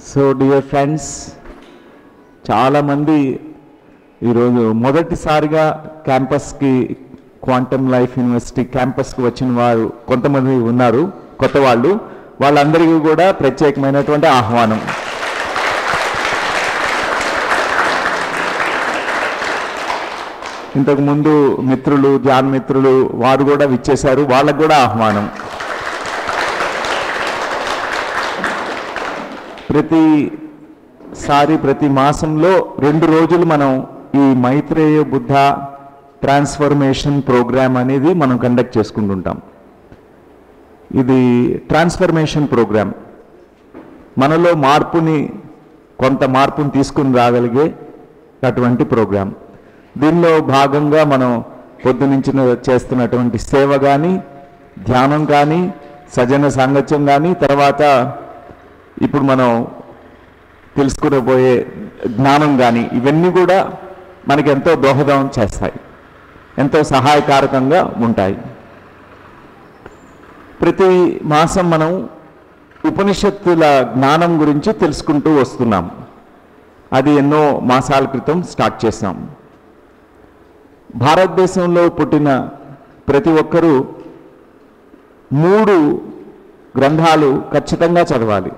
So dear friends చాలామంది ఈరోజు మొదటిసారిగా క్యాంపస్కి క్వాంటమ్ లైఫ్ యూనివర్సిటీ క్యాంపస్కి వచ్చిన వారు కొంతమంది ఉన్నారు కొత్త వాళ్ళు వాళ్ళందరికీ కూడా ప్రత్యేకమైనటువంటి ఆహ్వానం ఇంతకు ముందు మిత్రులు జాన్ మిత్రులు వారు కూడా విచ్చేశారు వాళ్ళకు కూడా ఆహ్వానం ప్రతిసారి ప్రతి మాసంలో రెండు రోజులు మనం ఈ మైత్రేయ బుద్ధ ట్రాన్స్ఫర్మేషన్ ప్రోగ్రామ్ అనేది మనం కండక్ట్ చేసుకుంటుంటాం ఇది ట్రాన్స్ఫర్మేషన్ ప్రోగ్రామ్ మనలో మార్పుని కొంత మార్పుని తీసుకుని రాగలిగే అటువంటి ప్రోగ్రామ్ దీనిలో భాగంగా మనం పొద్దునుంచిన చేస్తున్నటువంటి సేవ కానీ ధ్యానం కానీ సజన సాంగత్యం కానీ తర్వాత ఇప్పుడు మనం తెలుసుకునబోయే జ్ఞానం కానీ ఇవన్నీ కూడా మనకి ఎంతో దోహదం చేస్తాయి ఎంతో సహాయకారకంగా ఉంటాయి ప్రతి మాసం మనం ఉపనిషత్తుల జ్ఞానం గురించి తెలుసుకుంటూ వస్తున్నాం అది ఎన్నో మాసాల క్రితం స్టార్ట్ చేసాం భారతదేశంలో పుట్టిన ప్రతి ఒక్కరూ మూడు గ్రంథాలు ఖచ్చితంగా చదవాలి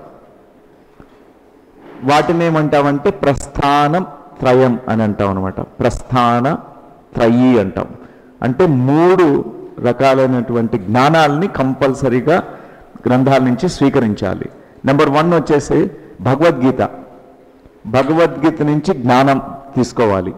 వాటిని ఏమంటామంటే ప్రస్థాన త్రయం అని అంటాం అనమాట ప్రస్థాన త్రయీ అంటాం అంటే మూడు రకాలైనటువంటి జ్ఞానాలని కంపల్సరీగా గ్రంథాల నుంచి స్వీకరించాలి నెంబర్ వన్ వచ్చేసి భగవద్గీత భగవద్గీత నుంచి జ్ఞానం తీసుకోవాలి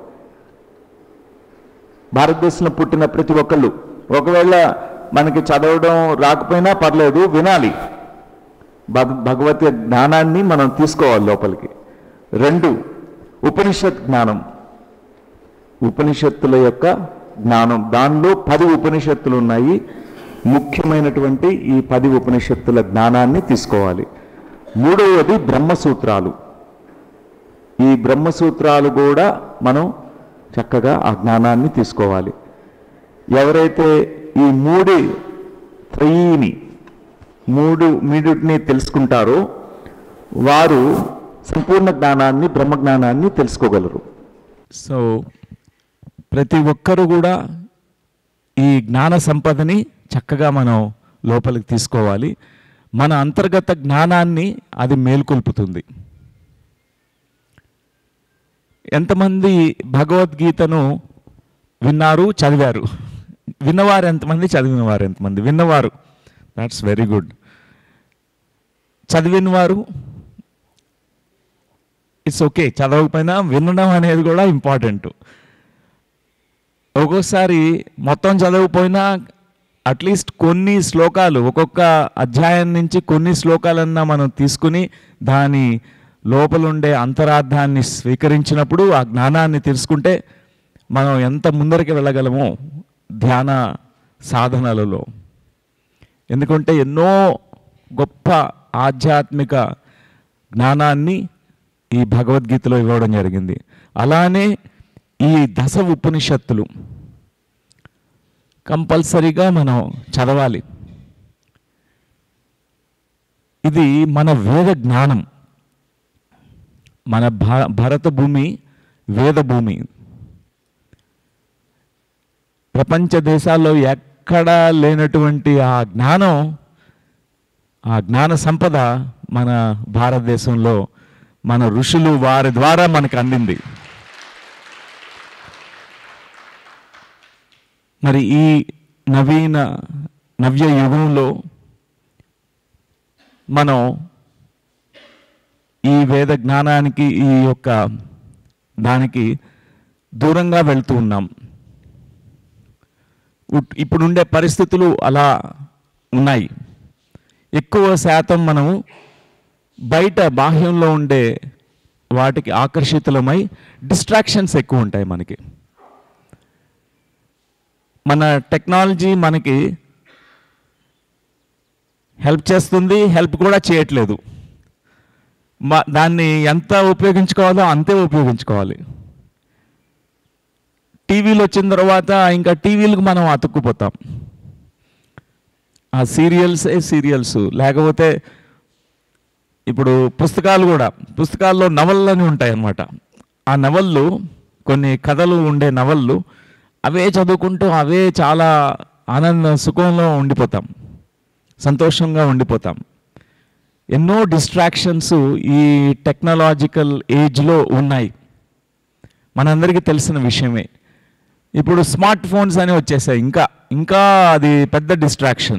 భారతదేశంలో పుట్టిన ప్రతి ఒక్కళ్ళు ఒకవేళ మనకి చదవడం రాకపోయినా పర్లేదు వినాలి భగ భగవత్ జ్ఞానాన్ని మనం తీసుకోవాలి లోపలికి రెండు ఉపనిషత్ జ్ఞానం ఉపనిషత్తుల యొక్క జ్ఞానం దానిలో పది ఉపనిషత్తులు ఉన్నాయి ముఖ్యమైనటువంటి ఈ పది ఉపనిషత్తుల జ్ఞానాన్ని తీసుకోవాలి మూడవది బ్రహ్మసూత్రాలు ఈ బ్రహ్మసూత్రాలు కూడా మనం చక్కగా ఆ జ్ఞానాన్ని తీసుకోవాలి ఎవరైతే ఈ మూడి త్రయీని మూడు మీడుని తెలుసుకుంటారో వారు సంపూర్ణ జ్ఞానాన్ని బ్రహ్మ జ్ఞానాన్ని తెలుసుకోగలరు సో ప్రతి ఒక్కరు కూడా ఈ జ్ఞాన సంపదని చక్కగా మనం లోపలికి తీసుకోవాలి మన అంతర్గత జ్ఞానాన్ని అది మేల్కొల్పుతుంది ఎంతమంది భగవద్గీతను విన్నారు చదివారు విన్నవారు ఎంతమంది చదివినవారు ఎంతమంది విన్నవారు దాట్స్ వెరీ గుడ్ చదివిన వారు ఇట్స్ ఓకే చదవకపోయినా వినడం అనేది కూడా ఇంపార్టెంట్ ఒక్కొక్కసారి మొత్తం చదవకపోయినా అట్లీస్ట్ కొన్ని శ్లోకాలు ఒక్కొక్క అధ్యాయం నుంచి కొన్ని శ్లోకాలన్నా మనం తీసుకుని దాని లోపలుండే అంతరార్థాన్ని స్వీకరించినప్పుడు ఆ జ్ఞానాన్ని తెలుసుకుంటే మనం ఎంత ముందరికి వెళ్ళగలమో ధ్యాన సాధనలలో ఎందుకంటే ఎన్నో గొప్ప ఆధ్యాత్మిక జ్ఞానాన్ని ఈ భగవద్గీతలో ఇవ్వడం జరిగింది అలానే ఈ దశ ఉపనిషత్తులు కంపల్సరీగా మనం చదవాలి ఇది మన వేద జ్ఞానం మన భా భరత భూమి వేద భూమి ప్రపంచ దేశాల్లో ఎక్కడా లేనటువంటి ఆ జ్ఞానం ఆ జ్ఞాన సంపద మన భారతదేశంలో మన ఋషులు వారి ద్వారా మనకు అందింది మరి ఈ నవీన నవ్య యుగంలో మనం ఈ వేద జ్ఞానానికి ఈ యొక్క దానికి దూరంగా వెళ్తూ ఉన్నాం ఉట్- ఇప్పుడుండే పరిస్థితులు అలా ఉన్నాయి ఎక్కువ శాతం మనము బయట బాహ్యంలో ఉండే వాటికి ఆకర్షితులమై డిస్ట్రాక్షన్స్ ఎక్కువ ఉంటాయి మనకి మన టెక్నాలజీ మనకి హెల్ప్ చేస్తుంది హెల్ప్ కూడా చేయట్లేదు మా దాన్ని ఎంత ఉపయోగించుకోవాలో అంతే ఉపయోగించుకోవాలి టీవీలు వచ్చిన తర్వాత ఇంకా టీవీలకు మనం అతుక్కుపోతాం ఆ సీరియల్సే సీరియల్స్ లేకపోతే ఇప్పుడు పుస్తకాలు కూడా పుస్తకాల్లో నవళ్ళు అని ఉంటాయి అన్నమాట ఆ నవళ్ళు కొన్ని కథలు ఉండే నవళ్ళు అవే చదువుకుంటూ అవే చాలా ఆనంద సుఖంలో ఉండిపోతాం సంతోషంగా ఉండిపోతాం ఎన్నో డిస్ట్రాక్షన్స్ ఈ టెక్నాలజికల్ ఏజ్లో ఉన్నాయి మనందరికీ తెలిసిన విషయమే ఇప్పుడు స్మార్ట్ ఫోన్స్ అని వచ్చేసాయి ఇంకా ఇంకా అది పెద్ద డిస్ట్రాక్షన్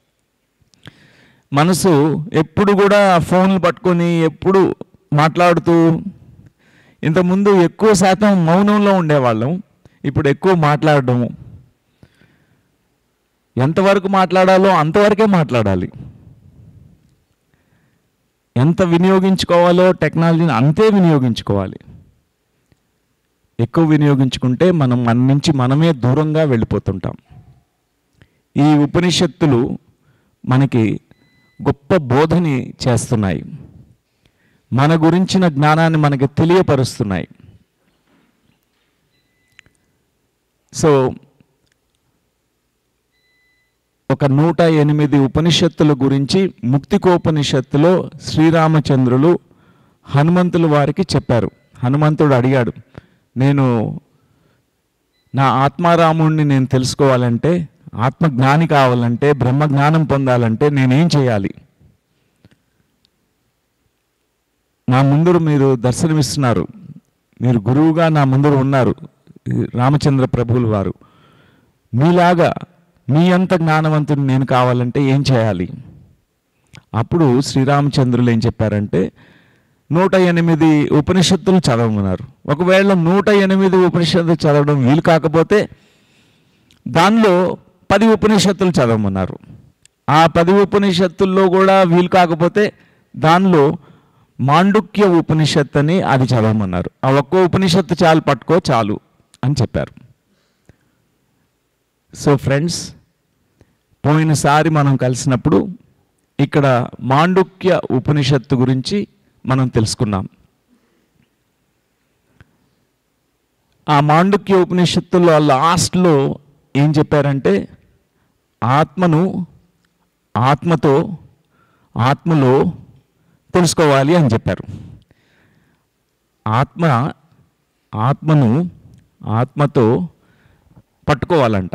మనసు ఎప్పుడు కూడా ఫోన్లు పట్టుకొని ఎప్పుడు మాట్లాడుతూ ఇంతకుముందు ఎక్కువ శాతం మౌనంలో ఉండేవాళ్ళం ఇప్పుడు ఎక్కువ మాట్లాడడం ఎంతవరకు మాట్లాడాలో అంతవరకే మాట్లాడాలి ఎంత వినియోగించుకోవాలో టెక్నాలజీని అంతే వినియోగించుకోవాలి ఎక్కువ వినియోగించుకుంటే మనం మన నుంచి మనమే దూరంగా వెళ్ళిపోతుంటాం ఈ ఉపనిషత్తులు మనకి గొప్ప బోధని చేస్తున్నాయి మన గురించిన జ్ఞానాన్ని మనకి తెలియపరుస్తున్నాయి సో ఒక నూట ఎనిమిది ఉపనిషత్తుల గురించి ముక్తికోపనిషత్తులో శ్రీరామచంద్రులు హనుమంతుల వారికి చెప్పారు హనుమంతుడు అడిగాడు నేను నా ఆత్మారాముణ్ణి నేను తెలుసుకోవాలంటే ఆత్మజ్ఞాని కావాలంటే బ్రహ్మజ్ఞానం పొందాలంటే నేనేం చేయాలి నా ముందర మీరు దర్శనమిస్తున్నారు మీరు గురువుగా నా ముందర ఉన్నారు రామచంద్ర ప్రభువుల వారు మీలాగా మీ అంత జ్ఞానవంతుడు నేను కావాలంటే ఏం చేయాలి అప్పుడు శ్రీరామచంద్రులు ఏం చెప్పారంటే నూట ఎనిమిది ఉపనిషత్తులు చదవమన్నారు ఒకవేళ నూట ఎనిమిది ఉపనిషత్తులు చదవడం వీలు కాకపోతే దానిలో పది ఉపనిషత్తులు చదవమన్నారు ఆ పది ఉపనిషత్తుల్లో కూడా వీలు కాకపోతే దానిలో మాండుక్య ఉపనిషత్ అని అది చదవమన్నారు ఆ ఒక్క ఉపనిషత్తు చాలు పట్టుకో చాలు అని చెప్పారు సో ఫ్రెండ్స్ పోయినసారి మనం కలిసినప్పుడు ఇక్కడ మాండుక్య ఉపనిషత్తు గురించి మనం తెలుసుకున్నాం ఆ మాండుక్య ఉపనిషత్తులో లాస్ట్లో ఏం చెప్పారంటే ఆత్మను ఆత్మతో ఆత్మలో తెలుసుకోవాలి అని చెప్పారు ఆత్మ ఆత్మను ఆత్మతో పట్టుకోవాలంట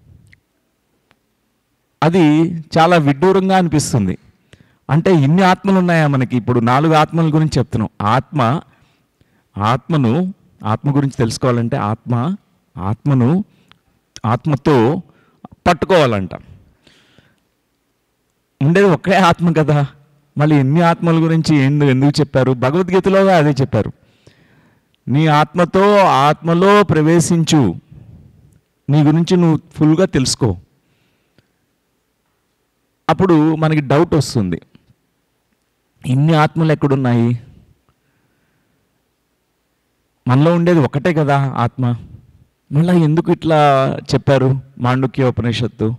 అది చాలా విడ్డూరంగా అనిపిస్తుంది అంటే ఇన్ని ఆత్మలు ఉన్నాయా మనకి ఇప్పుడు నాలుగు ఆత్మల గురించి చెప్తున్నాం ఆత్మ ఆత్మను ఆత్మ గురించి తెలుసుకోవాలంటే ఆత్మ ఆత్మను ఆత్మతో పట్టుకోవాలంట ఉండేది ఒకే ఆత్మ కదా మళ్ళీ ఎన్ని ఆత్మల గురించి ఎందుకు ఎందుకు చెప్పారు భగవద్గీతలో అదే చెప్పారు నీ ఆత్మతో ఆత్మలో ప్రవేశించు నీ గురించి నువ్వు ఫుల్గా తెలుసుకో అప్పుడు మనకి డౌట్ వస్తుంది ఇన్ని ఆత్మలు ఎక్కడున్నాయి మనలో ఉండేది ఒకటే కదా ఆత్మ మళ్ళీ ఎందుకు ఇట్లా చెప్పారు మాండుక్య ఉపనిషత్తు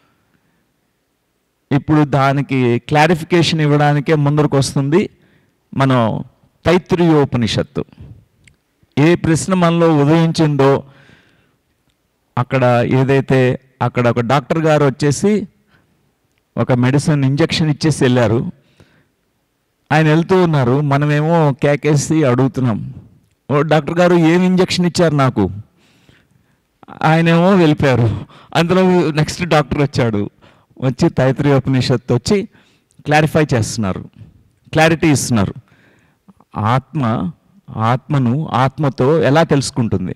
ఇప్పుడు దానికి క్లారిఫికేషన్ ఇవ్వడానికే ముందరకు వస్తుంది మనం తైత్రీయోపనిషత్తు ఏ ప్రశ్న మనలో ఉదయించిందో అక్కడ ఏదైతే అక్కడ ఒక డాక్టర్ గారు వచ్చేసి ఒక మెడిసిన్ ఇంజెక్షన్ ఇచ్చేసి వెళ్ళారు ఆయన వెళ్తూ ఉన్నారు మనమేమో కేకేసి అడుగుతున్నాం ఓ డాక్టర్ గారు ఏం ఇంజెక్షన్ ఇచ్చారు నాకు ఆయనేమో వెళ్ళిపోయారు అందులో నెక్స్ట్ డాక్టర్ వచ్చాడు వచ్చి తైత్రీయ ఉపనిషత్తు వచ్చి క్లారిఫై చేస్తున్నారు క్లారిటీ ఇస్తున్నారు ఆత్మ ఆత్మను ఆత్మతో ఎలా తెలుసుకుంటుంది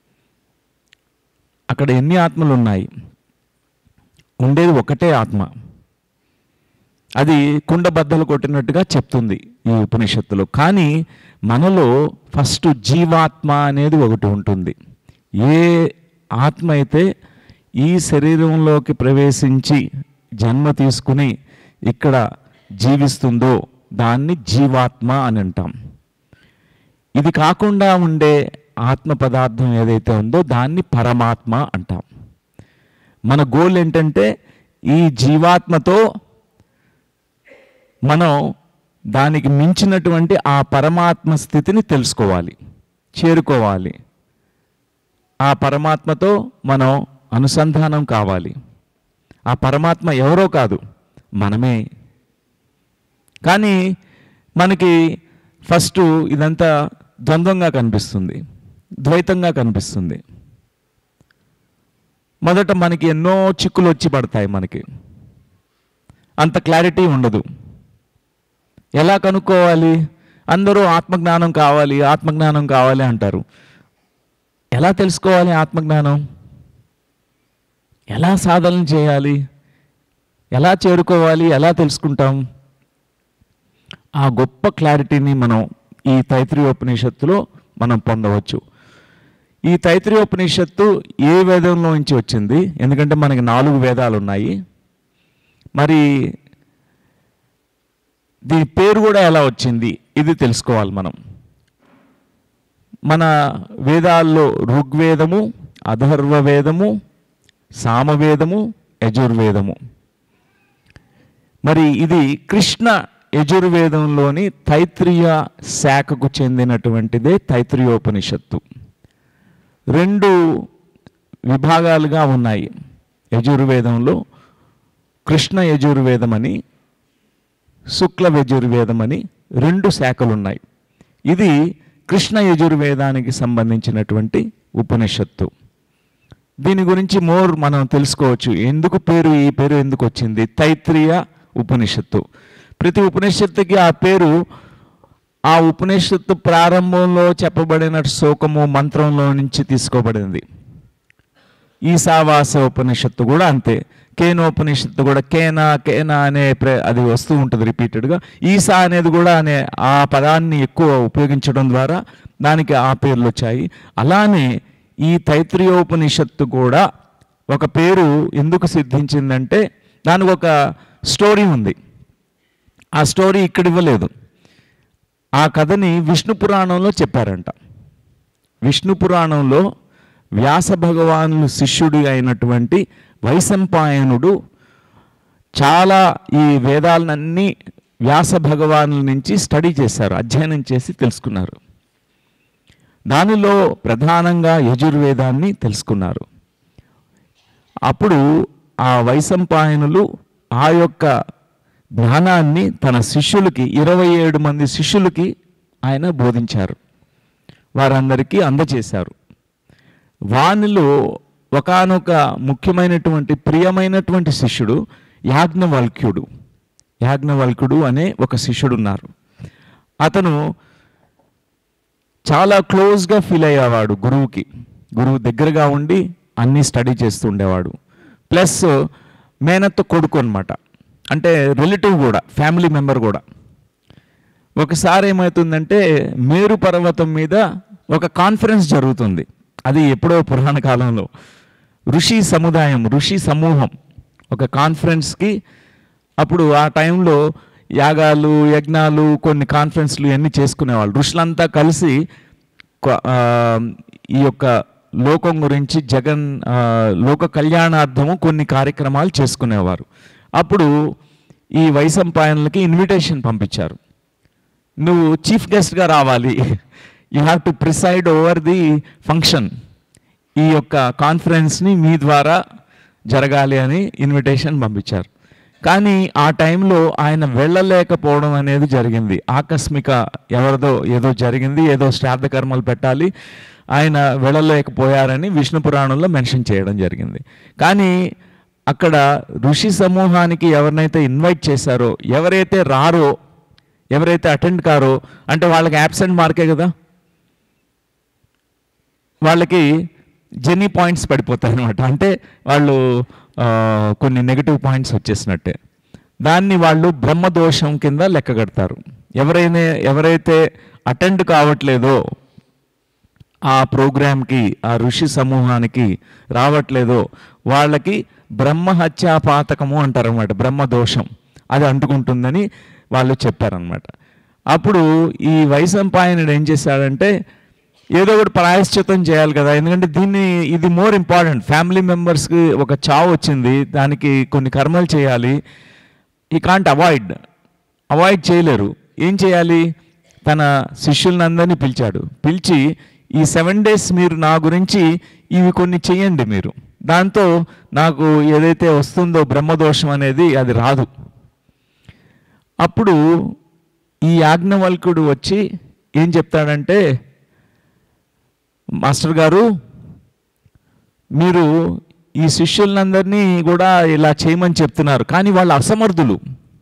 అక్కడ ఎన్ని ఆత్మలు ఉన్నాయి ఉండేది ఒకటే ఆత్మ అది కుండ బద్దలు కొట్టినట్టుగా చెప్తుంది ఈ ఉపనిషత్తులో కానీ మనలో ఫస్ట్ జీవాత్మ అనేది ఒకటి ఉంటుంది ఏ ఆత్మ అయితే ఈ శరీరంలోకి ప్రవేశించి జన్మ తీసుకుని ఇక్కడ జీవిస్తుందో దాన్ని జీవాత్మ అని అంటాం ఇది కాకుండా ఉండే ఆత్మ పదార్థం ఏదైతే ఉందో దాన్ని పరమాత్మ అంటాం మన గోల్ ఏంటంటే ఈ జీవాత్మతో మనం దానికి మించినటువంటి ఆ పరమాత్మ స్థితిని తెలుసుకోవాలి చేరుకోవాలి ఆ పరమాత్మతో మనం అనుసంధానం కావాలి ఆ పరమాత్మ ఎవరో కాదు మనమే కానీ మనకి ఫస్ట్ ఇదంతా ద్వంద్వంగా కనిపిస్తుంది ద్వైతంగా కనిపిస్తుంది మొదట మనకి ఎన్నో చిక్కులు వచ్చి పడతాయి మనకి అంత క్లారిటీ ఉండదు ఎలా కనుక్కోవాలి అందరూ ఆత్మజ్ఞానం కావాలి ఆత్మజ్ఞానం కావాలి అంటారు ఎలా తెలుసుకోవాలి ఆత్మజ్ఞానం ఎలా సాధన చేయాలి ఎలా చేరుకోవాలి ఎలా తెలుసుకుంటాం ఆ గొప్ప క్లారిటీని మనం ఈ తైత్రీయోపనిషత్తులో మనం పొందవచ్చు ఈ తైత్రీయోపనిషత్తు ఏ వేదంలో నుంచి వచ్చింది ఎందుకంటే మనకి నాలుగు వేదాలు ఉన్నాయి మరి దీని పేరు కూడా ఎలా వచ్చింది ఇది తెలుసుకోవాలి మనం మన వేదాల్లో ఋగ్వేదము అధర్వ వేదము సామవేదము యజుర్వేదము మరి ఇది కృష్ణ యజుర్వేదంలోని తైత్రీయ శాఖకు చెందినటువంటిదే తైత్రీయోపనిషత్తు రెండు విభాగాలుగా ఉన్నాయి యజుర్వేదంలో కృష్ణ యజుర్వేదం అని శుక్ల యజుర్వేదం అని రెండు శాఖలు ఉన్నాయి ఇది కృష్ణ యజుర్వేదానికి సంబంధించినటువంటి ఉపనిషత్తు దీని గురించి మోర్ మనం తెలుసుకోవచ్చు ఎందుకు పేరు ఈ పేరు ఎందుకు వచ్చింది తైత్రీయ ఉపనిషత్తు ప్రతి ఉపనిషత్తుకి ఆ పేరు ఆ ఉపనిషత్తు ప్రారంభంలో చెప్పబడిన శ్లోకము మంత్రంలో నుంచి తీసుకోబడింది ఈశావాస ఉపనిషత్తు కూడా అంతే కేనోపనిషత్తు కూడా కేనా కేనా అనే ప్ర అది వస్తూ ఉంటుంది రిపీటెడ్గా ఈసా అనేది కూడా అనే ఆ పదాన్ని ఎక్కువ ఉపయోగించడం ద్వారా దానికి ఆ పేర్లు వచ్చాయి అలానే ఈ తైత్రీయోపనిషత్తు కూడా ఒక పేరు ఎందుకు సిద్ధించిందంటే దానికి ఒక స్టోరీ ఉంది ఆ స్టోరీ ఇక్కడ ఇవ్వలేదు ఆ కథని విష్ణు పురాణంలో చెప్పారంట విష్ణు పురాణంలో వ్యాస భగవానులు శిష్యుడి అయినటువంటి వైశంపాయనుడు చాలా ఈ వేదాలన్నీ వ్యాస భగవానుల నుంచి స్టడీ చేశారు అధ్యయనం చేసి తెలుసుకున్నారు దానిలో ప్రధానంగా యజుర్వేదాన్ని తెలుసుకున్నారు అప్పుడు ఆ వైశంపాయనులు ఆ యొక్క జ్ఞానాన్ని తన శిష్యులకి ఇరవై ఏడు మంది శిష్యులకి ఆయన బోధించారు వారందరికీ అందచేశారు వానిలో ఒకానొక ముఖ్యమైనటువంటి ప్రియమైనటువంటి శిష్యుడు యాజ్ఞవల్క్యుడు యాజ్ఞవల్క్యుడు అనే ఒక శిష్యుడు ఉన్నారు అతను చాలా క్లోజ్గా ఫీల్ అయ్యేవాడు గురువుకి గురువు దగ్గరగా ఉండి అన్నీ స్టడీ చేస్తూ ఉండేవాడు ప్లస్ మేనత్త కొడుకు అనమాట అంటే రిలేటివ్ కూడా ఫ్యామిలీ మెంబర్ కూడా ఒకసారి ఏమవుతుందంటే మేరు పర్వతం మీద ఒక కాన్ఫరెన్స్ జరుగుతుంది అది ఎప్పుడో పురాణ కాలంలో ఋషి సముదాయం ఋషి సమూహం ఒక కాన్ఫరెన్స్కి అప్పుడు ఆ టైంలో యాగాలు యజ్ఞాలు కొన్ని కాన్ఫరెన్స్లు ఇవన్నీ చేసుకునేవాళ్ళు ఋషులంతా కలిసి కొ- ఆ, ఈ యొక్క లోకం గురించి జగన్ ఆ, లోక కళ్యాణార్థము కొన్ని కార్యక్రమాలు చేసుకునేవారు అప్పుడు ఈ వైసంపాయనులకి ఇన్విటేషన్ పంపించారు నువ్వు చీఫ్ గెస్ట్గా రావాలి you have to preside over the function ఈ యొక్క కాన్ఫరెన్స్ని మీ ద్వారా జరగాలి అని ఇన్విటేషన్ పంపించారు కానీ ఆ టైంలో ఆయన వెళ్ళలేకపోవడం అనేది జరిగింది ఆకస్మిక ఎవరిదో ఏదో జరిగింది ఏదో శ్రాద్ధ కర్మలు పెట్టాలి ఆయన వెళ్ళలేకపోయారని విష్ణు పురాణంలో మెన్షన్ చేయడం జరిగింది కానీ అక్కడ ఋషి సమూహానికి ఎవరినైతే ఇన్వైట్ చేశారో ఎవరైతే రారో ఎవరైతే అటెండ్ కారో అంటే వాళ్ళకి యాబ్సెంట్ మార్కే కదా వాళ్ళకి జెన్నీ పాయింట్స్ పడిపోతాయి అనమాట అంటే వాళ్ళు ఆ, కొన్ని నెగిటివ్ పాయింట్స్ వచ్చేసినట్టే దాన్ని వాళ్ళు బ్రహ్మదోషం కింద లెక్క కడతారు ఎవరైనా ఎవరైతే అటెండ్ కావట్లేదో ఆ ప్రోగ్రామ్కి ఆ ఋషి సమూహానికి రావట్లేదో వాళ్ళకి బ్రహ్మహత్యా పాతకము అంటారనమాట బ్రహ్మదోషం అది అంటుకుంటుందని వాళ్ళు చెప్పారనమాట అప్పుడు ఈ వైశంపాయనుడు ఏం చేశాడంటే ఏదో ఒకటి ప్రాయశ్చితం చేయాలి కదా ఎందుకంటే దీన్ని ఇది మోర్ ఇంపార్టెంట్ ఫ్యామిలీ మెంబర్స్కి ఒక చావు వచ్చింది దానికి కొన్ని కర్మలు చేయాలి ఈ కాంట్ అవాయిడ్ అవాయిడ్ చేయలేరు ఏం చేయాలి తన శిష్యులందరినీ పిలిచాడు పిలిచి ఈ సెవెన్ డేస్ మీరు నా గురించి ఇవి కొన్ని చేయండి మీరు దాంతో నాకు ఏదైతే వస్తుందో బ్రహ్మదోషం అనేది అది రాదు అప్పుడు ఈ యాజ్ఞవల్కుడు వచ్చి ఏం చెప్తాడంటే మాస్టర్ గారు మీరు ఈ శిష్యులందరినీ కూడా ఇలా చేయమని చెప్తున్నారు కానీ వాళ్ళు అసమర్థులు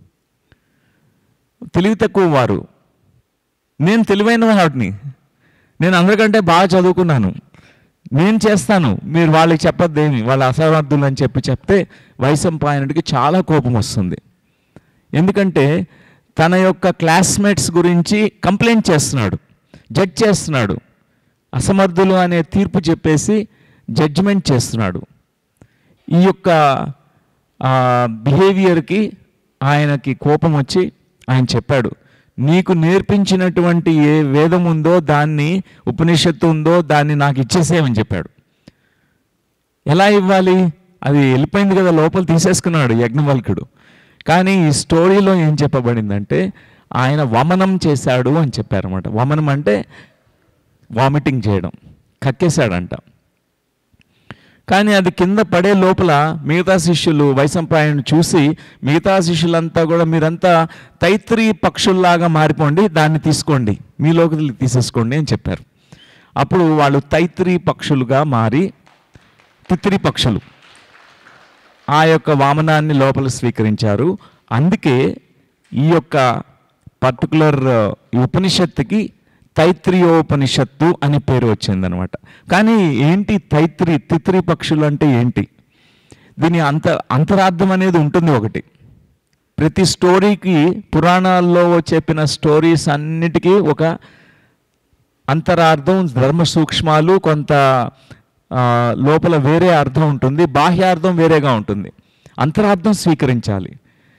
తెలివి తక్కువ వారు నేను తెలివైన వాడిని నేను అందరికంటే బాగా చదువుకున్నాను నేను చేస్తాను మీరు వాళ్ళకి చెప్పొద్దేమి వాళ్ళ అసమర్థులు అని చెప్పి చెప్తే వైశంపాయనుడికి చాలా కోపం వస్తుంది ఎందుకంటే తన యొక్క క్లాస్మేట్స్ గురించి కంప్లైంట్ చేస్తున్నాడు జడ్జ్ చేస్తున్నాడు అసమర్థులు అనే తీర్పు చెప్పేసి జడ్జిమెంట్ చేస్తున్నాడు ఈ యొక్క బిహేవియర్కి ఆయనకి కోపం వచ్చి ఆయన చెప్పాడు నీకు నేర్పించినటువంటి ఏ వేదం ఉందో దాన్ని ఉపనిషత్తు ఉందో దాన్ని నాకు ఇచ్చేసేయమని చెప్పాడు ఎలా ఇవ్వాలి అది వెళ్ళిపోయింది కదా లోపల తీసేసుకున్నాడు యజ్ఞవల్కుడు కానీ ఈ స్టోరీలో ఏం చెప్పబడిందంటే ఆయన వమనం చేశాడు అని చెప్పారన్నమాట వమనం అంటే వామిటింగ్ చేయడం కక్కేశాడంట కానీ అది కింద పడే లోపల మిగతా శిష్యులు వైశంపాయను చూసి మిగతా శిష్యులంతా కూడా మీరంతా తైత్రి పక్షుల్లాగా మారిపోండి దాన్ని తీసుకోండి మీలోకి తీసేసుకోండి అని చెప్పారు అప్పుడు వాళ్ళు తైత్రి పక్షులుగా మారి తిత్రి పక్షులు ఆ యొక్క వామనాన్ని లోపల స్వీకరించారు అందుకే ఈ యొక్క పర్టికులర్ ఉపనిషత్తుకి తైత్రియోపనిషత్తు అని పేరు వచ్చిందనమాట కానీ ఏంటి తైత్రి తిత్రి పక్షులు అంటే ఏంటి దీని అంత అంతరార్థం అనేది ఉంటుంది ఒకటి ప్రతి స్టోరీకి పురాణాల్లో చెప్పిన స్టోరీస్ అన్నిటికీ ఒక అంతరార్థం ధర్మ సూక్ష్మాలు కొంత ఆ, లోపల వేరే అర్థం ఉంటుంది బాహ్యార్థం వేరేగా ఉంటుంది అంతరార్థం స్వీకరించాలి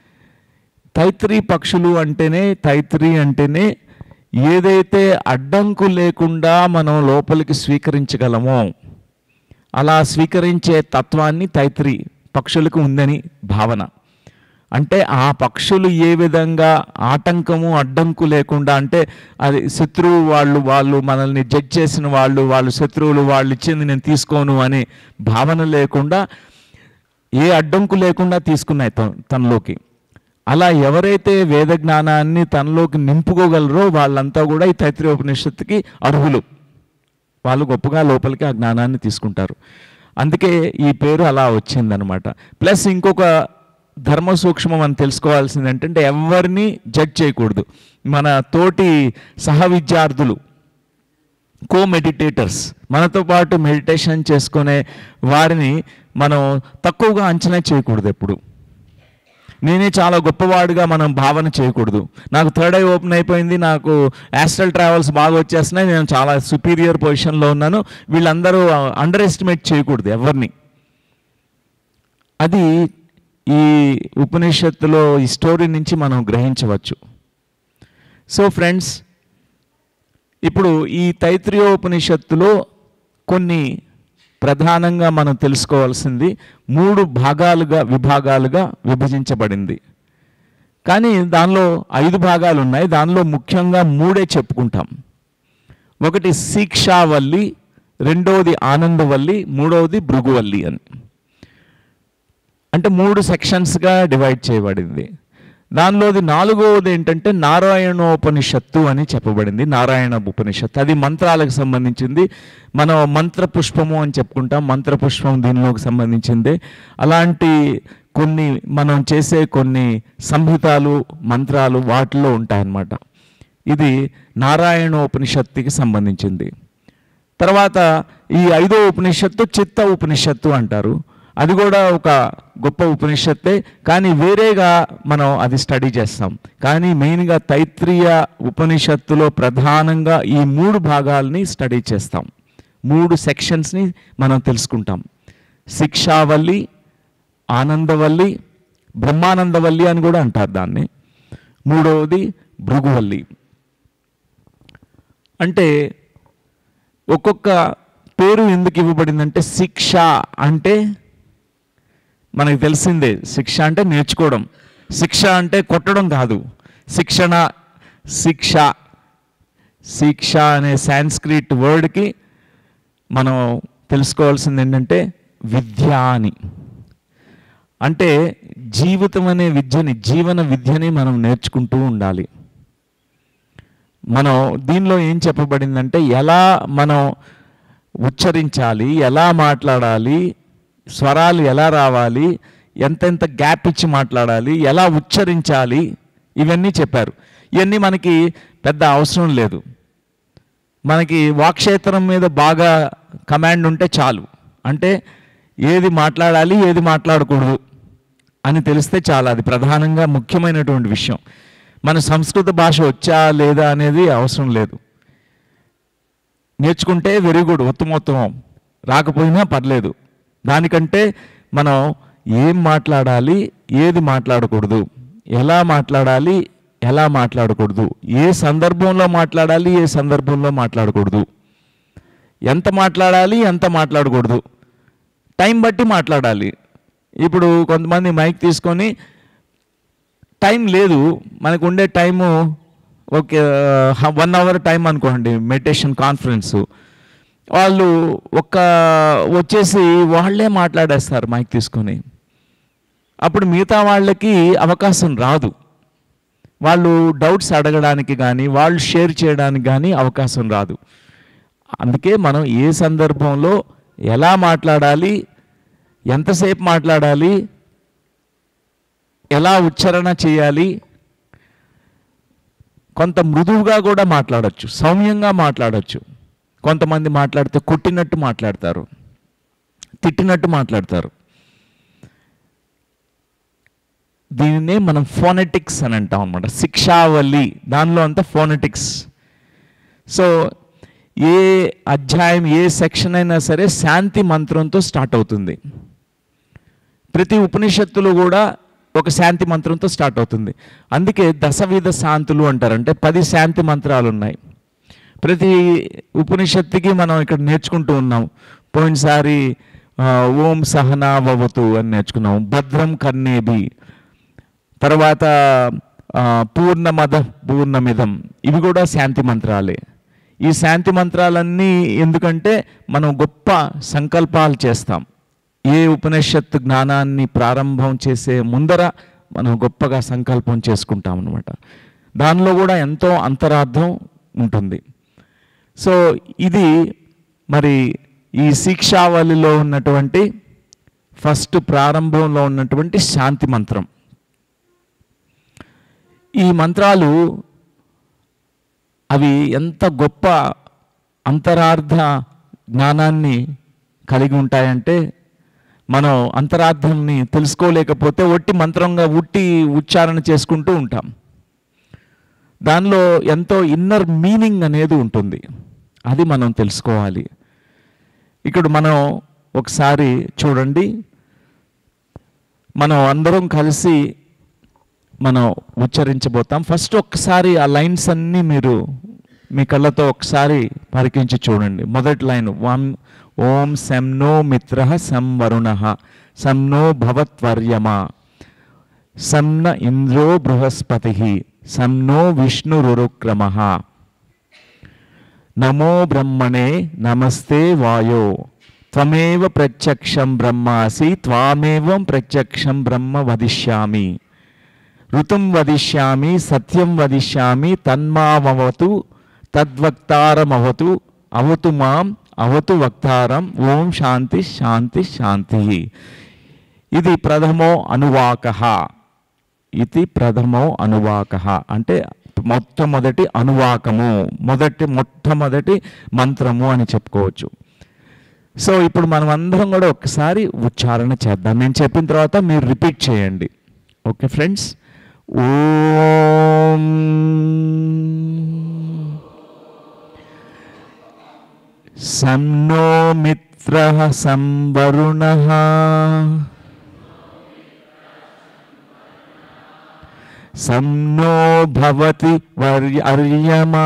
తైత్రి పక్షులు అంటేనే తైత్రి అంటేనే ఏదైతే అడ్డంకు లేకుండా మనం లోపలికి స్వీకరించగలమో అలా స్వీకరించే తత్వాన్ని తైత్రి పక్షులకు ఉందని భావన అంటే ఆ పక్షులు ఏ విధంగా ఆటంకము అడ్డంకు లేకుండా అంటే అది శత్రువు వాళ్ళు వాళ్ళు మనల్ని జడ్జ్ చేసిన వాళ్ళు వాళ్ళు శత్రువులు వాళ్ళు ఇచ్చింది నేను తీసుకోను అనే భావన లేకుండా ఏ అడ్డంకు లేకుండా తీసుకున్నాయి తన తనలోకి అలా ఎవరైతే వేద జ్ఞానాన్ని తనలోకి నింపుకోగలరో వాళ్ళంతా కూడా ఈ తైత్రీయోపనిషత్తుకి అర్హులు వాళ్ళు గొప్పగా లోపలికి ఆ జ్ఞానాన్ని తీసుకుంటారు అందుకే ఈ పేరు అలా వచ్చిందనమాట ప్లస్ ఇంకొక ధర్మ సూక్ష్మం మనం తెలుసుకోవాల్సింది ఏంటంటే ఎవరిని జడ్జ్ చేయకూడదు మన తోటి సహ విద్యార్థులు కో మెడిటేటర్స్ మనతో పాటు మెడిటేషన్ చేసుకునే వారిని మనం తక్కువగా అంచనా చేయకూడదు ఎప్పుడు నేనే చాలా గొప్పవాడిగా మనం భావన చేయకూడదు నాకు థర్డ్ ఐ ఓపెన్ అయిపోయింది నాకు యాస్ట్రల్ ట్రావెల్స్ బాగా వచ్చేస్తున్నాయి నేను చాలా సుపీరియర్ పొజిషన్లో ఉన్నాను వీళ్ళందరూ అండర్ ఎస్టిమేట్ చేయకూడదు ఎవరిని అది ఈ ఉపనిషత్తులో ఈ స్టోరీ నుంచి మనం గ్రహించవచ్చు సో ఫ్రెండ్స్ ఇప్పుడు ఈ తైత్రీయోపనిషత్తులో కొన్ని ప్రధానంగా మనం తెలుసుకోవాల్సింది మూడు భాగాలుగా విభాగాలుగా విభజించబడింది కానీ దానిలో ఐదు భాగాలు ఉన్నాయి దానిలో ముఖ్యంగా మూడే చెప్పుకుంటాం ఒకటి శిక్షావల్లి రెండవది ఆనందవల్లి మూడవది భృగువల్లి అని అంటే మూడు సెక్షన్స్గా డివైడ్ చేయబడింది దానిలోది నాలుగవది ఏంటంటే నారాయణోపనిషత్తు అని చెప్పబడింది నారాయణ ఉపనిషత్తు అది మంత్రాలకు సంబంధించింది మనం మంత్ర పుష్పము అని చెప్పుకుంటాం మంత్ర పుష్పం దీనిలోకి సంబంధించింది అలాంటి కొన్ని మనం చేసే కొన్ని సంహితాలు మంత్రాలు వాటిలో ఉంటాయన్నమాట ఇది నారాయణోపనిషత్తుకి సంబంధించింది తర్వాత ఈ ఐదో ఉపనిషత్తు చిత్త ఉపనిషత్తు అంటారు అది కూడా ఒక గొప్ప ఉపనిషత్తే కానీ వేరేగా మనం అది స్టడీ చేస్తాం కానీ మెయిన్గా తైత్రీయ ఉపనిషత్తులో ప్రధానంగా ఈ మూడు భాగాల్ని స్టడీ చేస్తాం మూడు సెక్షన్స్ని మనం తెలుసుకుంటాం శిక్షావల్లి ఆనందవల్లి బ్రహ్మానందవల్లి అని కూడా అంటారు దాన్ని మూడవది భృగువల్లి అంటే ఒక్కొక్క పేరు ఎందుకు ఇవ్వబడిందంటే శిక్ష అంటే మనకు తెలిసిందే శిక్ష అంటే నేర్చుకోవడం శిక్ష అంటే కొట్టడం కాదు శిక్షణ శిక్ష శిక్ష అనే సాంస్క్రిట్ వర్డ్కి మనం తెలుసుకోవాల్సింది ఏంటంటే విద్య అని అంటే జీవితం అనే విద్యని జీవన విద్యని మనం నేర్చుకుంటూ ఉండాలి మనం దీనిలో ఏం చెప్పబడిందంటే ఎలా మనం ఉచ్చరించాలి ఎలా మాట్లాడాలి స్వరాలు ఎలా రావాలి ఎంతెంత గ్యాప్ ఇచ్చి మాట్లాడాలి ఎలా ఉచ్చరించాలి ఇవన్నీ చెప్పారు ఇవన్నీ మనకి పెద్ద అవసరం లేదు మనకి వాక్క్షేత్రం మీద బాగా కమాండ్ ఉంటే చాలు అంటే ఏది మాట్లాడాలి ఏది మాట్లాడకూడదు అని తెలిస్తే చాలా అది ప్రధానంగా ముఖ్యమైనటువంటి విషయం మన సంస్కృత భాష వచ్చా లేదా అనేది అవసరం లేదు నేర్చుకుంటే వెరీ గుడ్ ఉత్తమోత్తమం రాకపోయినా పర్లేదు దానికంటే మనం ఏం మాట్లాడాలి ఏది మాట్లాడకూడదు ఎలా మాట్లాడాలి ఎలా మాట్లాడకూడదు ఏ సందర్భంలో మాట్లాడాలి ఏ సందర్భంలో మాట్లాడకూడదు ఎంత మాట్లాడాలి ఎంత మాట్లాడకూడదు టైం బట్టి మాట్లాడాలి ఇప్పుడు కొంతమంది మైక్ తీసుకొని టైం లేదు మనకు ఉండే time okay one hour time అనుకోండి మెడిటేషన్ కాన్ఫరెన్స్ వాళ్ళు ఒక్క వచ్చేసి వాళ్ళే మాట్లాడేస్తారు మైక్ తీసుకొని అప్పుడు మిగతా వాళ్ళకి అవకాశం రాదు వాళ్ళు డౌట్స్ అడగడానికి కానీ వాళ్ళు షేర్ చేయడానికి కానీ అవకాశం రాదు అందుకే మనం ఏ సందర్భంలో ఎలా మాట్లాడాలి ఎంతసేపు మాట్లాడాలి ఎలా ఉచ్చారణ చేయాలి కొంత మృదువుగా కూడా మాట్లాడచ్చు సౌమ్యంగా మాట్లాడచ్చు కొంతమంది మాట్లాడితే కొట్టినట్టు మాట్లాడతారు తిట్టినట్టు మాట్లాడతారు దీనినే మనం ఫోనెటిక్స్ అని అంటాం అనమాట శిక్షావళి దానిలో అంతా ఫోనెటిక్స్ సో ఏ అధ్యాయం ఏ సెక్షన్ అయినా సరే శాంతి మంత్రంతో స్టార్ట్ అవుతుంది ప్రతి ఉపనిషత్తులు కూడా ఒక శాంతి మంత్రంతో స్టార్ట్ అవుతుంది అందుకే దశవిధ శాంతులు అంటారు అంటే పది శాంతి మంత్రాలు ఉన్నాయి ప్రతి ఉపనిషత్తుకి మనం ఇక్కడ నేర్చుకుంటూ ఉన్నాం పోయినసారి ఆ, ఓం సహనా భవతు అని నేర్చుకున్నాం భద్రం కర్ణేబి తర్వాత ఆ, పూర్ణమద పూర్ణమిదం ఇవి కూడా శాంతి మంత్రాలే ఈ శాంతి మంత్రాలన్నీ ఎందుకంటే మనం గొప్ప సంకల్పాలు చేస్తాం ఏ ఉపనిషత్తు జ్ఞానాన్ని ప్రారంభం చేసే ముందర మనం గొప్పగా సంకల్పం చేసుకుంటాం అనమాట దానిలో కూడా ఎంతో అంతరార్థం ఉంటుంది సో ఇది మరి ఈ శిక్షావళిలో ఉన్నటువంటి ఫస్ట్ ప్రారంభంలో ఉన్నటువంటి శాంతి మంత్రం ఈ మంత్రాలు అవి ఎంత గొప్ప అంతరార్థ జ్ఞానాన్ని కలిగి ఉంటాయంటే మనం అంతరార్థంని తెలుసుకోలేకపోతే ఒట్టి మంత్రంగా ఉట్టి ఉచ్చారణ చేసుకుంటూ ఉంటాం దానిలో ఎంతో ఇన్నర్ మీనింగ్ అనేది ఉంటుంది అది మనం తెలుసుకోవాలి ఇక్కడ మనం ఒకసారి చూడండి మనం అందరం కలిసి మనం ఉచ్చరించబోతాం ఫస్ట్ ఒక్కసారి ఆ లైన్స్ అన్నీ మీరు మీ కళ్ళతో ఒకసారి పరికించి చూడండి మొదటి లైన్ వన్ ఓం శం నో మిత్ర శం వరుణ శం నో భవత్వర్యమా శం న ఇంద్రో బృహస్పతి శం నో విష్ణురుక్రమ నమో బ్రహ్మణే నమస్తే వాయో త్వమేవ ప్రత్యక్షం బ్రహ్మాసి త్వామేవం ప్రత్యక్షం బ్రహ్మ వదిష్యామి ఋతుం వదిష్యామి సత్యం వదిష్యామి తన్మామవతు తద్వక్తారమవతు అవతు మాం అవతు వక్తారం ఓం శాంతి శాంతి శాంతి ఇది ప్రథమో అనువాక ఇది ప్రథమో అనువాక అంటే మొట్టమొదటి అనువాకము మొదటి మొట్టమొదటి మంత్రము అని చెప్పుకోవచ్చు సో ఇప్పుడు మనం అందరం కూడా ఒకసారి ఉచ్చారణ చేద్దాం నేను చెప్పిన తర్వాత మీరు రిపీట్ చేయండి ఓకే ఫ్రెండ్స్ ఓం సం నో మిత్ర సం వరుణ సం నో భవతి వర్య అర్యమా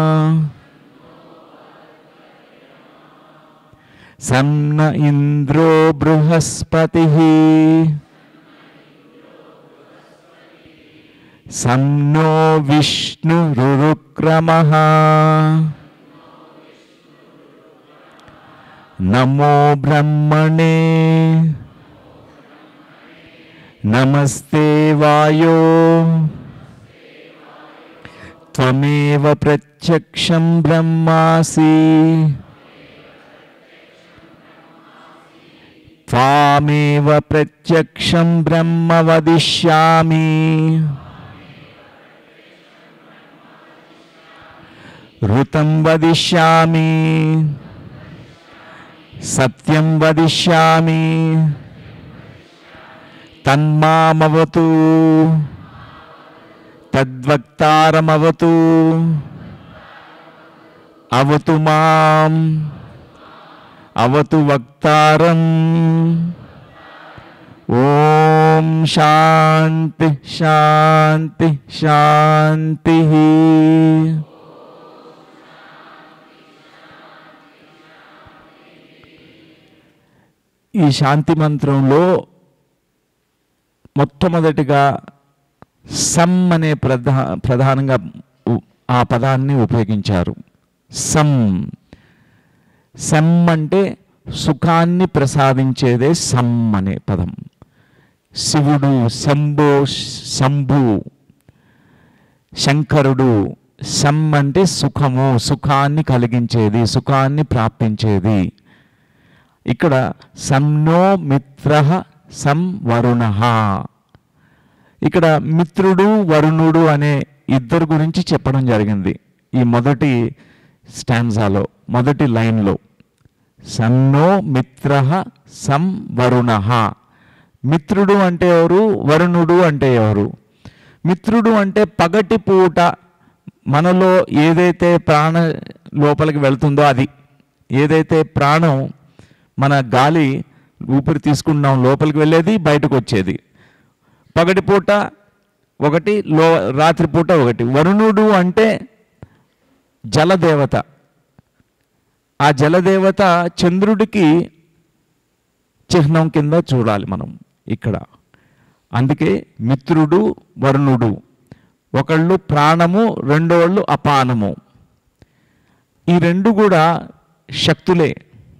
సం న ఇంద్రో బృహస్పతి సం నో విష్ణురుక్రమ నమో బ్రహ్మణే నమస్తే వాయో త్వ త్వమేవ ప్రత్యక్షం బ్రహ్మాసి త్వామేవ ప్రత్యక్షం బ్రహ్మ వదిష్యామి ఋతం వదిష్యామి సత్యం వదిష్యామి తన్మామవతు తద్వక్తారమవతు అవతు మాం అవతు వక్తారం ఓం శాంతి శాంతి శాంతి ఈ శాంతి మంత్రంలో మొట్టమొదటిగా సమ్ అనే ప్రధా ప్రధానంగా ఉ- ఆ పదాన్ని ఉపయోగించారు సమ్ సమ్ అంటే సుఖాన్ని ప్రసాదించేదే సమ్ అనే పదం శివుడు శంభో శంభు శంకరుడు సమ్ అంటే సుఖము సుఖాన్ని కలిగించేది సుఖాన్ని ప్రాప్తించేది ఇక్కడ సన్నో మిత్ర సం వరుణ ఇక్కడ మిత్రుడు వరుణుడు అనే ఇద్దరు గురించి చెప్పడం జరిగింది ఈ మొదటి స్టాన్జాలో మొదటి లైన్లో సన్నో మిత్ర సం వరుణ మిత్రుడు అంటే ఎవరు వరుణుడు అంటే ఎవరు మిత్రుడు అంటే పగటి పూట మనలో ఏదైతే ప్రాణ లోపలికి వెళ్తుందో అది ఏదైతే ప్రాణం మన గాలి ఊపిరి తీసుకున్నాం లోపలికి వెళ్ళేది బయటకు వచ్చేది పగటిపూట ఒకటి లో రాత్రిపూట ఒకటి వరుణుడు అంటే జలదేవత ఆ జలదేవత చంద్రుడికి చిహ్నం కింద చూడాలి మనం ఇక్కడ అందుకే మిత్రుడు వరుణుడు ఒకళ్ళు ప్రాణము రెండో వాళ్ళు అపానము ఈ రెండు కూడా శక్తులే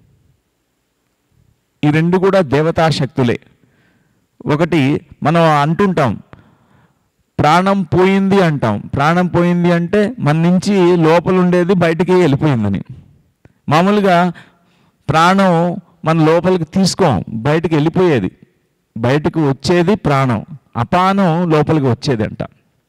ఈ రెండు కూడా దేవతా శక్తులే ఒకటి మనం అంటుంటాం ప్రాణం పోయింది అంటాం ప్రాణం పోయింది అంటే మన నుంచి లోపల ఉండేది బయటికి వెళ్ళిపోయిందని మామూలుగా ప్రాణం మన లోపలికి తీసుకోం బయటికి వెళ్ళిపోయేది బయటకు వచ్చేది ప్రాణం అపానం లోపలికి వచ్చేది అంట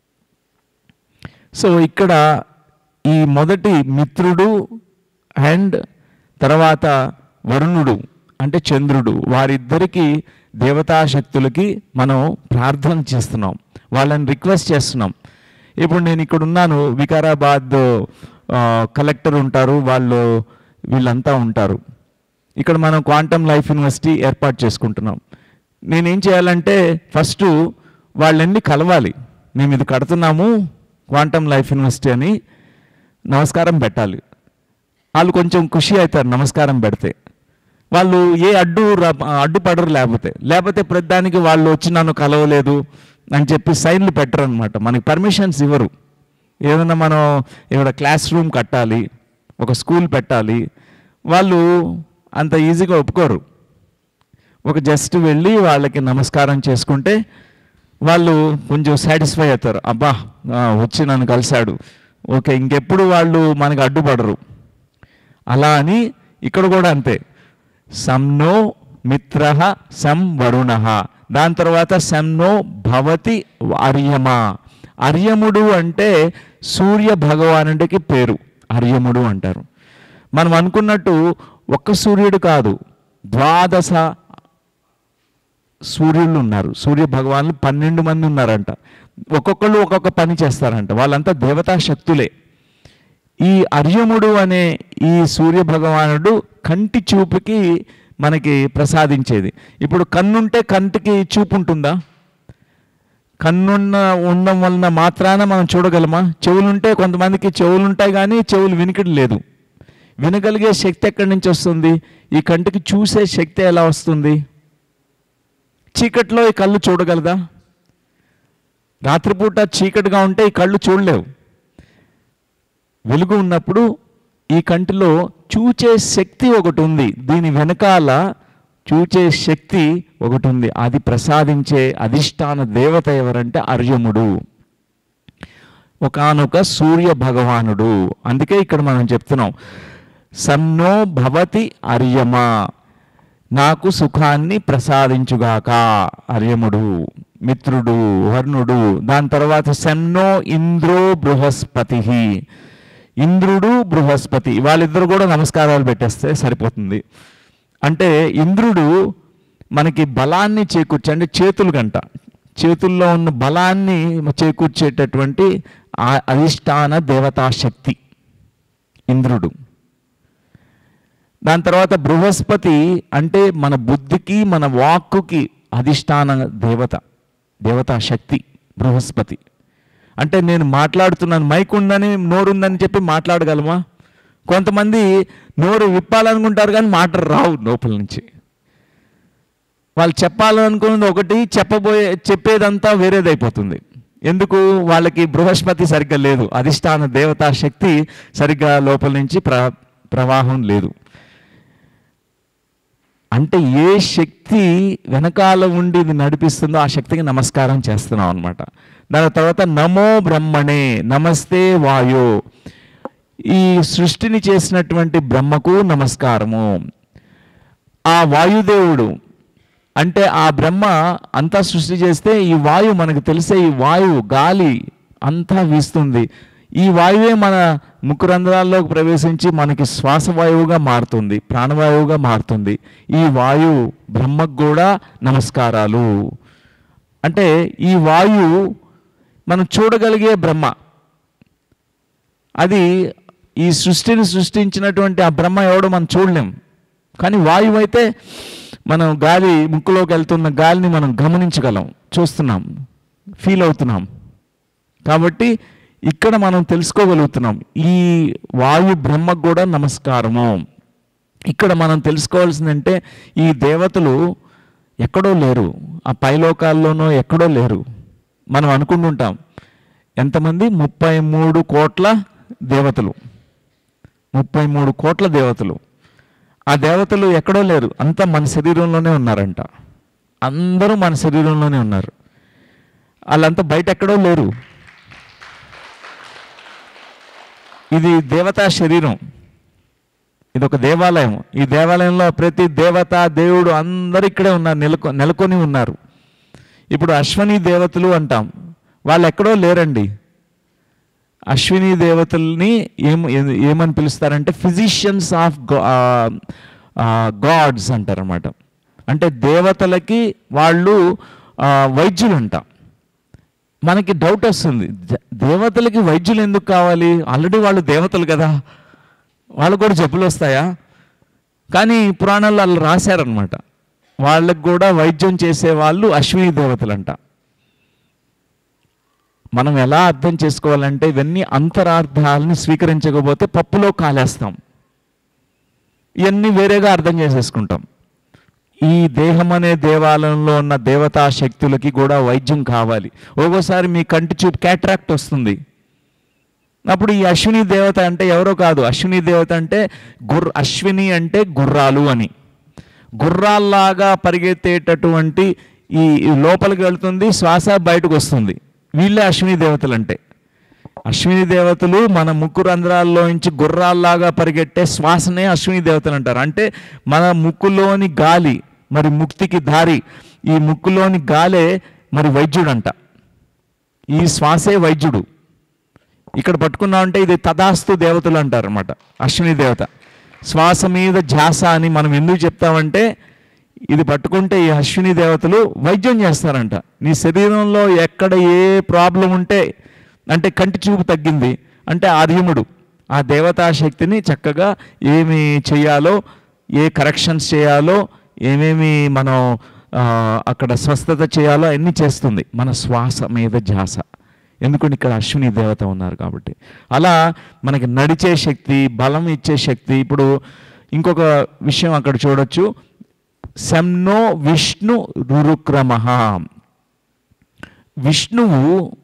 సో ఇక్కడ ఈ మొదటి మిత్రుడు అండ్ తర్వాత వరుణుడు అంటే చంద్రుడు వారిద్దరికి దేవతాశక్తులకి మనం ప్రార్థన చేస్తున్నాం వాళ్ళని రిక్వెస్ట్ చేస్తున్నాం ఇప్పుడు నేను ఇక్కడ ఉన్నాను వికారాబాద్ ఆ, కలెక్టర్ ఉంటారు వాళ్ళు వీళ్ళంతా ఉంటారు ఇక్కడ మనం క్వాంటమ్ లైఫ్ యూనివర్సిటీ ఏర్పాటు చేసుకుంటున్నాం నేనేం చేయాలంటే ఫస్ట్ వాళ్ళని కలవాలి మేము ఇది కడుతున్నాము క్వాంటమ్ లైఫ్ యూనివర్సిటీ అని నమస్కారం పెట్టాలి వాళ్ళు కొంచెం ఖుషి అవుతారు నమస్కారం పెడితే వాళ్ళు ఏ అడ్డు ర- అడ్డుపడరు లేకపోతే లేకపోతే ప్రతిదానికి వాళ్ళు వచ్చి నన్ను కలవలేదు అని చెప్పి సైన్లు పెట్టరు అనమాట మనకి పర్మిషన్స్ ఇవ్వరు ఏదైనా మనం ఇక్కడ క్లాస్ రూమ్ కట్టాలి ఒక స్కూల్ పెట్టాలి వాళ్ళు అంత ఈజీగా ఒప్పుకోరు ఒక జస్ట్ వెళ్ళి వాళ్ళకి నమస్కారం చేసుకుంటే వాళ్ళు కొంచెం సాటిస్ఫై అవుతారు అబ్బా ఆ, వచ్చి నన్ను కలిశాడు ఓకే ఇంకెప్పుడు వాళ్ళు మనకి అడ్డుపడరు అలా అని ఇక్కడ కూడా అంతే సంనో మిత్ర సం వరుణ దాని తర్వాత సంనో భవతి అర్యమా అర్యముడు అంటే సూర్య భగవానుడికి పేరు అర్యముడు అంటారు మనం అనుకున్నట్టు ఒక్క సూర్యుడు కాదు ద్వాదశ సూర్యులు ఉన్నారు సూర్య భగవాన్లు పన్నెండు మంది ఉన్నారంట ఒక్కొక్కళ్ళు ఒక్కొక్క పని చేస్తారంట వాళ్ళంతా దేవతా శక్తులే ఈ అర్యముడు అనే ఈ సూర్య భగవానుడు కంటి చూపుకి మనకి ప్రసాదించేది ఇప్పుడు కన్నుంటే కంటికి చూపు ఉంటుందా కన్నున్న ఉండడం వలన మాత్రాన మనం చూడగలమా చెవులుంటే కొంతమందికి చెవులు ఉంటాయి కానీ చెవులు వినికిడి లేదు వినగలిగే శక్తి ఎక్కడి నుంచి వస్తుంది ఈ కంటికి చూసే శక్తి ఎలా వస్తుంది చీకట్లో ఈ కళ్ళు చూడగలదా రాత్రిపూట చీకటిగా ఉంటే ఈ కళ్ళు చూడలేవు వెలుగు ఉన్నప్పుడు ఈ కంటిలో చూచే శక్తి ఒకటి ఉంది దీని వెనకాల చూచే శక్తి ఒకటి ఉంది అది ప్రసాదించే అధిష్టాన దేవత ఎవరంటే అర్యముడు ఒకానొక సూర్య భగవానుడు అందుకే ఇక్కడ మనం చెప్తున్నాం సన్నో భవతి అర్యమా నాకు సుఖాన్ని ప్రసాదించుగాక అర్యముడు మిత్రుడు వర్ణుడు దాని తర్వాత సన్నో ఇంద్రో బృహస్పతి ఇంద్రుడు బృహస్పతి వాళ్ళిద్దరు కూడా నమస్కారాలు పెట్టేస్తే సరిపోతుంది అంటే ఇంద్రుడు మనకి బలాన్ని చేకూర్చే అంటే చేతులు గంట చేతుల్లో ఉన్న బలాన్ని చేకూర్చేటటువంటి ఆ అధిష్టాన దేవతా శక్తి ఇంద్రుడు దాని తర్వాత బృహస్పతి అంటే మన బుద్ధికి మన వాక్కుకి అధిష్టాన దేవత దేవతా శక్తి బృహస్పతి అంటే నేను మాట్లాడుతున్నాను మైక్ ఉందని నోరు ఉందని చెప్పి మాట్లాడగలమా కొంతమంది నోరు విప్పాలనుకుంటారు కానీ మాట రావు లోపల నుంచి వాళ్ళు చెప్పాలనుకున్నది ఒకటి చెప్పబోయే చెప్పేదంతా వేరేదైపోతుంది ఎందుకు వాళ్ళకి బృహస్పతి సరిగ్గా లేదు అధిష్టాన దేవతా శక్తి సరిగ్గా లోపల నుంచి ప్ర ప్రవాహం లేదు అంటే ఏ శక్తి వెనకాల ఉండి ఇది నడిపిస్తుందో ఆ శక్తికి నమస్కారం చేస్తున్నాం అనమాట దాని తర్వాత నమో బ్రహ్మణే నమస్తే వాయో ఈ సృష్టిని చేసినటువంటి బ్రహ్మకు నమస్కారము ఆ వాయుదేవుడు అంటే ఆ బ్రహ్మ అంతా సృష్టి చేస్తే ఈ వాయువు మనకు తెలిసే ఈ వాయువు గాలి అంతా వీస్తుంది ఈ వాయువే మన ముక్కు రంధ్రాల్లోకి ప్రవేశించి మనకి శ్వాసవాయువుగా మారుతుంది ప్రాణవాయువుగా మారుతుంది ఈ వాయువు బ్రహ్మకు కూడా నమస్కారాలు అంటే ఈ వాయువు మనం చూడగలిగే బ్రహ్మ అది ఈ సృష్టిని సృష్టించినటువంటి ఆ బ్రహ్మ ఎవడో మనం చూడలేం కానీ వాయువు అయితే మనం గాలి ముక్కులోకి వెళ్తున్న గాలిని మనం గమనించగలం చూస్తున్నాం ఫీల్ అవుతున్నాం కాబట్టి ఇక్కడ మనం తెలుసుకోగలుగుతున్నాం ఈ వాయు బ్రహ్మకు కూడా నమస్కారము ఇక్కడ మనం తెలుసుకోవాల్సిందంటే ఈ దేవతలు ఎక్కడో లేరు ఆ పైలోకాల్లోనో ఎక్కడో లేరు మనం అనుకుంటుంటాం ఎంతమంది ముప్పై మూడు కోట్ల దేవతలు ముప్పై మూడు కోట్ల దేవతలు ఆ దేవతలు ఎక్కడో లేరు అంతా మన శరీరంలోనే ఉన్నారంట అందరూ మన శరీరంలోనే ఉన్నారు వాళ్ళంతా బయట ఎక్కడో లేరు ఇది దేవతా శరీరం ఇది ఒక దేవాలయం ఈ దేవాలయంలో ప్రతి దేవత దేవుడు అందరూ ఇక్కడే ఉన్నారు నెలకొ నెలకొని ఉన్నారు ఇప్పుడు అశ్వని దేవతలు అంటాం వాళ్ళు ఎక్కడో లేరండి అశ్విని దేవతల్ని ఏం ఏ- ఏమని పిలుస్తారంటే ఫిజిషియన్స్ ఆఫ్ గాడ్స్ అంటారన్నమాట అంటే దేవతలకి వాళ్ళు ఆ, వైద్యులు అంట మనకి డౌట్ వస్తుంది జ- దేవతలకి వైద్యులు ఎందుకు కావాలి ఆల్రెడీ వాళ్ళు దేవతలు కదా వాళ్ళకు కూడా జబ్బులు వస్తాయా కానీ పురాణాల్లో వాళ్ళు రాశారనమాట వాళ్ళకు కూడా వైద్యం చేసే వాళ్ళు అశ్విని దేవతలంట మనం ఎలా అర్థం చేసుకోవాలంటే ఇవన్నీ అంతరార్థాలని స్వీకరించకపోతే పప్పులో కాలేస్తాం ఇవన్నీ వేరేగా అర్థం చేసేసుకుంటాం ఈ దేహం అనే దేవాలయంలో ఉన్న దేవతా శక్తులకి కూడా వైద్యం కావాలి ఒక్కోసారి మీ కంటి చూపు క్యాట్రాక్ట్ వస్తుంది అప్పుడు ఈ అశ్విని దేవత అంటే ఎవరో కాదు అశ్విని దేవత అంటే గుర్ర అశ్విని అంటే గుర్రాలు అని గుర్రాల్లాగా పరిగెత్తేటటువంటి ఈ ఈ లోపలికి వెళ్తుంది శ్వాస బయటకు వస్తుంది వీళ్ళే అశ్విని దేవతలు అంటే అశ్విని దేవతలు మన ముక్కు రంధ్రాల్లో నుంచి గుర్రాల్లాగా పరిగెట్టే శ్వాసనే అశ్విని దేవతలు అంటారు అంటే మన ముక్కులోని గాలి మరి ముక్తికి దారి ఈ ముక్కులోని గాలే మరి వైద్యుడంట ఈ శ్వాసే వైద్యుడు ఇక్కడ పట్టుకున్నామంటే ఇది తదాస్తు దేవతలు అంటారు అనమాట అశ్విని దేవత శ్వాస మీద ధ్యాస అని మనం ఎందుకు చెప్తామంటే ఇది పట్టుకుంటే ఈ అశ్విని దేవతలు వైద్యం చేస్తారంట నీ శరీరంలో ఎక్కడ ఏ ప్రాబ్లం ఉంటే అంటే కంటి చూపు తగ్గింది అంటే ఆర్యముడు ఆ దేవతా శక్తిని చక్కగా ఏమి చేయాలో ఏ కరెక్షన్స్ చేయాలో ఏమేమి మనం ఆ, అక్కడ స్వస్థత చేయాలో అన్నీ చేస్తుంది మన శ్వాస మీద ధ్యాస ఎందుకంటే ఇక్కడ అశ్విని దేవత ఉన్నారు కాబట్టి అలా మనకి నడిచే శక్తి బలం ఇచ్చే శక్తి ఇప్పుడు ఇంకొక విషయం అక్కడ చూడొచ్చు శంనో విష్ణు రురుక్రమ విష్ణువు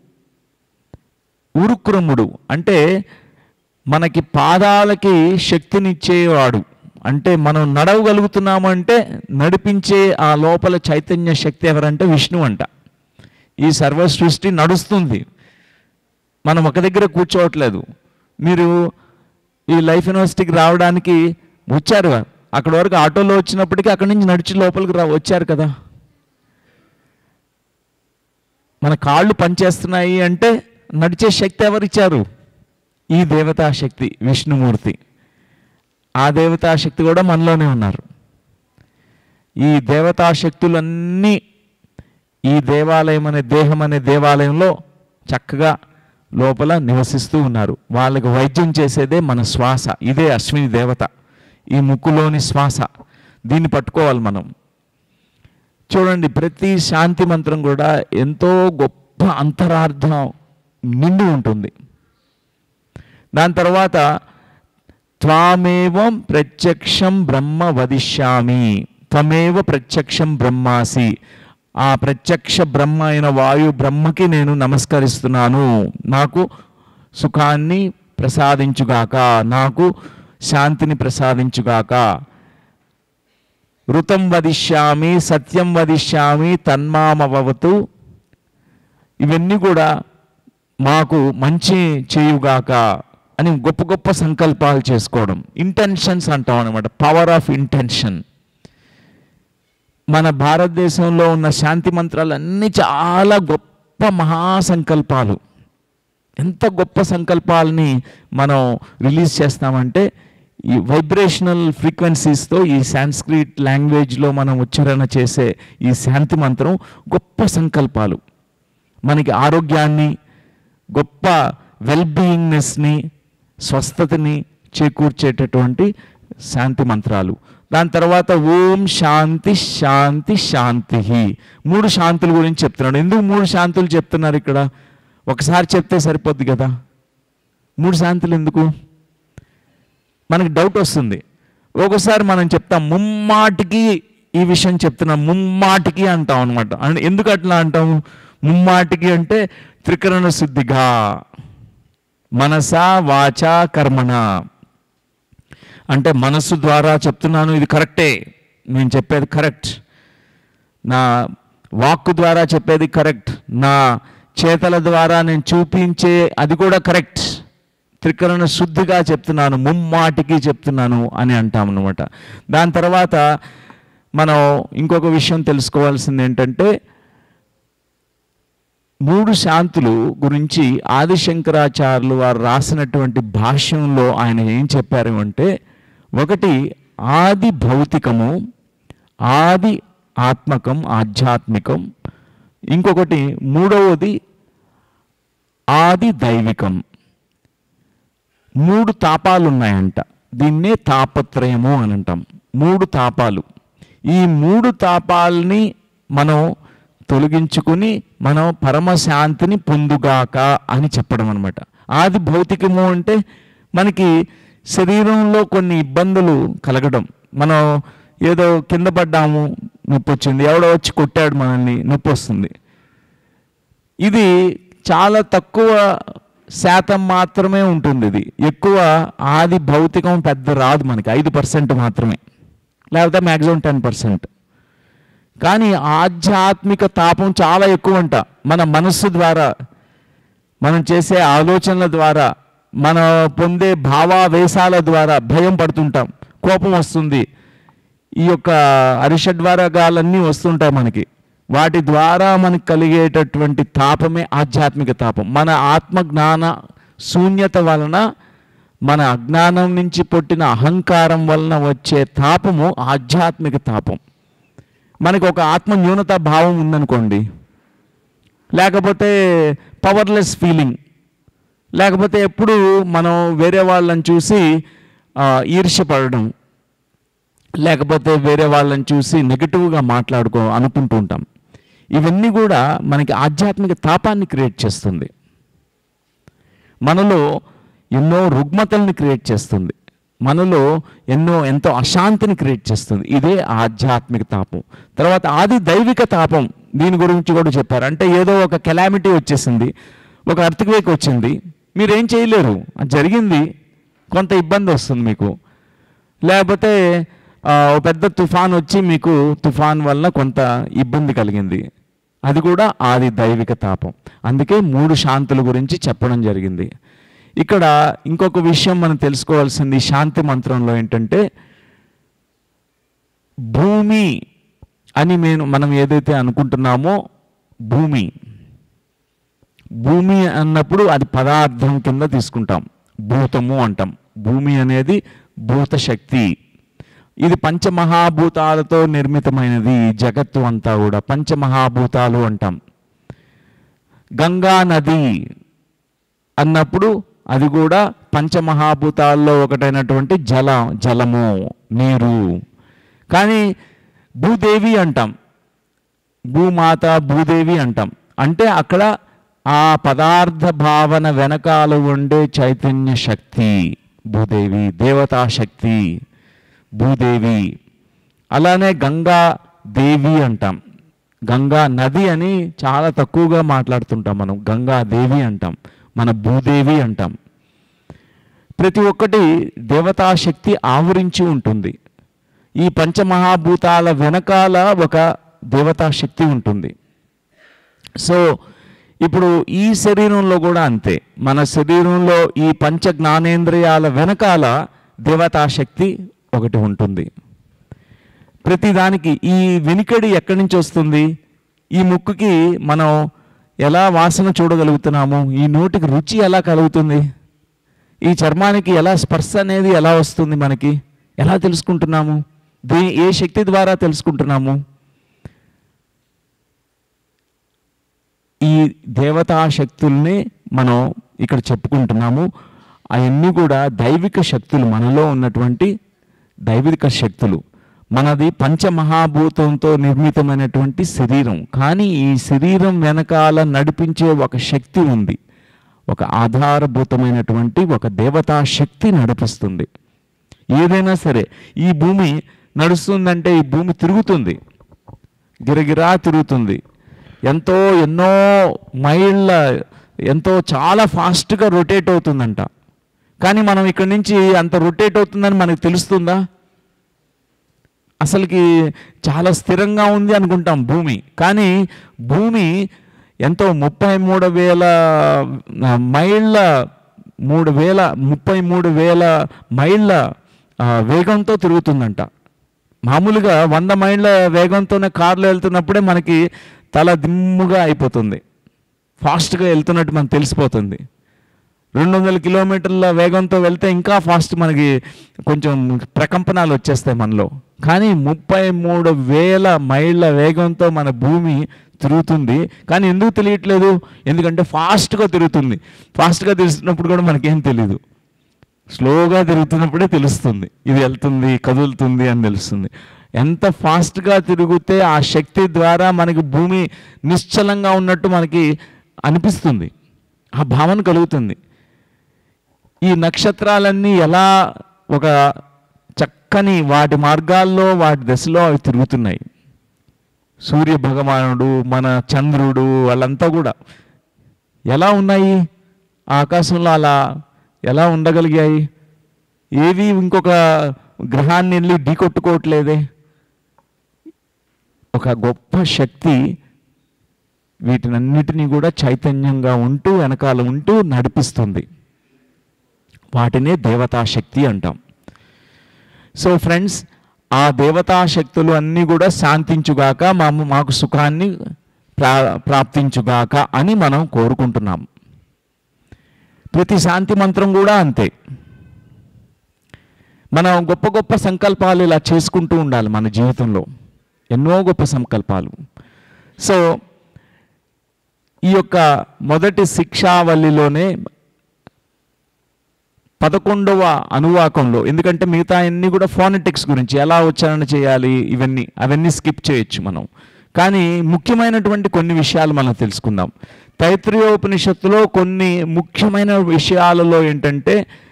ఉరుక్రముడు అంటే మనకి పాదాలకి శక్తినిచ్చేవాడు అంటే మనం నడవగలుగుతున్నాము అంటే నడిపించే ఆ లోపల చైతన్య శక్తి ఎవరంటే విష్ణు అంట ఈ సర్వ సృష్టి నడుస్తుంది మనం ఒక దగ్గర కూర్చోవట్లేదు మీరు ఈ లైఫ్ యూనివర్సిటీకి రావడానికి వచ్చారు అక్కడ వరకు ఆటోలో వచ్చినప్పటికీ అక్కడి నుంచి నడిచి లోపలికి రా వచ్చారు కదా మన కాళ్ళు పనిచేస్తున్నాయి అంటే నడిచే శక్తి ఎవరిచ్చారు ఈ దేవతా శక్తి విష్ణుమూర్తి ఆ దేవతా శక్తి కూడా మనలోనే ఉన్నారు ఈ దేవతా శక్తులన్నీ ఈ దేవాలయం అనే దేహం అనే దేవాలయంలో చక్కగా లోపల నివసిస్తూ ఉన్నారు వాళ్ళకి వైద్యం చేసేదే మన శ్వాస ఇదే అశ్విని దేవత ఈ ముక్కులోని శ్వాస దీన్ని పట్టుకోవాలి మనం చూడండి ప్రతి శాంతి మంత్రం కూడా ఎంతో గొప్ప అంతరార్థం నిండి ఉంటుంది దాని తర్వాత త్వామేవం ప్రత్యక్షం బ్రహ్మ వదిష్యామి త్వమేవ ప్రత్యక్షం బ్రహ్మాసి ఆ ప్రత్యక్ష బ్రహ్మ అయిన వాయు బ్రహ్మకి నేను నమస్కరిస్తున్నాను నాకు సుఖాన్ని ప్రసాదించుగాక నాకు శాంతిని ప్రసాదించుగాక ఋతం వదిష్యామి సత్యం వదిష్యామి తన్మామవతు ఇవన్నీ కూడా మాకు మంచి చేయుగాక అని గొప్ప గొప్ప సంకల్పాలు చేసుకోవడం ఇంటెన్షన్స్ అంటాం అనమాట పవర్ ఆఫ్ ఇంటెన్షన్ మన భారతదేశంలో ఉన్న శాంతి మంత్రాలు అన్నీ చాలా గొప్ప మహాసంకల్పాలు ఎంత గొప్ప సంకల్పాలని మనం రిలీజ్ చేస్తామంటే ఈ వైబ్రేషనల్ ఫ్రీక్వెన్సీస్తో ఈ సాంస్క్రిట్ లాంగ్వేజ్లో మనం ఉచ్చారణ చేసే ఈ శాంతి మంత్రం గొప్ప సంకల్పాలు మనకి ఆరోగ్యాన్ని గొప్ప వెల్ బీయింగ్నెస్ని స్వస్థతని చేకూర్చేటటువంటి శాంతి మంత్రాలు దాని తర్వాత ఓం శాంతి శాంతి శాంతి మూడు శాంతుల గురించి చెప్తున్నాడు ఎందుకు మూడు శాంతులు చెప్తున్నారు ఇక్కడ ఒకసారి చెప్తే సరిపోద్ది కదా మూడు శాంతులు ఎందుకు మనకి డౌట్ వస్తుంది ఒకసారి మనం చెప్తాం ముమ్మాటికి ఈ విషయం చెప్తున్నాం ముమ్మాటికి అంటాం అనమాట అంటే ఎందుకు అట్లా అంటాము ముమ్మాటికి అంటే త్రికరణ శుద్ధిగా మనస వాచ కర్మణ అంటే మనస్సు ద్వారా చెప్తున్నాను ఇది కరెక్టే నేను చెప్పేది కరెక్ట్ నా వాక్కు ద్వారా చెప్పేది కరెక్ట్ నా చేతల ద్వారా నేను చూపించే అది కూడా కరెక్ట్ త్రికరణ శుద్ధిగా చెప్తున్నాను ముమ్మాటికి చెప్తున్నాను అని అంటాం అనమాట దాని తర్వాత మనం ఇంకొక విషయం తెలుసుకోవాల్సింది ఏంటంటే మూడు శాంతులు గురించి ఆదిశంకరాచార్యులు వారు రాసినటువంటి భాష్యంలో ఆయన ఏం చెప్పారు అంటే ఒకటి ఆది భౌతికము ఆది ఆత్మకం ఆధ్యాత్మికం ఇంకొకటి మూడవది ఆది దైవికం మూడు తాపాలు ఉన్నాయంట దీన్నే తాపత్రయము అని అంటాం మూడు తాపాలు ఈ మూడు తాపాలని మనం తొలగించుకుని మనం పరమశాంతిని పొందుగాక అని చెప్పడం అనమాట ఆది భౌతికము అంటే మనకి శరీరంలో కొన్ని ఇబ్బందులు కలగడం మనం ఏదో కింద పడ్డాము నొప్పి వచ్చింది ఎవడో వచ్చి కొట్టాడు మనల్ని నొప్పి వస్తుంది ఇది చాలా తక్కువ శాతం మాత్రమే ఉంటుంది ఇది ఎక్కువ ఆది భౌతికం పెద్ద రాదు మనకి ఐదు పర్సెంట్ మాత్రమే లేకపోతే మ్యాక్సిమం టెన్ పర్సెంట్ కానీ ఆధ్యాత్మిక తాపం చాలా ఎక్కువ అంట మన మనస్సు ద్వారా మనం చేసే ఆలోచనల ద్వారా మన పొందే భావావేశాల ద్వారా భయం పడుతుంటాం కోపం వస్తుంది ఈ యొక్క అరిషడ్వారగాలన్నీ వస్తుంటాయి మనకి వాటి ద్వారా మనకు కలిగేటటువంటి తాపమే ఆధ్యాత్మిక తాపం మన ఆత్మ జ్ఞాన శూన్యత వలన మన అజ్ఞానం నుంచి పుట్టిన అహంకారం వలన వచ్చే తాపము ఆధ్యాత్మిక తాపం మనకి ఒక ఆత్మ న్యూనత భావం ఉందనుకోండి లేకపోతే పవర్లెస్ ఫీలింగ్ లేకపోతే ఎప్పుడు మనం వేరే వాళ్ళని చూసి ఆ, ఈర్ష్యపడడం లేకపోతే వేరే వాళ్ళని చూసి నెగిటివ్గా మాట్లాడుకో అనుకుంటూ ఉంటాం ఇవన్నీ కూడా మనకి ఆధ్యాత్మిక తాపాన్ని క్రియేట్ చేస్తుంది మనలో ఎన్నో రుగ్మతల్ని క్రియేట్ చేస్తుంది మనలో ఎన్నో ఎంతో అశాంతిని క్రియేట్ చేస్తుంది ఇదే ఆధ్యాత్మిక తాపం తర్వాత ఆది దైవిక తాపం దీని గురించి కూడా చెప్పారు అంటే ఏదో ఒక కెలామిటీ వచ్చేసింది ఒక అర్థక్వేక్ వచ్చింది మీరేం చేయలేరు అది జరిగింది కొంత ఇబ్బంది వస్తుంది మీకు లేకపోతే ఆ, ఓ పెద్ద తుఫాన్ వచ్చి మీకు తుఫాన్ వల్ల కొంత ఇబ్బంది కలిగింది అది కూడా ఆది దైవిక తాపం అందుకే మూడు శాంతుల గురించి చెప్పడం జరిగింది ఇక్కడ ఇంకొక విషయం మనం తెలుసుకోవాల్సింది ఈ శాంతి మంత్రంలో ఏంటంటే భూమి అని మేము మనం ఏదైతే అనుకుంటున్నామో భూమి భూమి అన్నప్పుడు అది పదార్థం కింద తీసుకుంటాం భూతము అంటాం భూమి అనేది భూత శక్తి ఇది పంచమహాభూతాలతో నిర్మితమైనది ఈ జగత్తు అంతా కూడా పంచమహాభూతాలు అంటాం గంగా నది అన్నప్పుడు అది కూడా పంచమహాభూతాల్లో ఒకటైనటువంటి జల జలము నీరు కానీ భూదేవి అంటాం భూమాత భూదేవి అంటాం అంటే అక్కడ ఆ పదార్థ భావన వెనకాల ఉండే చైతన్య శక్తి భూదేవి దేవతా శక్తి భూదేవి అలానే గంగా దేవి అంటాం గంగా నది అని చాలా తక్కువగా మాట్లాడుతుంటాం మనం గంగా దేవి అంటాం మన భూదేవి అంటాం ప్రతి ఒక్కటి దేవతా శక్తి ఆవరించి ఉంటుంది ఈ పంచమహాభూతాల వెనకాల ఒక దేవతా శక్తి ఉంటుంది సో ఇప్పుడు ఈ శరీరంలో కూడా అంతే మన శరీరంలో ఈ పంచ జ్ఞానేంద్రియాల వెనకాల దేవతా శక్తి ఒకటి ఉంటుంది ప్రతిదానికి ఈ వెనుకడి ఎక్కడి నుంచి వస్తుంది ఈ ముక్కుకి మనం ఎలా వాసన చూడగలుగుతున్నాము ఈ నోటికి రుచి ఎలా కలుగుతుంది ఈ చర్మానికి ఎలా స్పర్శ అనేది ఎలా వస్తుంది మనకి ఎలా తెలుసుకుంటున్నాము దే ఏ శక్తి ద్వారా తెలుసుకుంటున్నాము ఈ దేవతా శక్తుల్ని మనం ఇక్కడ చెప్పుకుంటున్నాము అవన్నీ కూడా దైవిక శక్తులు మనలో ఉన్నటువంటి దైవిక శక్తులు మనది పంచమహాభూతంతో నిర్మితమైనటువంటి శరీరం కానీ ఈ శరీరం వెనకాల నడిపించే ఒక శక్తి ఉంది ఒక ఆధారభూతమైనటువంటి ఒక దేవతా శక్తి నడిపిస్తుంది ఏదైనా సరే ఈ భూమి నడుస్తుందంటే ఈ భూమి తిరుగుతుంది గిరగిరా తిరుగుతుంది ఎంతో ఎన్నో మైళ్ళ ఎంతో చాలా ఫాస్ట్గా రొటేట్ అవుతుందంట కానీ మనం ఇక్కడి నుంచి అంత రొటేట్ అవుతుందని మనకు తెలుస్తుందా అసలుకి చాలా స్థిరంగా ఉంది అనుకుంటాం భూమి కానీ భూమి ఎంతో ముప్పై మూడు వేల ఆ, మైళ్ళ మూడు వేల ముప్పై మూడు వేల మైళ్ళ ఆ, వేగంతో తిరుగుతుందంట మామూలుగా వంద మైళ్ళ వేగంతోనే కార్లో వెళ్తున్నప్పుడే మనకి తల దిమ్ముగా అయిపోతుంది ఫాస్ట్గా వెళ్తున్నట్టు మనకు తెలిసిపోతుంది రెండు వందల కిలోమీటర్ల వేగంతో వెళ్తే ఇంకా ఫాస్ట్ మనకి కొంచెం ప్రకంపనాలు వచ్చేస్తాయి మనలో కానీ ముప్పై మూడు వేల మైళ్ళ వేగంతో మన భూమి తిరుగుతుంది కానీ ఎందుకు తెలియట్లేదు ఎందుకంటే ఫాస్ట్గా తిరుగుతుంది ఫాస్ట్గా తిరుగుతున్నప్పుడు కూడా మనకేం తెలియదు స్లోగా తిరుగుతున్నప్పుడే తెలుస్తుంది ఇది వెళ్తుంది కదులుతుంది అని తెలుస్తుంది ఎంత ఫాస్ట్గా తిరిగితే ఆ శక్తి ద్వారా మనకి భూమి నిశ్చలంగా ఉన్నట్టు మనకి అనిపిస్తుంది ఆ భావన కలుగుతుంది ఈ నక్షత్రాలన్నీ ఎలా ఒక చక్కని వాటి మార్గాల్లో వాటి దశలో అవి తిరుగుతున్నాయి సూర్య భగవానుడు మన చంద్రుడు వాళ్ళంతా కూడా ఎలా ఉన్నాయి ఆ ఆకాశంలో అలా ఎలా ఉండగలిగాయి ఏవి ఇంకొక గ్రహాన్ని వెళ్ళి ఢీకొట్టుకోవట్లేదే ఒక గొప్ప శక్తి వీటినన్నిటినీ కూడా చైతన్యంగా ఉంటూ వెనకాల ఉంటూ నడిపిస్తుంది వాటినే దేవతా శక్తి అంటాం సో ఫ్రెండ్స్ ఆ దేవతా శక్తులు అన్నీ కూడా శాంతించుగాక మా మాకు సుఖాన్ని ప్రా ప్రాప్తించుగాక అని మనం కోరుకుంటున్నాం ప్రతి శాంతి మంత్రం కూడా అంతే మనం గొప్ప గొప్ప సంకల్పాలు ఇలా చేసుకుంటూ ఉండాలి మన జీవితంలో ఎన్నో గొప్ప సంకల్పాలు సో ఈ యొక్క మొదటి శిక్షావళిలోనే పదకొండవ అనువాకంలో ఎందుకంటే మిగతా అన్ని కూడా ఫోనెటిక్స్ గురించి ఎలా ఉచ్చారణ చేయాలి ఇవన్నీ అవన్నీ స్కిప్ చేయొచ్చు మనం కానీ ముఖ్యమైనటువంటి కొన్ని విషయాలు మనం తెలుసుకుందాం తైత్రయోపనిషత్తులో కొన్ని ముఖ్యమైన విషయాలలో ఏంటంటే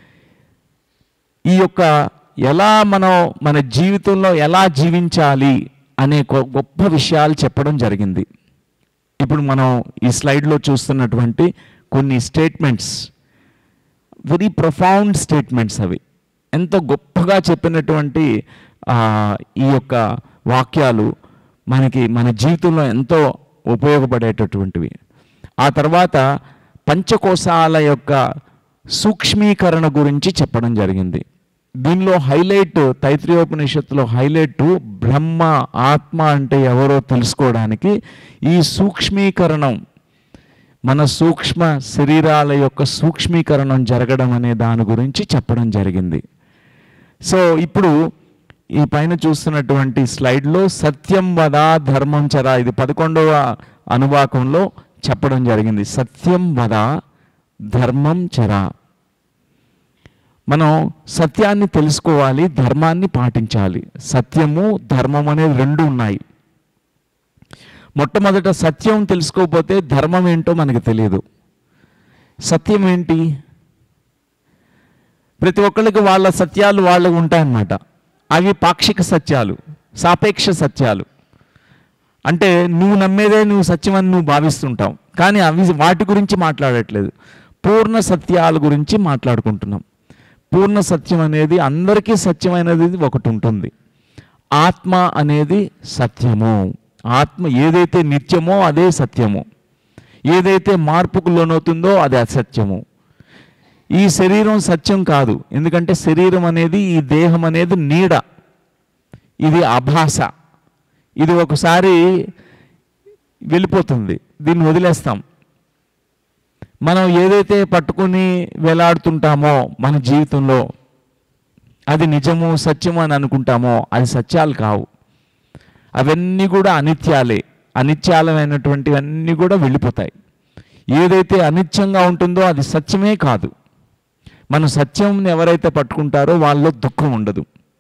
ఈ యొక్క ఎలా మనం మన జీవితంలో ఎలా జీవించాలి అనే గొ- గొప్ప విషయాలు చెప్పడం జరిగింది ఇప్పుడు మనం ఈ స్లైడ్లో చూస్తున్నటువంటి కొన్ని స్టేట్మెంట్స్ వెరీ ప్రొఫౌండ్ స్టేట్మెంట్స్ అవి ఎంత గొప్పగా చెప్పినటువంటి ఆ, ఈ యొక్క వాక్యాలు మనకి మన జీవితంలో ఎంతో ఉపయోగపడేటటువంటివి ఆ తర్వాత పంచకోశాల యొక్క సూక్ష్మీకరణ గురించి చెప్పడం జరిగింది దీనిలో హైలైట్ తైత్రీయోపనిషత్తులో హైలైట్ బ్రహ్మ ఆత్మ అంటే ఎవరో తెలుసుకోవడానికి ఈ సూక్ష్మీకరణం మన సూక్ష్మ శరీరాల యొక్క సూక్ష్మీకరణం జరగడం అనే దాని గురించి చెప్పడం జరిగింది సో ఇప్పుడు ఈ పైన చూస్తున్నటువంటి స్లైడ్లో సత్యం వద ధర్మం చర ఇది పదకొండవ అనువాకంలో చెప్పడం జరిగింది సత్యం వద ధర్మం చర మనం సత్యాన్ని తెలుసుకోవాలి ధర్మాన్ని పాటించాలి సత్యము ధర్మం అనేది రెండు ఉన్నాయి మొట్టమొదట సత్యం తెలుసుకోకపోతే ధర్మం ఏంటో మనకు తెలియదు సత్యం ఏంటి ప్రతి ఒక్కరికి వాళ్ళ సత్యాలు వాళ్ళకు ఉంటాయన్నమాట అవి పాక్షిక సత్యాలు సాపేక్ష సత్యాలు అంటే నువ్వు నమ్మేదే నువ్వు సత్యమని నువ్వు భావిస్తుంటావు కానీ అవి వాటి గురించి మాట్లాడట్లేదు పూర్ణ సత్యాల గురించి మాట్లాడుకుంటున్నాం పూర్ణ సత్యం అనేది అందరికీ సత్యమైనది ఒకటి ఉంటుంది ఆత్మ అనేది సత్యము ఆత్మ ఏదైతే నిత్యమో అదే సత్యము ఏదైతే మార్పుకు లోనవుతుందో అది అసత్యము ఈ శరీరం సత్యం కాదు ఎందుకంటే శరీరం అనేది ఈ దేహం అనేది నీడ ఇది అభాస ఇది ఒకసారి వెళ్ళిపోతుంది దీన్ని వదిలేస్తాం మనం ఏదైతే పట్టుకుని వేలాడుతుంటామో మన జీవితంలో అది నిజము సత్యము అని అనుకుంటామో అది సత్యాలు కావు అవన్నీ కూడా అనిత్యాలే అనిత్యాలమైనటువంటివన్నీ కూడా వెళ్ళిపోతాయి ఏదైతే అనిత్యంగా ఉంటుందో అది సత్యమే కాదు మన సత్యంని ఎవరైతే పట్టుకుంటారో వాళ్ళలో దుఃఖం ఉండదు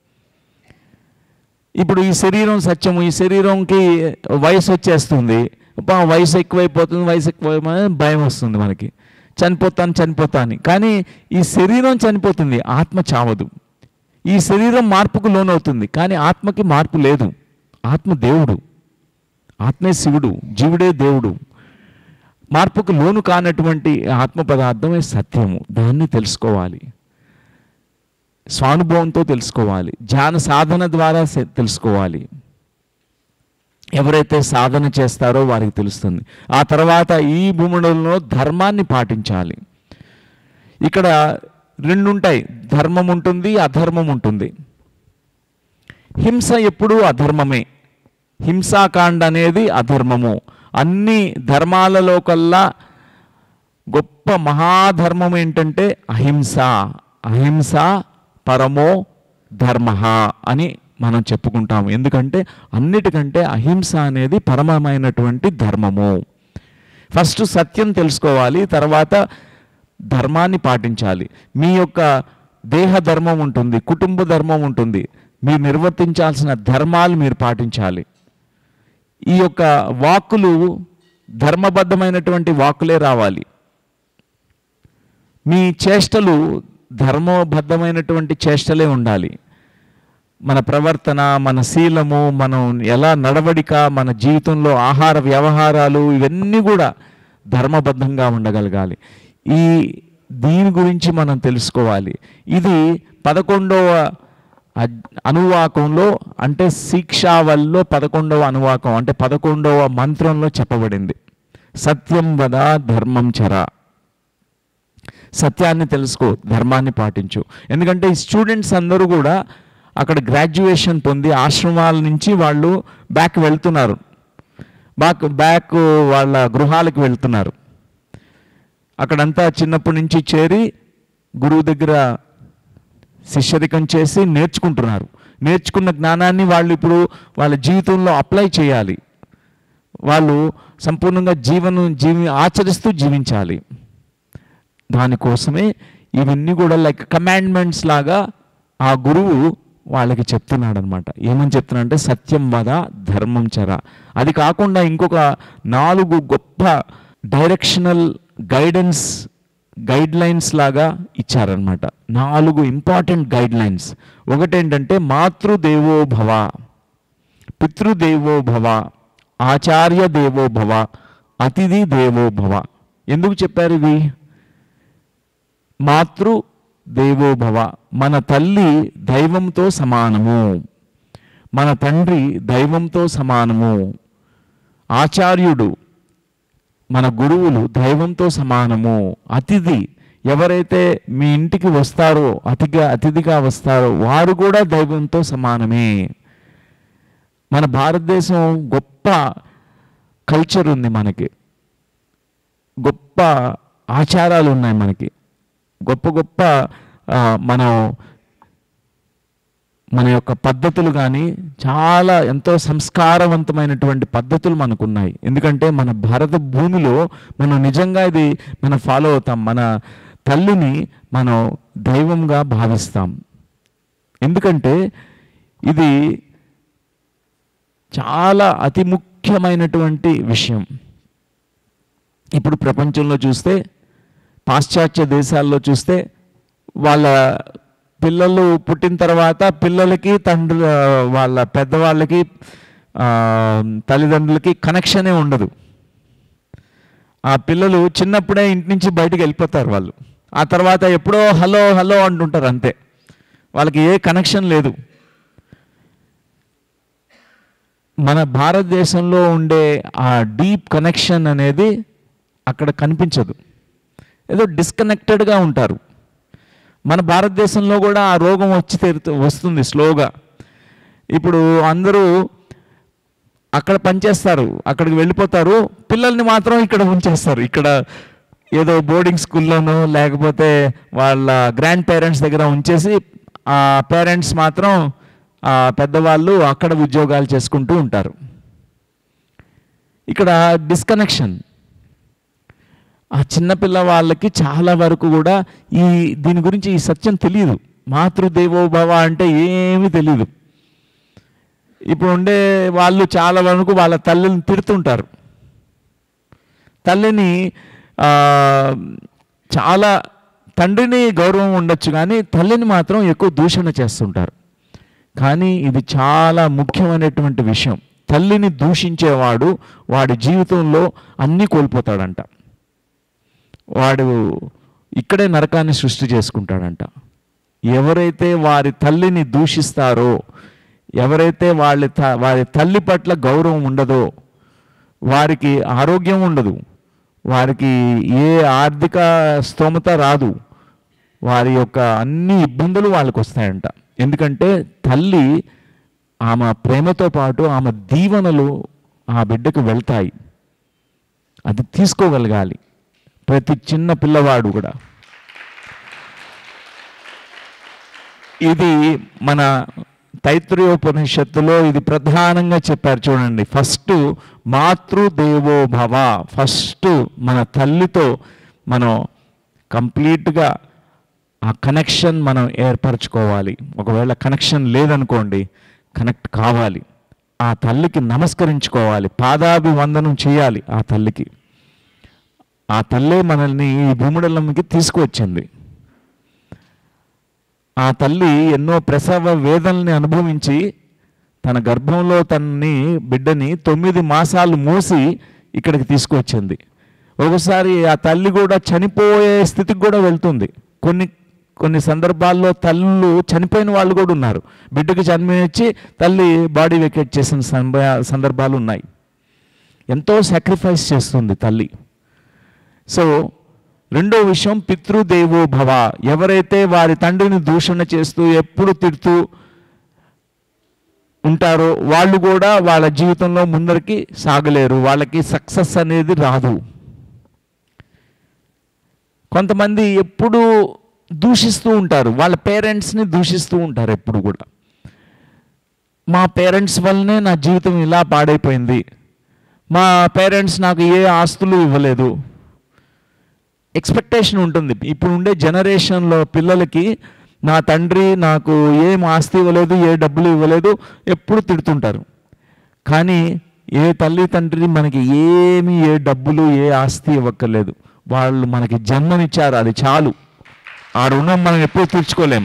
ఇప్పుడు ఈ శరీరం సత్యము ఈ శరీరంకి వయసు వచ్చేస్తుంది అబ్బా, వయసు ఎక్కువైపోతుంది వయసు ఎక్కువైపోతుంది భయం వస్తుంది మనకి చనిపోతాను చనిపోతాను కానీ ఈ శరీరం చనిపోతుంది ఆత్మ చావదు ఈ శరీరం మార్పుకు లోనవుతుంది కానీ ఆత్మకి మార్పు లేదు ఆత్మ దేవుడు ఆత్మే శివుడు జీవుడే దేవుడు మార్పుకు లోను కానటువంటి ఆత్మ పదార్థమే సత్యము దాన్ని తెలుసుకోవాలి స్వానుభవంతో తెలుసుకోవాలి ధ్యాన సాధన ద్వారా సె- తెలుసుకోవాలి ఎవరైతే సాధన చేస్తారో వారికి తెలుస్తుంది ఆ తర్వాత ఈ భూములలో ధర్మాన్ని పాటించాలి ఇక్కడ రెండు ఉంటాయి ధర్మం ఉంటుంది అధర్మం ఉంటుంది హింస ఎప్పుడూ అధర్మమే హింసాకాండ అనేది అధర్మము అన్ని ధర్మాలలో కల్లా గొప్ప మహాధర్మం ఏంటంటే అహింస అహింస పరమో ధర్మ అని మనం చెప్పుకుంటాము ఎందుకంటే అన్నిటికంటే అహింస అనేది పరమమైనటువంటి ధర్మము ఫస్ట్ సత్యం తెలుసుకోవాలి తర్వాత ధర్మాన్ని పాటించాలి మీ యొక్క దేహ ధర్మం ఉంటుంది కుటుంబ ధర్మం ఉంటుంది మీరు నిర్వర్తించాల్సిన ధర్మాలు మీరు పాటించాలి ఈ యొక్క వాక్కులు ధర్మబద్ధమైనటువంటి వాక్కులే రావాలి మీ చేష్టలు ధర్మబద్ధమైనటువంటి చేష్టలే ఉండాలి మన ప్రవర్తన మన శీలము మనం ఎలా నడవడిక మన జీవితంలో ఆహార వ్యవహారాలు ఇవన్నీ కూడా ధర్మబద్ధంగా ఉండగలగాలి ఈ దీని గురించి మనం తెలుసుకోవాలి ఇది పదకొండవ అద్- అనువాకంలో అంటే శిక్షావల్లో పదకొండవ అనువాకం అంటే పదకొండవ మంత్రంలో చెప్పబడింది సత్యం వద ధర్మం చర సత్యాన్ని తెలుసుకో ధర్మాన్ని పాటించు ఎందుకంటే ఈ స్టూడెంట్స్ అందరూ కూడా అక్కడ గ్రాడ్యుయేషన్ పొంది ఆశ్రమాల నుంచి వాళ్ళు బ్యాక్ వెళ్తున్నారు బ్యాక్ బ్యాక్ వాళ్ళ గృహాలకు వెళ్తున్నారు అక్కడంతా చిన్నప్పటి నుంచి చేరి గురువు దగ్గర శిష్యరికం చేసి నేర్చుకుంటున్నారు నేర్చుకున్న జ్ఞానాన్ని వాళ్ళు ఇప్పుడు వాళ్ళ జీవితంలో అప్లై చేయాలి వాళ్ళు సంపూర్ణంగా జీవనం జీవి ఆచరిస్తూ జీవించాలి దానికోసమే ఇవన్నీ కూడా లైక్ కమాండ్మెంట్స్ లాగా ఆ గురువు వాళ్ళకి చెప్తున్నాడు అనమాట ఏమని చెప్తున్నాడంటే సత్యం వద ధర్మం చర అది కాకుండా ఇంకొక నాలుగు గొప్ప డైరెక్షనల్ గైడెన్స్ గైడ్ లైన్స్ లాగా ఇచ్చారనమాట నాలుగు ఇంపార్టెంట్ గైడ్ లైన్స్ ఒకటేంటంటే మాతృదేవో భవ పితృదేవో భవ ఆచార్య దేవో భవ అతిథి దేవో భవ ఎందుకు చెప్పారు ఇవి మాతృ దేవో భవ మన తల్లి దైవంతో సమానము మన తండ్రి దైవంతో సమానము ఆచార్యుడు మన గురువులు దైవంతో సమానము అతిథి ఎవరైతే మీ ఇంటికి వస్తారో అతిగా అతిథిగా వస్తారో వారు కూడా దైవంతో సమానమే మన భారతదేశం గొప్ప కల్చర్ ఉంది మనకి గొప్ప ఆచారాలు ఉన్నాయి మనకి గొప్ప గొప్ప ఆ, మనం మన యొక్క పద్ధతులు కానీ చాలా ఎంతో సంస్కారవంతమైనటువంటి పద్ధతులు మనకున్నాయి ఎందుకంటే మన భారత భూమిలో మనం నిజంగా ఇది మనం ఫాలో అవుతాం మన తల్లిని మనం దైవంగా భావిస్తాం ఎందుకంటే ఇది చాలా అతి ముఖ్యమైనటువంటి విషయం ఇప్పుడు ప్రపంచంలో చూస్తే పాశ్చాత్య దేశాల్లో చూస్తే వాళ్ళ పిల్లలు పుట్టిన తర్వాత పిల్లలకి తండ్రి వాళ్ళ పెద్దవాళ్ళకి ఆ, తల్లిదండ్రులకి కనెక్షనే ఉండదు ఆ పిల్లలు చిన్నప్పుడే ఇంటి నుంచి బయటికి వెళ్ళిపోతారు వాళ్ళు ఆ తర్వాత ఎప్పుడో హలో హలో అంటుంటారు అంతే వాళ్ళకి ఏ కనెక్షన్ లేదు మన భారతదేశంలో ఉండే ఆ డీప్ కనెక్షన్ అనేది అక్కడ కనిపించదు ఏదో డిస్కనెక్టెడ్గా ఉంటారు మన భారతదేశంలో కూడా ఆ రోగం వచ్చి తీరుతూ వస్తుంది స్లోగా ఇప్పుడు అందరూ అక్కడ పనిచేస్తారు అక్కడికి వెళ్ళిపోతారు పిల్లల్ని మాత్రం ఇక్కడ ఉంచేస్తారు ఇక్కడ ఏదో బోర్డింగ్ స్కూల్లోనో లేకపోతే వాళ్ళ గ్రాండ్ పేరెంట్స్ దగ్గర ఉంచేసి ఆ పేరెంట్స్ మాత్రం ఆ పెద్దవాళ్ళు అక్కడ ఉద్యోగాలు చేసుకుంటూ ఉంటారు ఇక్కడ డిస్కనెక్షన్ ఆ చిన్నపిల్ల వాళ్ళకి చాలా వరకు కూడా ఈ దీని గురించి ఈ సత్యం తెలియదు మాతృదేవోభవ అంటే ఏమీ తెలియదు ఇప్పుడు ఉండే వాళ్ళు చాలా వరకు వాళ్ళ తల్లిని తిడుతుంటారు తల్లిని ఆ, చాలా తండ్రిని గౌరవం ఉండొచ్చు కానీ తల్లిని మాత్రం ఎక్కువ దూషణ చేస్తుంటారు కానీ ఇది చాలా ముఖ్యమైనటువంటి విషయం తల్లిని దూషించేవాడు వాడి జీవితంలో అన్నీ కోల్పోతాడంట వాడు ఇక్కడే నరకాన్ని సృష్టి చేసుకుంటాడంట ఎవరైతే వారి తల్లిని దూషిస్తారో ఎవరైతే వాళ్ళ త వారి తల్లి పట్ల గౌరవం ఉండదో వారికి ఆరోగ్యం ఉండదు వారికి ఏ ఆర్థిక స్తోమత రాదు వారి యొక్క అన్ని ఇబ్బందులు వాళ్ళకు వస్తాయంట ఎందుకంటే తల్లి ఆమె ప్రేమతో పాటు ఆమె దీవెనలు ఆ బిడ్డకు వెళ్తాయి అది తీసుకోగలగాలి ప్రతి చిన్న పిల్లవాడు కూడా ఇది మన తైత్రయోపనిషత్తులో ఇది ప్రధానంగా చెప్పారు చూడండి ఫస్ట్ మాతృదేవో భవ ఫస్ట్ మన తల్లితో మనం కంప్లీట్గా ఆ కనెక్షన్ మనం ఏర్పరచుకోవాలి ఒకవేళ కనెక్షన్ లేదనుకోండి కనెక్ట్ కావాలి ఆ తల్లికి నమస్కరించుకోవాలి పాదాభివందనం చేయాలి ఆ తల్లికి ఆ తల్లే మనల్ని ఈ భూముడలంకి తీసుకువచ్చింది ఆ తల్లి ఎన్నో ప్రసవ వేదనల్ని అనుభవించి తన గర్భంలో తనని బిడ్డని తొమ్మిది మాసాలు మూసి ఇక్కడికి తీసుకువచ్చింది ఒకసారి ఆ తల్లి కూడా చనిపోయే స్థితికి కూడా వెళ్తుంది కొన్ని కొన్ని సందర్భాల్లో తల్లులు చనిపోయిన వాళ్ళు కూడా ఉన్నారు బిడ్డకి జన్మనిచ్చి తల్లి బాడీ వెకేట్ చేసిన సంబ- సందర్భాలు ఉన్నాయి ఎంతో సాక్రిఫైస్ చేస్తుంది తల్లి సో రెండో విషయం పితృదేవో భవ ఎవరైతే వారి తండ్రిని దూషణ చేస్తూ ఎప్పుడు తిడుతూ ఉంటారో వాళ్ళు కూడా వాళ్ళ జీవితంలో ముందరికి సాగలేరు వాళ్ళకి సక్సెస్ అనేది రాదు కొంతమంది ఎప్పుడు దూషిస్తూ ఉంటారు వాళ్ళ పేరెంట్స్ని దూషిస్తూ ఉంటారు ఎప్పుడు కూడా మా పేరెంట్స్ వల్లనే నా జీవితం ఇలా పాడైపోయింది మా పేరెంట్స్ నాకు ఏ ఆస్తులు ఇవ్వలేదు ఎక్స్పెక్టేషన్ ఉంటుంది ఇప్పుడు ఉండే జనరేషన్లో పిల్లలకి నా తండ్రి నాకు ఏం ఆస్తి ఇవ్వలేదు ఏ డబ్బులు ఇవ్వలేదు ఎప్పుడు తిడుతుంటారు కానీ ఏ తల్లి తండ్రి మనకి ఏమి ఏ డబ్బులు ఏ ఆస్తి ఇవ్వక్కర్లేదు వాళ్ళు మనకి జన్మనిచ్చారు అది చాలు ఆ రుణం మనం ఎప్పుడు తీర్చుకోలేం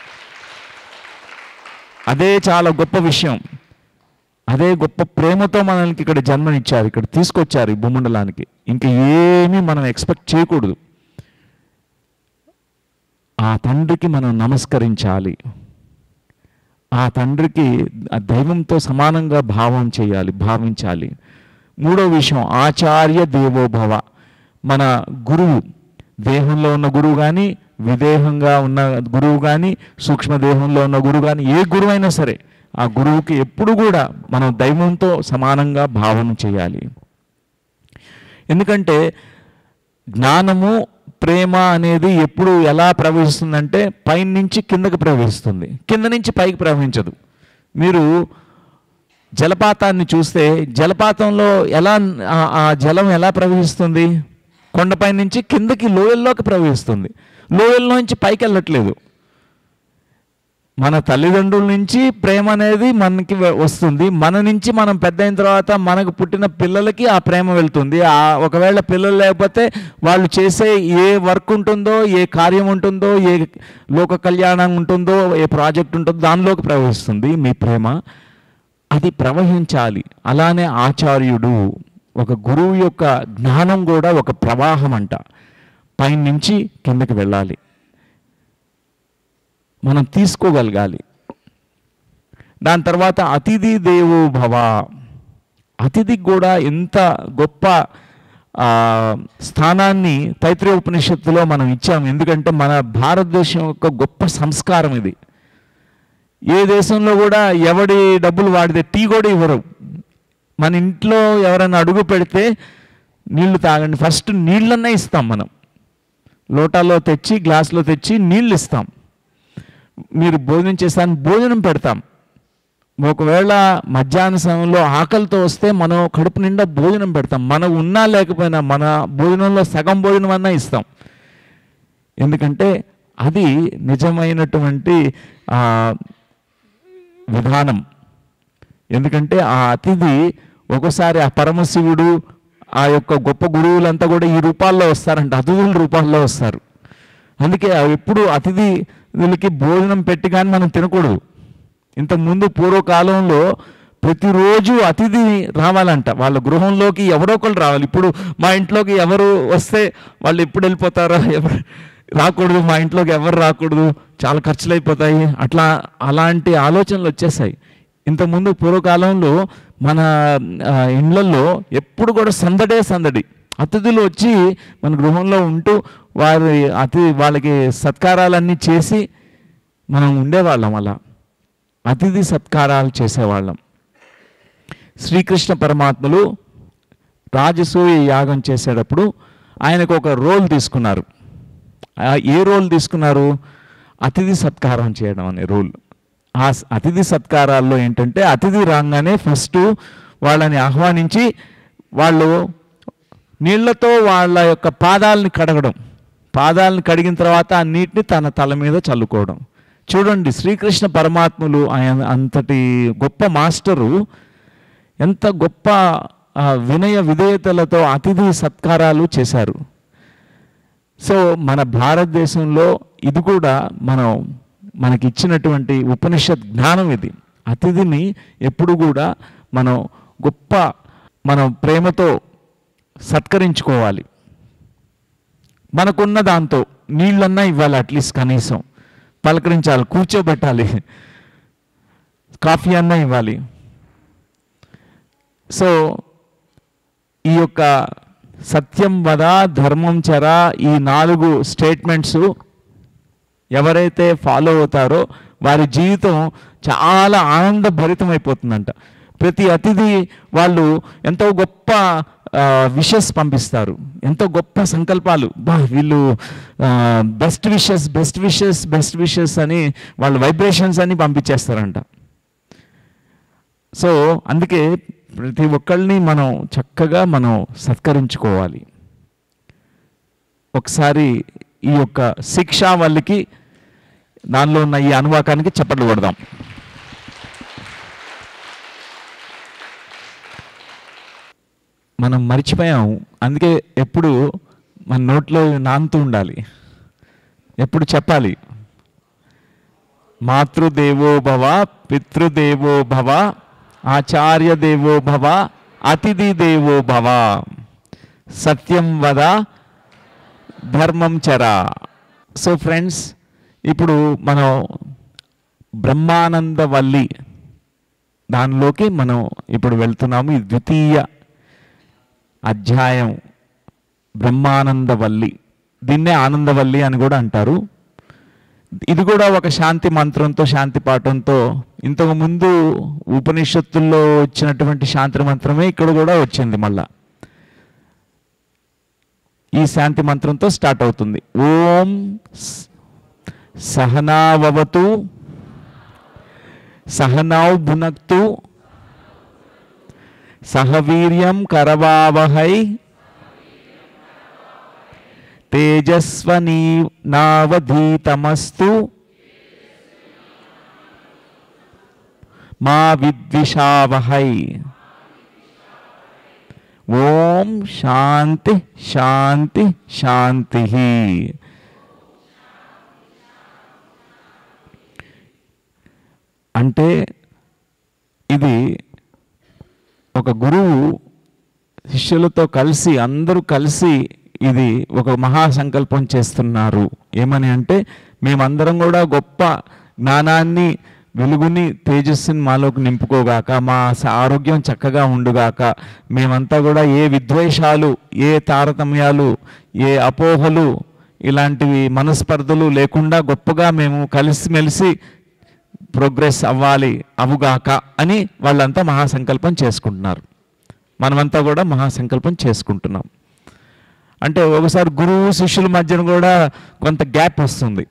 అదే చాలా గొప్ప విషయం అదే గొప్ప ప్రేమతో మనల్ని ఇక్కడ జన్మనిచ్చారు ఇక్కడ తీసుకొచ్చారు ఈ భూమండలానికి ఇంకా ఏమీ మనం ఎక్స్పెక్ట్ చేయకూడదు ఆ తండ్రికి మనం నమస్కరించాలి ఆ తండ్రికి ఆ దైవంతో సమానంగా భావం చేయాలి భావించాలి మూడో విషయం ఆచార్య దేవోభవ మన గురువు దేహంలో ఉన్న గురువు కానీ విదేహంగా ఉన్న గురువు కానీ సూక్ష్మదేహంలో ఉన్న గురువు కానీ ఏ గురువు అయినా సరే ఆ గురువుకి ఎప్పుడు కూడా మనం దైవంతో సమానంగా భావన చేయాలి ఎందుకంటే జ్ఞానము ప్రేమ అనేది ఎప్పుడు ఎలా ప్రవహిస్తుందంటే పైన నుంచి కిందకి ప్రవహిస్తుంది కింద నుంచి పైకి ప్రవహించదు మీరు జలపాతాన్ని చూస్తే జలపాతంలో ఎలా ఆ- ఆ జలం ఎలా ప్రవహిస్తుంది కొండపై నుంచి కిందకి లోయల్లోకి ప్రవహిస్తుంది లోయల్లోంచి పైకి వెళ్ళట్లేదు మన తల్లిదండ్రుల నుంచి ప్రేమ అనేది మనకి వె- వస్తుంది మన నుంచి మనం పెద్ద అయిన తర్వాత మనకు పుట్టిన పిల్లలకి ఆ ప్రేమ వెళ్తుంది ఆ ఒకవేళ పిల్లలు లేకపోతే వాళ్ళు చేసే ఏ వర్క్ ఉంటుందో ఏ కార్యం ఉంటుందో ఏ లోక కళ్యాణం ఉంటుందో ఏ ప్రాజెక్ట్ ఉంటుందో దానిలోకి ప్రవహిస్తుంది మీ ప్రేమ అది ప్రవహించాలి అలానే ఆచార్యుడు ఒక గురువు యొక్క జ్ఞానం కూడా ఒక ప్రవాహం అంట పైనుంచి కిందకి వెళ్ళాలి మనం తీసుకోగలగాలి దాని తర్వాత అతిథి దేవో భవ అతిథికి కూడా ఎంత గొప్ప ఆ, స్థానాన్ని తైత్రీయ ఉపనిషత్తులో మనం ఇచ్చాము ఎందుకంటే మన భారతదేశం యొక్క గొప్ప సంస్కారం ఇది ఏ దేశంలో కూడా ఎవడి డబ్బులు వాడితే టీ కూడా ఇవ్వరు మన ఇంట్లో ఎవరైనా అడుగు పెడితే నీళ్లు తాగండి ఫస్ట్ నీళ్ళన్నా ఇస్తాం మనం లోటాలో తెచ్చి గ్లాసులో తెచ్చి నీళ్ళు ఇస్తాం మీరు భోజనం చేస్తాను భోజనం పెడతాం ఒకవేళ మధ్యాహ్న సమయంలో ఆకలితో వస్తే మనం కడుపు నిండా భోజనం పెడతాం మనం ఉన్నా లేకపోయినా మన భోజనంలో సగం భోజనం అన్నా ఇస్తాం ఎందుకంటే అది నిజమైనటువంటి ఆ, విధానం ఎందుకంటే ఆ అతిథి ఒకసారి ఆ పరమశివుడు ఆ యొక్క గొప్ప గురువులంతా కూడా ఈ రూపాల్లో వస్తారంట అతిథుల రూపాల్లో వస్తారు అందుకే అవి ఎప్పుడు అతిథిలకి భోజనం పెట్టి కానీ మనం తినకూడదు ఇంతకుముందు పూర్వకాలంలో ప్రతిరోజు అతిథి రావాలంట వాళ్ళ గృహంలోకి ఎవరో ఒకరు రావాలి ఇప్పుడు మా ఇంట్లోకి ఎవరు వస్తే వాళ్ళు ఎప్పుడు వెళ్ళిపోతారో ఎవరు రాకూడదు మా ఇంట్లోకి ఎవరు రాకూడదు చాలా ఖర్చులు అయిపోతాయి అట్లా అలాంటి ఆలోచనలు వచ్చేసాయి ఇంతకుముందు పూర్వకాలంలో మన ఆ, ఇండ్లల్లో ఎప్పుడు కూడా సందడే సందడి అతిథులు వచ్చి మన గృహంలో ఉంటూ వారి అతి వాళ్ళకి సత్కారాలన్నీ చేసి మనం ఉండేవాళ్ళం అలా అతిథి సత్కారాలు చేసేవాళ్ళం శ్రీకృష్ణ పరమాత్మలు రాజసూయ యాగం చేసేటప్పుడు ఆయనకు ఒక రోల్ తీసుకున్నారు ఆ ఏ రోల్ తీసుకున్నారు అతిథి సత్కారం చేయడం అనే రోల్ ఆ స- అతిథి సత్కారాల్లో ఏంటంటే అతిథి రాగానే ఫస్ట్ వాళ్ళని ఆహ్వానించి వాళ్ళు నీళ్లతో వాళ్ళ యొక్క పాదాలని కడగడం పాదాలను కడిగిన తర్వాత ఆ నీటిని తన తల మీద చల్లుకోవడం చూడండి శ్రీకృష్ణ పరమాత్ములు ఆయన అంతటి గొప్ప మాస్టరు ఎంత గొప్ప ఆ, వినయ విధేయతలతో అతిథి సత్కారాలు చేశారు సో మన భారతదేశంలో ఇది కూడా మనం మనకి ఇచ్చినటువంటి ఉపనిషత్ జ్ఞానం ఇది అతిథిని ఎప్పుడు కూడా మనం గొప్ప మనం ప్రేమతో సత్కరించుకోవాలి మనకున్న దాంతో నీళ్ళన్నా ఇవ్వాలి అట్లీస్ట్ కనీసం పలకరించాలి కూర్చోబెట్టాలి కాఫీ అన్నా ఇవ్వాలి సో ఈ యొక్క సత్యం వద ధర్మం చర ఈ నాలుగు స్టేట్మెంట్స్ ఎవరైతే ఫాలో అవుతారో వారి జీవితం చాలా ఆనందభరితమైపోతుందంట ప్రతి అతిథి వాళ్ళు ఎంతో గొప్ప విషెస్ పంపిస్తారు ఎంతో గొప్ప సంకల్పాలు బా వీళ్ళు best wishes best wishes best wishes అని వాళ్ళ వైబ్రేషన్స్ అని పంపించేస్తారంట సో అందుకే ప్రతి ఒక్కళ్ళని మనం చక్కగా మనం సత్కరించుకోవాలి ఒకసారి ఈ యొక్క శిక్షా వాళ్ళకి దానిలో ఉన్న ఈ అనువాకానికి చప్పట్లు కొడదాం మనం మర్చిపోయాం అందుకే ఎప్పుడు మన నోట్లో నానుతూ ఉండాలి ఎప్పుడు చెప్పాలి మాతృదేవో భవ పితృదేవో భవ ఆచార్య దేవో భవ అతిథి దేవో భవ సత్యం వద ధర్మం చర సో ఫ్రెండ్స్ ఇప్పుడు మనం బ్రహ్మానంద వల్లి దానిలోకి మనం ఇప్పుడు వెళ్తున్నాము ఈ ద్వితీయ అధ్యాయం బ్రహ్మానందవల్లి దీన్నే ఆనందవల్లి అని కూడా అంటారు ఇది కూడా ఒక శాంతి మంత్రంతో శాంతి పాఠంతో ఇంతకు ముందు ఉపనిషత్తుల్లో వచ్చినటువంటి శాంతి మంత్రమే ఇక్కడ కూడా వచ్చింది మళ్ళా ఈ శాంతి మంత్రంతో స్టార్ట్ అవుతుంది ఓం స- సహనావవతు సహనౌ భునక్తు సహవీర్యం కరవావహై తేజస్వనీ నావధీతమస్తు మా విద్విషావహై ఓం శాంతి శాంతి శాంతి అంటే ఇది ఒక గురువు శిష్యులతో కలిసి అందరూ కలిసి ఇది ఒక మహాసంకల్పం చేస్తున్నారు ఏమని అంటే మేమందరం కూడా గొప్ప జ్ఞానాన్ని వెలుగుని తేజస్సుని మాలోకి నింపుకోగాక మా స- ఆరోగ్యం చక్కగా ఉండుగాక మేమంతా కూడా ఏ విద్వేషాలు ఏ తారతమ్యాలు ఏ అపోహలు ఇలాంటివి మనస్పర్ధలు లేకుండా గొప్పగా మేము కలిసిమెలిసి ప్రోగ్రెస్ అవ్వాలి అవుగాక అని వాళ్ళంతా మహాసంకల్పం చేసుకుంటున్నారు మనమంతా కూడా మహాసంకల్పం చేసుకుంటున్నాం అంటే ఒకసారి గురువు శిష్యుల మధ్యన కూడా కొంత గ్యాప్ వస్తుంది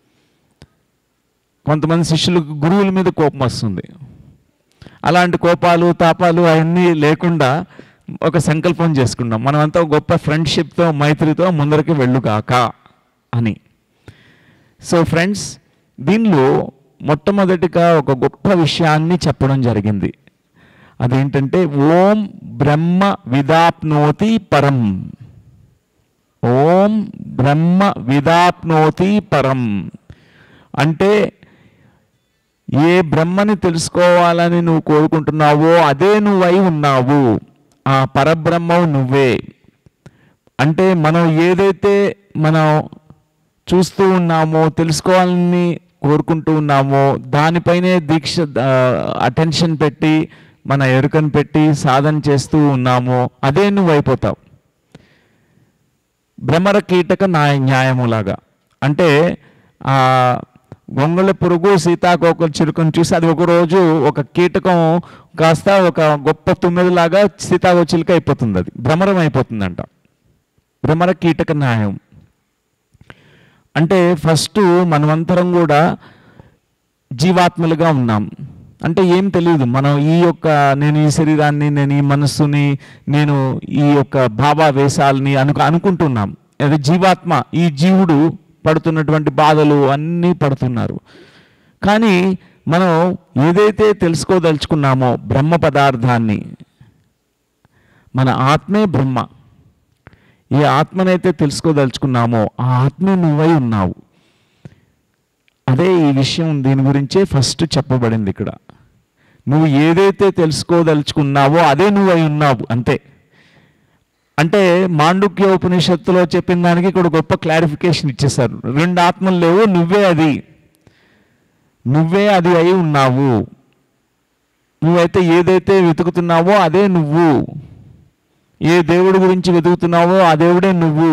కొంతమంది శిష్యులకు గురువుల మీద కోపం వస్తుంది అలాంటి కోపాలు తాపాలు అవన్నీ లేకుండా ఒక సంకల్పం చేసుకున్నాం మనమంతా ఒక గొప్ప ఫ్రెండ్షిప్తో మైత్రితో ముందరికి వెళ్ళుగాక అని సో ఫ్రెండ్స్ దీనిలో మొట్టమొదటిగా ఒక గొప్ప విషయాన్ని చెప్పడం జరిగింది అదేంటంటే ఓం బ్రహ్మ విదాప్నోతి పరం ఓం బ్రహ్మ విదాప్నోతి పరం అంటే ఏ బ్రహ్మని తెలుసుకోవాలని నువ్వు కోరుకుంటున్నావో అదే నువ్వై ఉన్నావు ఆ పరబ్రహ్మవు నువ్వే అంటే మనం ఏదైతే మనం చూస్తూ ఉన్నామో తెలుసుకోవాలని కోరుకుంటూ ఉన్నామో దానిపైనే దీక్ష అటెన్షన్ పెట్టి మన ఎరుకను పెట్టి సాధన చేస్తూ ఉన్నామో అదే నువ్వు అయిపోతావు భ్రమర కీటక న్యాయ న్యాయములాగా అంటే ఆ గొంగళ పురుగు సీతాకోకల చిలుకను చూసి అది ఒక రోజు ఒక కీటకం కాస్త ఒక గొప్ప తుమ్మెదలాగా సీతాకోక చిలుక అయిపోతుంది అది భ్రమరం అయిపోతుందంట భ్రమర కీటక న్యాయం అంటే ఫస్ట్ మనమంతరం కూడా జీవాత్మలుగా ఉన్నాం అంటే ఏం తెలియదు మనం ఈ యొక్క నేను ఈ శరీరాన్ని నేను ఈ మనస్సుని నేను ఈ యొక్క భావావేశాలని అను అనుకుంటున్నాం అది జీవాత్మ ఈ జీవుడు పడుతున్నటువంటి బాధలు అన్నీ పడుతున్నారు కానీ మనం ఏదైతే తెలుసుకోదలుచుకున్నామో బ్రహ్మ పదార్థాన్ని మన ఆత్మే బ్రహ్మ ఏ ఆత్మనైతే తెలుసుకోదలుచుకున్నామో ఆ ఆత్మే నువ్వై ఉన్నావు అదే ఈ విషయం దీని గురించే ఫస్ట్ చెప్పబడింది ఇక్కడ నువ్వు ఏదైతే తెలుసుకోదలుచుకున్నావో అదే నువ్వై ఉన్నావు అంతే అంటే మాండుక్య ఉపనిషత్తులో చెప్పిన దానికి ఇక్కడ గొప్ప క్లారిఫికేషన్ ఇచ్చేశారు రెండు ఆత్మలు లేవు నువ్వే అది నువ్వే అది అయి ఉన్నావు నువ్వైతే ఏదైతే వెతుకుతున్నావో అదే నువ్వు ఏ దేవుడి గురించి వెతుకుతున్నావో ఆ దేవుడే నువ్వు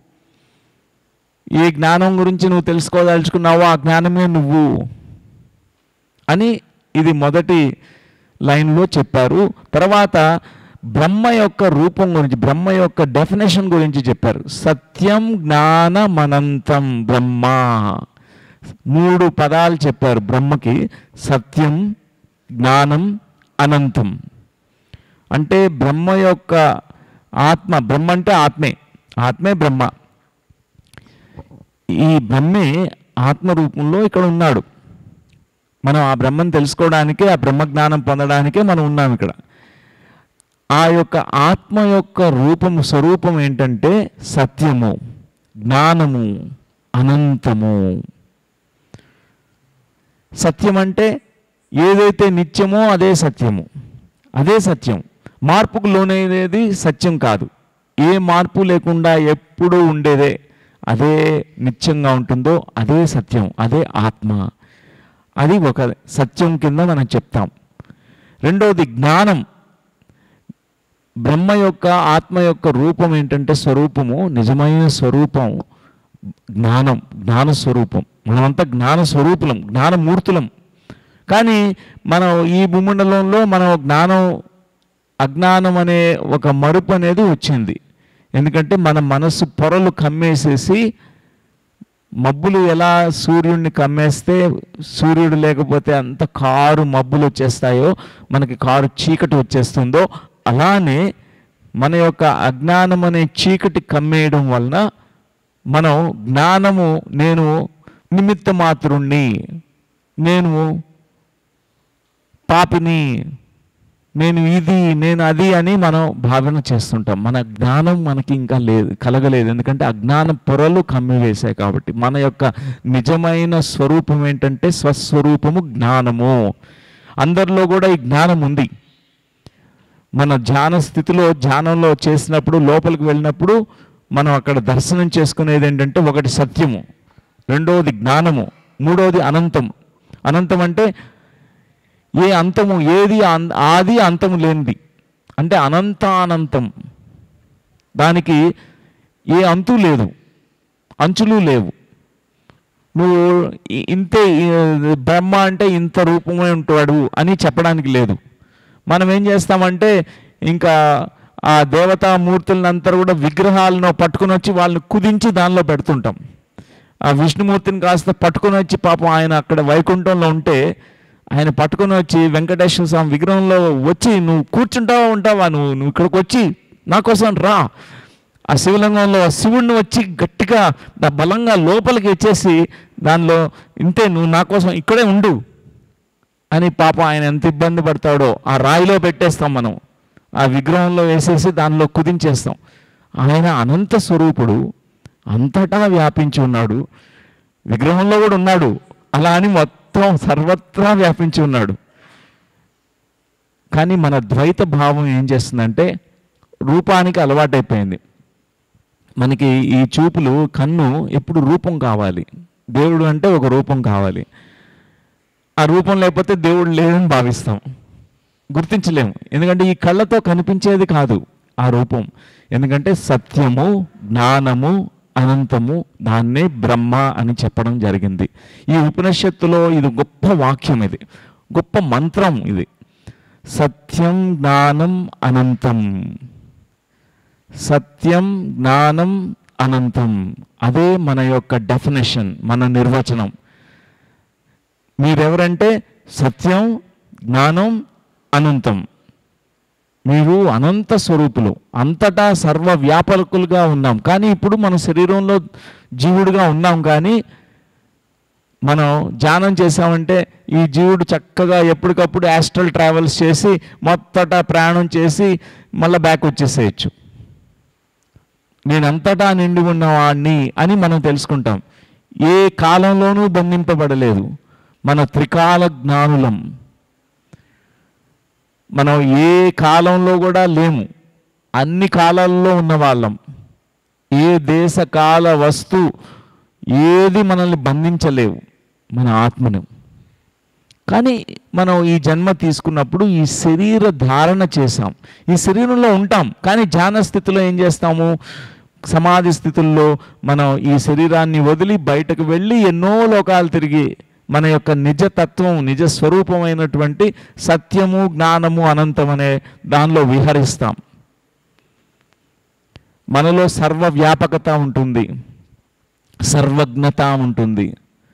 ఏ జ్ఞానం గురించి నువ్వు తెలుసుకోదలుచుకున్నావో ఆ జ్ఞానమే నువ్వు అని ఇది మొదటి లైన్లో చెప్పారు తర్వాత బ్రహ్మ యొక్క రూపం గురించి బ్రహ్మ యొక్క డెఫినేషన్ గురించి చెప్పారు సత్యం జ్ఞానమనంతం బ్రహ్మ మూడు పదాలు చెప్పారు బ్రహ్మకి సత్యం జ్ఞానం అనంతం అంటే బ్రహ్మ యొక్క ఆత్మ బ్రహ్మ అంటే ఆత్మే ఆత్మే బ్రహ్మ ఈ బ్రహ్మే ఆత్మ రూపంలో ఇక్కడ ఉన్నాడు మనం ఆ బ్రహ్మను తెలుసుకోవడానికే ఆ బ్రహ్మ జ్ఞానం పొందడానికే మనం ఉన్నాం ఇక్కడ ఆ యొక్క ఆత్మ యొక్క రూపము స్వరూపం ఏంటంటే సత్యము జ్ఞానము అనంతము సత్యం అంటే ఏదైతే నిత్యమో అదే సత్యము అదే సత్యం మార్పుకు లోనయ్యేది సత్యం కాదు ఏ మార్పు లేకుండా ఎప్పుడూ ఉండేదే అదే నిత్యంగా ఉంటుందో అదే సత్యం అదే ఆత్మ అది ఒక సత్యం కింద మనం చెప్తాం రెండవది జ్ఞానం బ్రహ్మ యొక్క ఆత్మ యొక్క రూపం ఏంటంటే స్వరూపము నిజమైన స్వరూపం జ్ఞానం జ్ఞాన స్వరూపం మనమంతా జ్ఞాన స్వరూపులం జ్ఞానమూర్తులం కానీ మనం ఈ భూమండలంలో మనం జ్ఞానం అజ్ఞానం అనే ఒక మరుపు అనేది వచ్చింది ఎందుకంటే మన మనస్సు పొరలు కమ్మేసేసి మబ్బులు ఎలా సూర్యుడిని కమ్మేస్తే సూర్యుడు లేకపోతే అంత కారు మబ్బులు వచ్చేస్తాయో మనకి కారు చీకటి వచ్చేస్తుందో అలానే మన యొక్క అజ్ఞానం అనే చీకటి కమ్మేయడం వలన మనం జ్ఞానము నేను నిమిత్త మాత్రుణ్ణి నేను పాపిని నేను ఇది నేను అది అని మనం భావన చేస్తుంటాం మన జ్ఞానం మనకి ఇంకా లేదు కలగలేదు ఎందుకంటే అజ్ఞాన పొరలు కమ్మివేశాయి కాబట్టి మన యొక్క నిజమైన స్వరూపం ఏంటంటే స్వస్వరూపము జ్ఞానము అందరిలో కూడా ఈ జ్ఞానం ఉంది మన ధ్యాన స్థితిలో ధ్యానంలో చేసినప్పుడు లోపలికి వెళ్ళినప్పుడు మనం అక్కడ దర్శనం చేసుకునేది ఏంటంటే ఒకటి సత్యము రెండవది జ్ఞానము మూడవది అనంతం అనంతం అంటే ఏ అంతము ఏది అన్- ఆది అంతము లేనిది అంటే అనంతానంతం దానికి ఏ అంతు లేదు అంచులు లేవు నువ్వు ఇ- ఇంతే ఈ బ్రహ్మ అంటే ఇంత రూపమే ఉంటాడు అని చెప్పడానికి లేదు మనం ఏం చేస్తామంటే ఇంకా ఆ దేవతా మూర్తులంతా కూడా విగ్రహాలను పట్టుకొని వచ్చి వాళ్ళని కుదించి దానిలో పెడుతుంటాం ఆ విష్ణుమూర్తిని కాస్త పట్టుకొని వచ్చి పాపం ఆయన అక్కడ వైకుంఠంలో ఉంటే ఆయన పట్టుకొని వచ్చి వెంకటేశ్వర స్వామి విగ్రహంలో వచ్చి నువ్వు కూర్చుంటావా ఉంటావా నువ్వు నువ్వు ఇక్కడికి వచ్చి నా కోసం రా ఆ శివలింగంలో ఆ శివుడిని వచ్చి గట్టిగా దా బలంగా లోపలికి వచ్చేసి దానిలో ఇంతే నువ్వు నా కోసం ఇక్కడే ఉండు అని పాపం ఆయన ఎంత ఇబ్బంది పడతాడో ఆ రాయిలో పెట్టేస్తాం మనం ఆ విగ్రహంలో వేసేసి దానిలో కుదించేస్తాం ఆయన అనంత స్వరూపుడు అంతటా వ్యాపించి ఉన్నాడు విగ్రహంలో కూడా ఉన్నాడు అలా అని మొత్తం సర్వత్రా వ్యాపించి ఉన్నాడు కానీ మన ద్వైత భావం ఏం చేస్తుందంటే రూపానికి అలవాటైపోయింది మనకి ఈ చూపులు కన్ను ఎప్పుడు రూపం కావాలి దేవుడు అంటే ఒక రూపం కావాలి ఆ రూపం లేకపోతే దేవుడు లేదని భావిస్తాం గుర్తించలేము ఎందుకంటే ఈ కళ్ళతో కనిపించేది కాదు ఆ రూపం ఎందుకంటే సత్యము జ్ఞానము అనంతము దాన్నే బ్రహ్మ అని చెప్పడం జరిగింది ఈ ఉపనిషత్తులో ఇది గొప్ప వాక్యం ఇది గొప్ప మంత్రం ఇది సత్యం జ్ఞానం అనంతం సత్యం జ్ఞానం అనంతం అదే మన యొక్క డెఫినేషన్ మన నిర్వచనం మీరెవరంటే సత్యం జ్ఞానం అనంతం మీరు అనంత స్వరూపులు అంతటా సర్వ వ్యాపకులుగా ఉన్నాం కానీ ఇప్పుడు మన శరీరంలో జీవుడుగా ఉన్నాం కానీ మనం ధ్యానం చేసామంటే ఈ జీవుడు చక్కగా ఎప్పటికప్పుడు యాస్ట్రల్ ట్రావెల్స్ చేసి మొత్తటా ప్రయాణం చేసి మళ్ళీ బ్యాక్ వచ్చేసేయచ్చు నేనంతటా నిండి ఉన్నవాడిని అని మనం తెలుసుకుంటాం ఏ కాలంలోనూ బంధింపబడలేదు మన త్రికాల జ్ఞానులం మనం ఏ కాలంలో కూడా లేము అన్ని కాలాల్లో ఉన్న వాళ్ళం ఏ దేశ కాల వస్తు ఏది మనల్ని బంధించలేవు మన ఆత్మను కానీ మనం ఈ జన్మ తీసుకున్నప్పుడు ఈ శరీర ధారణ చేసాం ఈ శరీరంలో ఉంటాం కానీ ధ్యాన స్థితిలో ఏం చేస్తాము సమాధి స్థితుల్లో మనం ఈ శరీరాన్ని వదిలి బయటకు వెళ్ళి ఎన్నో లోకాలు తిరిగి మన యొక్క నిజతత్వం నిజ స్వరూపమైనటువంటి సత్యము జ్ఞానము అనంతం అనే దానిలో విహరిస్తాం మనలో సర్వవ్యాపకత ఉంటుంది సర్వజ్ఞత ఉంటుంది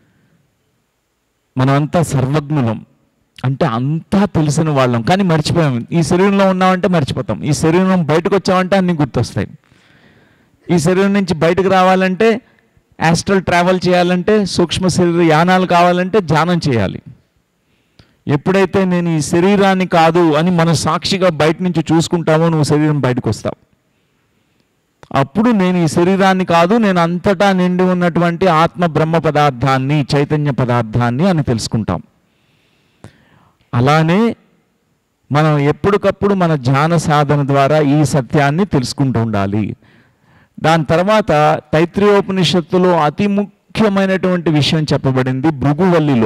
మనమంతా సర్వజ్ఞులం అంటే అంతా తెలిసిన వాళ్ళం కానీ మర్చిపోయాం ఈ శరీరంలో ఉన్నామంటే మర్చిపోతాం ఈ శరీరం బయటకు వచ్చామంటే అన్నీ గుర్తొస్తాయి ఈ శరీరం నుంచి బయటకు రావాలంటే యాస్ట్రల్ ట్రావెల్ చేయాలంటే సూక్ష్మ శరీర యానాలు కావాలంటే ధ్యానం చేయాలి ఎప్పుడైతే నేను ఈ శరీరాన్ని కాదు అని మనం సాక్షిగా బయట నుంచి చూసుకుంటామో నువ్వు శరీరం బయటకు వస్తావు అప్పుడు నేను ఈ శరీరాన్ని కాదు నేను అంతటా నిండి ఉన్నటువంటి ఆత్మ బ్రహ్మ పదార్థాన్ని చైతన్య పదార్థాన్ని అని తెలుసుకుంటాం అలానే మనం ఎప్పటికప్పుడు మన ధ్యాన సాధన ద్వారా ఈ సత్యాన్ని తెలుసుకుంటూ ఉండాలి దాని తర్వాత తైత్రీయోపనిషత్తులో అతి ముఖ్యమైనటువంటి విషయం చెప్పబడింది భృగువల్లిలో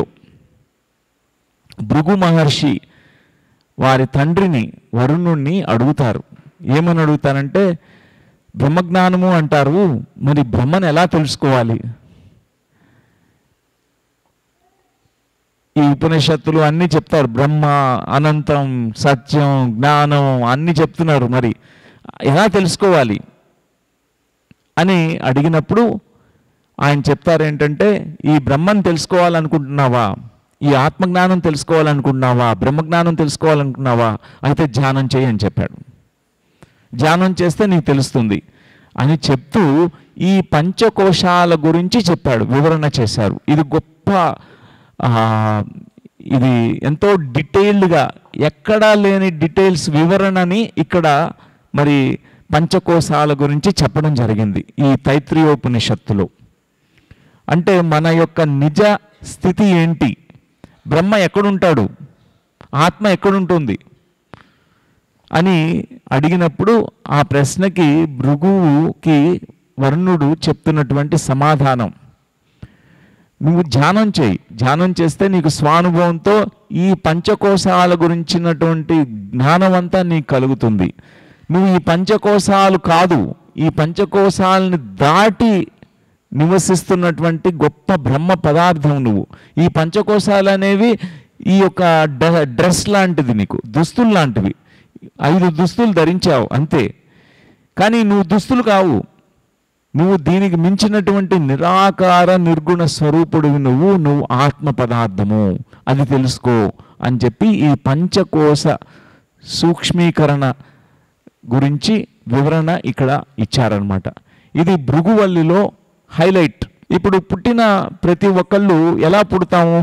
భృగు మహర్షి వారి తండ్రిని వరుణుణ్ణి అడుగుతారు ఏమని అడుగుతానంటే బ్రహ్మజ్ఞానము అంటారు మరి బ్రహ్మను ఎలా తెలుసుకోవాలి ఈ ఉపనిషత్తులు అన్నీ చెప్తారు బ్రహ్మ అనంతం సత్యం జ్ఞానం అన్నీ చెప్తున్నారు మరి ఎలా తెలుసుకోవాలి అని అడిగినప్పుడు ఆయన చెప్తారు ఏంటంటే ఈ బ్రహ్మను తెలుసుకోవాలనుకుంటున్నావా ఈ ఆత్మజ్ఞానం తెలుసుకోవాలనుకుంటున్నావా బ్రహ్మజ్ఞానం తెలుసుకోవాలనుకుంటున్నావా అయితే ధ్యానం చేయి అని చెప్పాడు ధ్యానం చేస్తే నీకు తెలుస్తుంది అని చెప్తూ ఈ పంచకోశాల గురించి చెప్పాడు వివరణ చేశారు ఇది గొప్ప ఆ, ఇది ఎంతో డీటెయిల్డ్గా ఎక్కడా లేని డీటెయిల్స్ వివరణని ఇక్కడ మరి పంచకోశాల గురించి చెప్పడం జరిగింది ఈ తైత్రీయోపనిషత్తులో అంటే మన యొక్క నిజ స్థితి ఏంటి బ్రహ్మ ఎక్కడుంటాడు ఆత్మ ఎక్కడుంటుంది అని అడిగినప్పుడు ఆ ప్రశ్నకి భృగువుకి వర్ణుడు చెప్తున్నటువంటి సమాధానం నువ్వు ధ్యానం చేయి ధ్యానం చేస్తే నీకు స్వానుభవంతో ఈ పంచకోశాల గురించినటువంటి జ్ఞానం అంతా నీకు కలుగుతుంది నువ్వు ఈ పంచకోశాలు కాదు ఈ పంచకోశాలని దాటి నివసిస్తున్నటువంటి గొప్ప బ్రహ్మ పదార్థం నువ్వు ఈ పంచకోశాలు అనేవి ఈ యొక్క డ- డ్రెస్ లాంటిది నీకు దుస్తులు లాంటివి ఐదు దుస్తులు ధరించావు అంతే కానీ నువ్వు దుస్తులు కావు నువ్వు దీనికి మించినటువంటి నిరాకార నిర్గుణ స్వరూపుడివి నువ్వు నువ్వు ఆత్మ పదార్థము అది తెలుసుకో అని చెప్పి ఈ పంచకోశ సూక్ష్మీకరణ గురించి వివరణ ఇక్కడ ఇచ్చారనమాట ఇది భృగువల్లిలో హైలైట్ ఇప్పుడు పుట్టిన ప్రతి ఒక్కళ్ళు ఎలా పుడతాము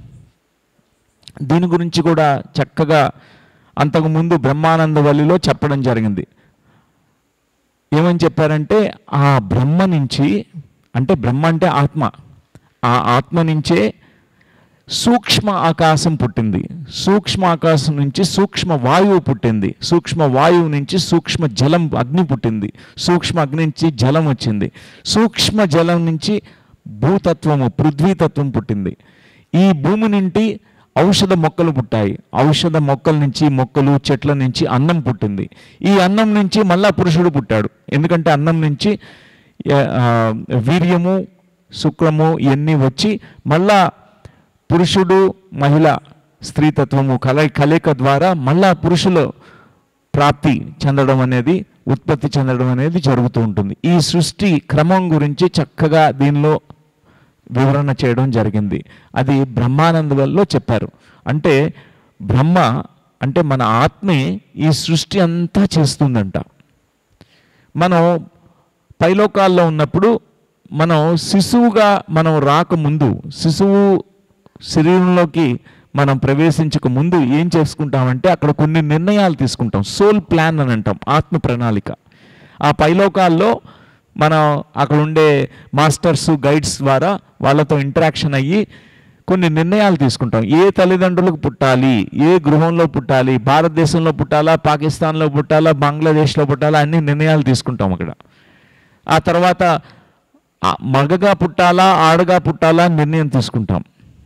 దీని గురించి కూడా చక్కగా అంతకుముందు బ్రహ్మానంద వల్లిలో చెప్పడం జరిగింది ఏమని చెప్పారంటే ఆ బ్రహ్మ నుంచి అంటే బ్రహ్మ అంటే ఆత్మ ఆ ఆత్మ నుంచే సూక్ష్మ ఆకాశం పుట్టింది సూక్ష్మ ఆకాశం నుంచి సూక్ష్మ వాయువు పుట్టింది సూక్ష్మ వాయువు నుంచి సూక్ష్మ జలం అగ్ని పుట్టింది సూక్ష్మ అగ్ని నుంచి జలం వచ్చింది సూక్ష్మ జలం నుంచి భూతత్వము పృథ్వీతత్వం పుట్టింది ఈ భూమి నుండి ఔషధ మొక్కలు పుట్టాయి ఔషధ మొక్కల నుంచి మొక్కలు చెట్ల నుంచి అన్నం పుట్టింది ఈ అన్నం నుంచి మళ్ళా పురుషుడు పుట్టాడు ఎందుకంటే అన్నం నుంచి ఆ, ఆ, వీర్యము శుక్రము ఇవన్నీ వచ్చి మళ్ళా పురుషుడు మహిళ స్త్రీతత్వము కల కలయిక ద్వారా మళ్ళా పురుషుల ప్రాప్తి చెందడం అనేది ఉత్పత్తి చెందడం అనేది జరుగుతూ ఉంటుంది ఈ సృష్టి క్రమం గురించి చక్కగా దీనిలో వివరణ చేయడం జరిగింది అది బ్రహ్మానంద వల్ల చెప్పారు అంటే బ్రహ్మ అంటే మన ఆత్మే ఈ సృష్టి అంతా చేస్తుందంట మనం పైలోకాల్లో ఉన్నప్పుడు మనం శిశువుగా మనం రాకముందు శిశువు శరీరంలోకి మనం ప్రవేశించక ముందు ఏం చేసుకుంటామంటే అక్కడ కొన్ని నిర్ణయాలు తీసుకుంటాం సోల్ ప్లాన్ అని అంటాం ఆత్మ ప్రణాళిక ఆ పైలోకాల్లో మనం అక్కడ ఉండే మాస్టర్స్ గైడ్స్ ద్వారా వాళ్ళతో ఇంటరాక్షన్ అయ్యి కొన్ని నిర్ణయాలు తీసుకుంటాం ఏ తల్లిదండ్రులకు పుట్టాలి ఏ గృహంలో పుట్టాలి భారతదేశంలో పుట్టాలా పాకిస్తాన్లో పుట్టాలా బంగ్లాదేశ్లో పుట్టాలా అన్ని నిర్ణయాలు తీసుకుంటాం అక్కడ ఆ తర్వాత ఆ మగగా పుట్టాలా ఆడగా పుట్టాలా అని నిర్ణయం తీసుకుంటాం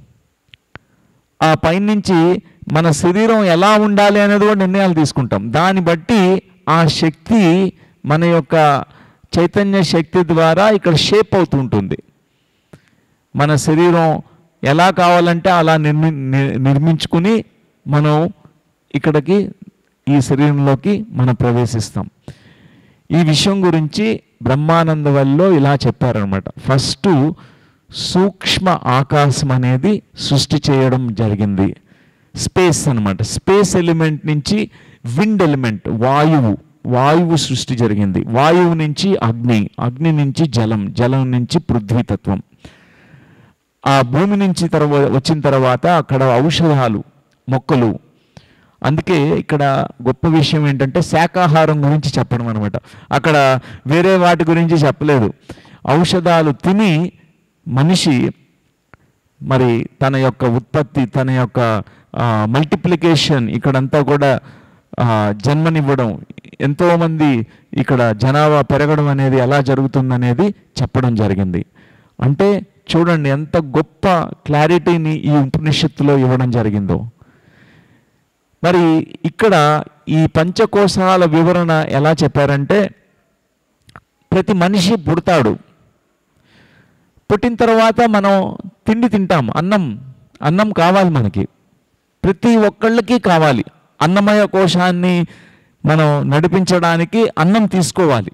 ఆ పైనుంచి మన శరీరం ఎలా ఉండాలి అనేది కూడా నిర్ణయాలు తీసుకుంటాం దాన్ని బట్టి ఆ శక్తి మన యొక్క చైతన్య శక్తి ద్వారా ఇక్కడ షేప్ అవుతూ ఉంటుంది మన శరీరం ఎలా కావాలంటే అలా నిర్మి ని- నిర్మించుకుని మనం ఇక్కడికి ఈ శరీరంలోకి మనం ప్రవేశిస్తాం ఈ విషయం గురించి బ్రహ్మానంద వల్లో ఇలా చెప్పారనమాట ఫస్ట్ సూక్ష్మ ఆకాశం అనేది సృష్టి చేయడం జరిగింది స్పేస్ అన్నమాట స్పేస్ ఎలిమెంట్ నుంచి విండ్ ఎలిమెంట్ వాయువు వాయువు సృష్టి జరిగింది వాయువు నుంచి అగ్ని అగ్ని నుంచి జలం జలం నుంచి పృథ్వీతత్వం ఆ భూమి నుంచి తర్వా వచ్చిన తర్వాత అక్కడ ఔషధాలు మొక్కలు అందుకే ఇక్కడ గొప్ప విషయం ఏంటంటే శాకాహారం గురించి చెప్పడం అనమాట అక్కడ వేరే వాటి గురించి చెప్పలేదు ఔషధాలు తిని మనిషి మరి తన యొక్క ఉత్పత్తి తన యొక్క మల్టిప్లికేషన్ ఇక్కడంతా కూడా ఆ, జన్మనివ్వడం ఎంతోమంది ఇక్కడ జనాభా పెరగడం అనేది ఎలా జరుగుతుందనేది చెప్పడం జరిగింది అంటే చూడండి ఎంత గొప్ప క్లారిటీని ఈ ఉపనిషత్తులో ఇవ్వడం జరిగిందో మరి ఇక్కడ ఈ పంచకోశాల వివరణ ఎలా చెప్పారంటే ప్రతి మనిషి పుడతాడు పుట్టిన తర్వాత మనం తిండి తింటాం అన్నం అన్నం కావాలి మనకి ప్రతి ఒక్కళ్ళకి కావాలి అన్నమయ కోశాన్ని మనం నడిపించడానికి అన్నం తీసుకోవాలి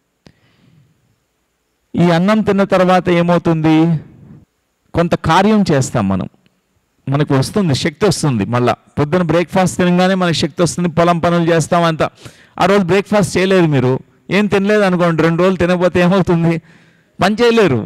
ఈ అన్నం తిన్న తర్వాత ఏమవుతుంది కొంత కార్యం చేస్తాం మనం మనకు వస్తుంది శక్తి వస్తుంది మళ్ళా పొద్దున బ్రేక్ఫాస్ట్ తినగానే మనకి శక్తి వస్తుంది పొలం పనులు చేస్తాం అంతా ఆ రోజు బ్రేక్ఫాస్ట్ చేయలేదు మీరు ఏం తినలేదు అనుకోండి రెండు రోజులు తినకపోతే ఏమవుతుంది పని చేయలేరు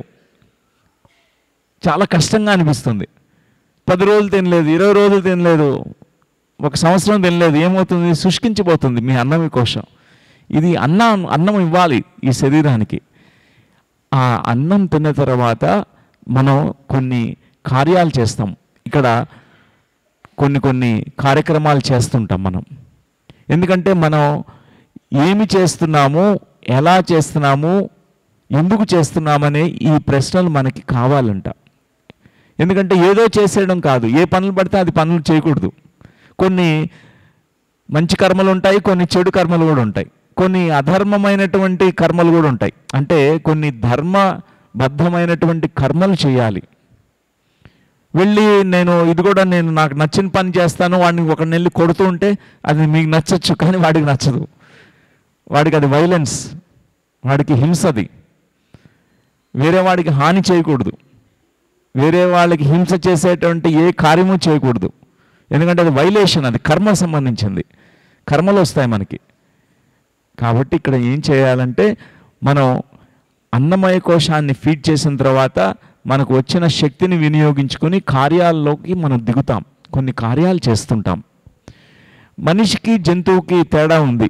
చాలా కష్టంగా అనిపిస్తుంది పది రోజులు తినలేదు ఇరవై రోజులు తినలేదు ఒక సంవత్సరం తినలేదు ఏమవుతుంది శుష్కించిపోతుంది మీ అన్నం కోసం ఇది అన్నం అన్నం ఇవ్వాలి ఈ శరీరానికి ఆ అన్నం తిన్న తర్వాత మనం కొన్ని కార్యాలు చేస్తాం ఇక్కడ కొన్ని కొన్ని కార్యక్రమాలు చేస్తుంటాం మనం ఎందుకంటే మనం ఏమి చేస్తున్నాము ఎలా చేస్తున్నాము ఎందుకు చేస్తున్నామనే ఈ ప్రశ్నలు మనకి కావాలంట ఎందుకంటే ఏదో చేసేయడం కాదు ఏ పనులు పడితే అది పనులు చేయకూడదు కొన్ని మంచి కర్మలు ఉంటాయి కొన్ని చెడు కర్మలు కూడా ఉంటాయి కొన్ని అధర్మమైనటువంటి కర్మలు కూడా ఉంటాయి అంటే కొన్ని ధర్మబద్ధమైనటువంటి కర్మలు చేయాలి వెళ్ళి నేను ఇది కూడా నేను నాకు నచ్చిన పని చేస్తాను వాడిని ఒక నెల్లి కొడుతూ ఉంటే అది మీకు నచ్చచ్చు కానీ వాడికి నచ్చదు వాడికి అది వైలెన్స్ వాడికి హింసది వేరే వాడికి హాని చేయకూడదు వేరే వాళ్ళకి హింస చేసేటువంటి ఏ కార్యము చేయకూడదు ఎందుకంటే అది వైలేషన్ అది కర్మ సంబంధించింది కర్మలు వస్తాయి మనకి కాబట్టి ఇక్కడ ఏం చేయాలంటే మనం అన్నమయ కోశాన్ని ఫీడ్ చేసిన తర్వాత మనకు వచ్చిన శక్తిని వినియోగించుకొని కార్యాల్లోకి మనం దిగుతాం కొన్ని కార్యాలు చేస్తుంటాం మనిషికి జంతువుకి తేడా ఉంది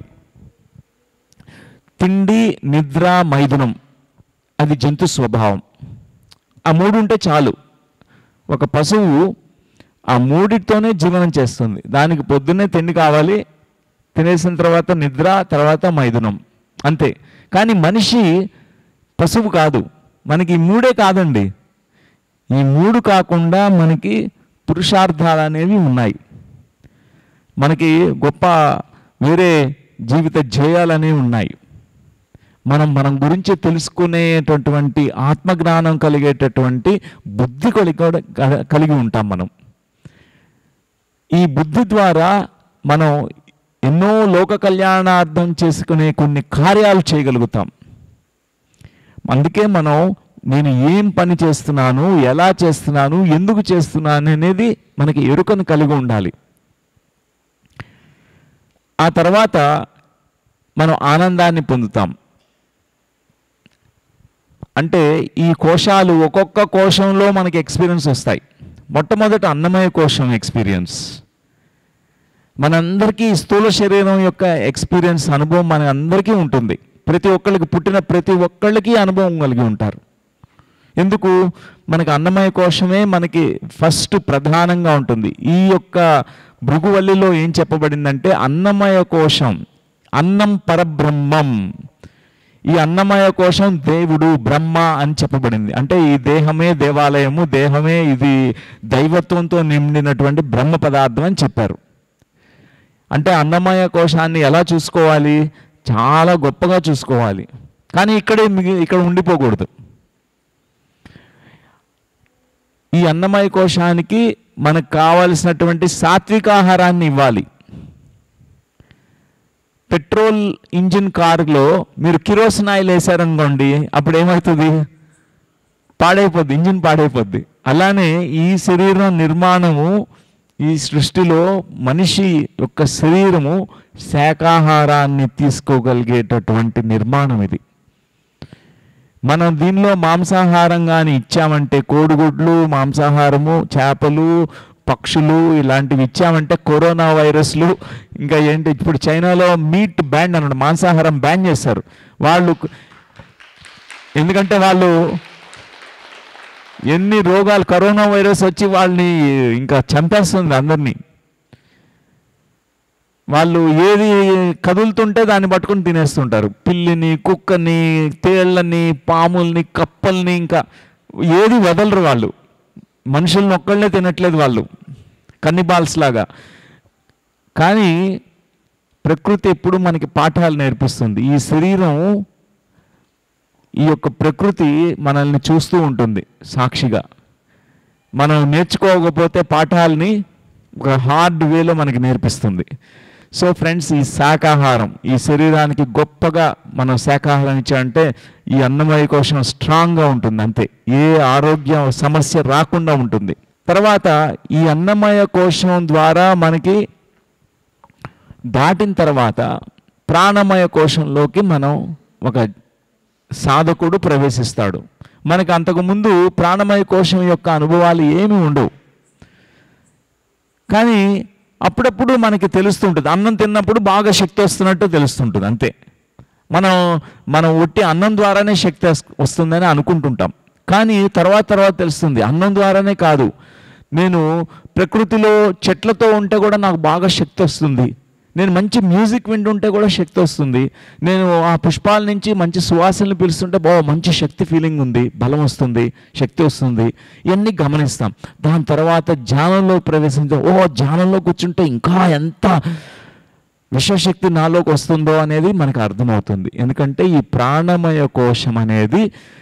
తిండి నిద్ర మైథునం అది జంతు స్వభావం ఆ మూడు ఉంటే చాలు ఒక పశువు ఆ మూడితోనే జీవనం చేస్తుంది దానికి పొద్దున్నే తిండి కావాలి తినేసిన తర్వాత నిద్ర తర్వాత మైథునం అంతే కానీ మనిషి పశువు కాదు మనకి ఈ మూడే కాదండి ఈ మూడు కాకుండా మనకి పురుషార్థాలు అనేవి ఉన్నాయి మనకి గొప్ప వేరే జీవిత జయాలనేవి ఉన్నాయి మనం మనం గురించి తెలుసుకునేటటువంటి ఆత్మజ్ఞానం కలిగేటటువంటి బుద్ధి కలిగి కూడా కలిగి ఉంటాం మనం ఈ బుద్ధి ద్వారా మనం ఎన్నో లోక కళ్యాణార్థం చేసుకునే కొన్ని కార్యాలు చేయగలుగుతాం అందుకే మనం నేను ఏం పని చేస్తున్నాను ఎలా చేస్తున్నాను ఎందుకు చేస్తున్నాను అనేది మనకి ఎరుకను కలిగి ఉండాలి ఆ తర్వాత మనం ఆనందాన్ని పొందుతాం అంటే ఈ కోశాలు ఒక్కొక్క కోశంలో మనకి ఎక్స్పీరియన్స్ వస్తాయి మొట్టమొదట అన్నమయ కోశం ఎక్స్పీరియన్స్ మనందరికీ స్థూల శరీరం యొక్క ఎక్స్పీరియన్స్ అనుభవం మన అందరికీ ఉంటుంది ప్రతి ఒక్కళ్ళకి పుట్టిన ప్రతి ఒక్కళ్ళకి అనుభవం కలిగి ఉంటారు ఎందుకు మనకి అన్నమయ కోశమే మనకి ఫస్ట్ ప్రధానంగా ఉంటుంది ఈ యొక్క భృగువల్లిలో ఏం చెప్పబడిందంటే అన్నమయ కోశం అన్నం పరబ్రహ్మం ఈ అన్నమయ కోశం దేవుడు బ్రహ్మ అని చెప్పబడింది అంటే ఈ దేహమే దేవాలయము దేహమే ఇది దైవత్వంతో నిండినటువంటి బ్రహ్మ పదార్థం అని చెప్పారు అంటే అన్నమయ కోశాన్ని ఎలా చూసుకోవాలి చాలా గొప్పగా చూసుకోవాలి కానీ ఇక్కడే మిగి ఇక్కడ ఉండిపోకూడదు ఈ అన్నమయ కోశానికి మనకు కావలసినటువంటి సాత్విక ఆహారాన్ని ఇవ్వాలి పెట్రోల్ ఇంజిన్ కారులో మీరు కిరోసిన్ ఆయిల్ వేసారనుకోండి అప్పుడు ఏమవుతుంది పాడైపోద్ది ఇంజిన్ పాడైపోద్ది అలానే ఈ శరీరం నిర్మాణము ఈ సృష్టిలో మనిషి యొక్క శరీరము శాకాహారాన్ని తీసుకోగలిగేటటువంటి నిర్మాణం ఇది మనం దీనిలో మాంసాహారం కానీ ఇచ్చామంటే కోడిగుడ్లు మాంసాహారము చేపలు పక్షులు ఇలాంటివి ఇచ్చామంటే కరోనా వైరస్లు ఇంకా ఏంటి ఇప్పుడు చైనాలో మీట్ బ్యాన్ అన్నమాట మాంసాహారం బ్యాన్ చేశారు వాళ్ళు ఎందుకంటే వాళ్ళు ఎన్ని రోగాలు కరోనా వైరస్ వచ్చి వాళ్ళని ఇంకా చంపేస్తుంది అందరినీ వాళ్ళు ఏది కదులుతుంటే దాన్ని పట్టుకొని తినేస్తుంటారు పిల్లిని కుక్కని తేళ్ళని పాముల్ని కప్పల్ని ఇంకా ఏది వదలరు వాళ్ళు మనుషుల్ని ఒక్కళ్ళే తినట్లేదు వాళ్ళు కన్నిబాల్స్ లాగా కానీ ప్రకృతి ఎప్పుడు మనకి పాఠాలు నేర్పిస్తుంది ఈ శరీరం ఈ యొక్క ప్రకృతి మనల్ని చూస్తూ ఉంటుంది సాక్షిగా మనం నేర్చుకోకపోతే పాఠాలని ఒక హార్డ్ వేలో మనకి నేర్పిస్తుంది సో ఫ్రెండ్స్ ఈ శాకాహారం ఈ శరీరానికి గొప్పగా మనం శాకాహారం ఇచ్చామంటే ఈ అన్నమయ కోశం స్ట్రాంగ్గా ఉంటుంది అంతే ఏ ఆరోగ్య సమస్య రాకుండా ఉంటుంది తర్వాత ఈ అన్నమయ కోశం ద్వారా మనకి దాటిన తర్వాత ప్రాణమయ కోశంలోకి మనం ఒక సాధకుడు ప్రవేశిస్తాడు మనకు అంతకుముందు ప్రాణమయ కోశం యొక్క అనుభవాలు ఏమీ ఉండవు కానీ అప్పుడప్పుడు మనకి తెలుస్తుంటుంది అన్నం తిన్నప్పుడు బాగా శక్తి వస్తున్నట్టు తెలుస్తుంటుంది అంతే మనం మనం ఒట్టి అన్నం ద్వారానే శక్తి వస్- వస్తుందని అనుకుంటుంటాం కానీ తర్వాత తర్వాత తెలుస్తుంది అన్నం ద్వారానే కాదు నేను ప్రకృతిలో చెట్లతో ఉంటే కూడా నాకు బాగా శక్తి వస్తుంది నేను మంచి మ్యూజిక్ వింటుంటే కూడా శక్తి వస్తుంది నేను ఆ పుష్పాల నుంచి మంచి సువాసనలు పిలుస్తుంటే బా మంచి శక్తి ఫీలింగ్ ఉంది బలం వస్తుంది శక్తి వస్తుంది ఇవన్నీ గమనిస్తాం దాని తర్వాత ధ్యానంలో ప్రవేశించాం ఓ ధ్యానంలో కూర్చుంటే ఇంకా ఎంత విశ్వశక్తి నాలోకి వస్తుందో అనేది మనకు అర్థమవుతుంది ఎందుకంటే ఈ ప్రాణమయ కోశం అనేది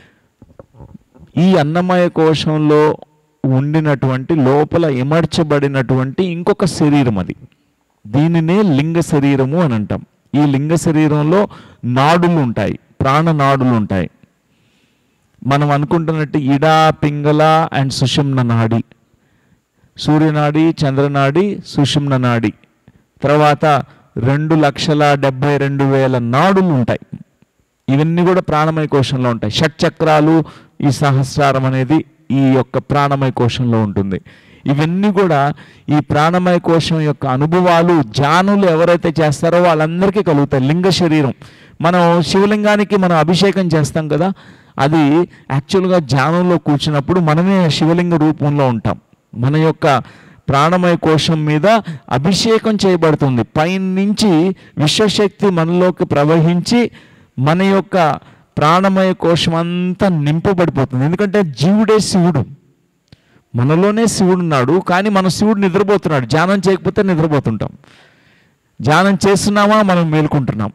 ఈ అన్నమయ కోశంలో ఉండినటువంటి లోపల ఇమర్చబడినటువంటి ఇంకొక శరీరం అది దీనినే లింగ శరీరము అని అంటాం ఈ లింగ శరీరంలో నాడులు ఉంటాయి ప్రాణ నాడులు ఉంటాయి మనం అనుకుంటున్నట్టు ఇడా పింగళ అండ్ సుషుమ్న నాడి సూర్యనాడి చంద్రనాడి సుషుమ్న నాడి తర్వాత రెండు లక్షల డెబ్బై రెండు వేల నాడులు ఉంటాయి ఇవన్నీ కూడా ప్రాణమయ కోశంలో ఉంటాయి షట్ చక్రాలు ఈ సహస్రారం అనేది ఈ యొక్క ప్రాణమయ కోశంలో ఉంటుంది ఇవన్నీ కూడా ఈ ప్రాణమయ కోశం యొక్క అనుభవాలు ధ్యానులు ఎవరైతే చేస్తారో వాళ్ళందరికీ కలుగుతాయి లింగ శరీరం మనం శివలింగానికి మనం అభిషేకం చేస్తాం కదా అది యాక్చువల్గా ధ్యానంలో కూర్చున్నప్పుడు మనమే శివలింగ రూపంలో ఉంటాం మన యొక్క ప్రాణమయ కోశం మీద అభిషేకం చేయబడుతుంది పైనుంచి విశ్వశక్తి మనలోకి ప్రవహించి మన యొక్క ప్రాణమయ కోశం అంతా నింపబడిపోతుంది ఎందుకంటే జీవుడే శివుడు మనలోనే శివుడు ఉన్నాడు కానీ మన శివుడు నిద్రపోతున్నాడు ధ్యానం చేయకపోతే నిద్రపోతుంటాం ధ్యానం చేస్తున్నామా మనం మేల్కుంటున్నాం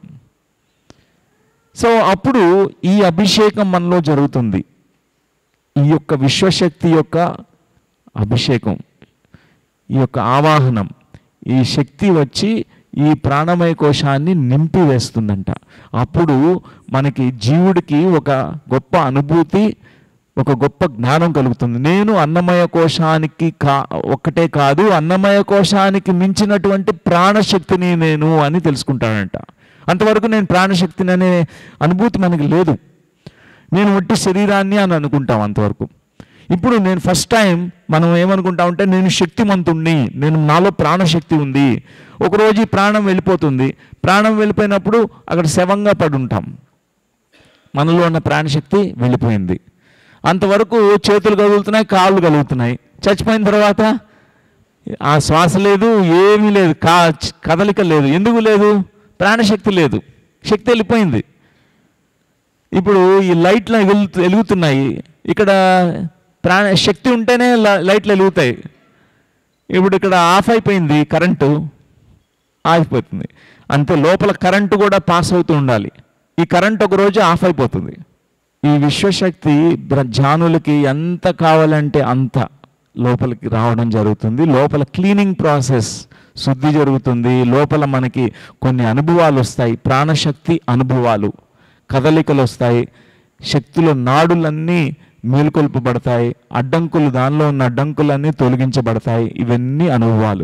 సో అప్పుడు ఈ అభిషేకం మనలో జరుగుతుంది ఈ యొక్క విశ్వశక్తి యొక్క అభిషేకం ఈ యొక్క ఆవాహనం ఈ శక్తి వచ్చి ఈ ప్రాణమయ కోశాన్ని నింపివేస్తుందంట అప్పుడు మనకి జీవుడికి ఒక గొప్ప అనుభూతి ఒక గొప్ప జ్ఞానం కలుగుతుంది నేను అన్నమయ కోశానికి కా ఒక్కటే కాదు అన్నమయ కోశానికి మించినటువంటి ప్రాణశక్తిని నేను అని తెలుసుకుంటాడంట అంతవరకు నేను ప్రాణశక్తిని అనే అనుభూతి మనకి లేదు నేను ఒట్టి శరీరాన్ని అని అనుకుంటాం అంతవరకు ఇప్పుడు నేను ఫస్ట్ టైం మనం ఏమనుకుంటామంటే నేను శక్తిమంతుణ్ణి నేను నాలో ప్రాణశక్తి ఉంది ఒకరోజు ఈ ప్రాణం వెళ్ళిపోతుంది ప్రాణం వెళ్ళిపోయినప్పుడు అక్కడ శవంగా పడి ఉంటాం మనలో ఉన్న ప్రాణశక్తి వెళ్ళిపోయింది అంతవరకు చేతులు కదులుతున్నాయి కాళ్ళు కలుగుతున్నాయి చచ్చిపోయిన తర్వాత ఆ శ్వాస లేదు ఏమీ లేదు కా కదలిక లేదు ఎందుకు లేదు ప్రాణశక్తి లేదు శక్తి వెళ్ళిపోయింది ఇప్పుడు ఈ లైట్లు వెలుగు వెలుగుతున్నాయి ఇక్కడ ప్రాణ శక్తి ఉంటేనే ల- లైట్లు వెలుగుతాయి ఇప్పుడు ఇక్కడ ఆఫ్ అయిపోయింది కరెంటు ఆగిపోతుంది అంతే లోపల కరెంటు కూడా పాస్ అవుతూ ఉండాలి ఈ కరెంట్ ఒక రోజు ఆఫ్ అయిపోతుంది ఈ విశ్వశక్తి బ్ర- ధ్యానులకి ఎంత కావాలంటే అంత లోపలికి రావడం జరుగుతుంది లోపల క్లీనింగ్ ప్రాసెస్ శుద్ధి జరుగుతుంది లోపల మనకి కొన్ని అనుభవాలు వస్తాయి ప్రాణశక్తి అనుభవాలు కదలికలు వస్తాయి శక్తుల నాడులన్నీ మేలుకొల్పబడతాయి అడ్డంకులు దానిలో ఉన్న అడ్డంకులన్నీ తొలగించబడతాయి ఇవన్నీ అనుభవాలు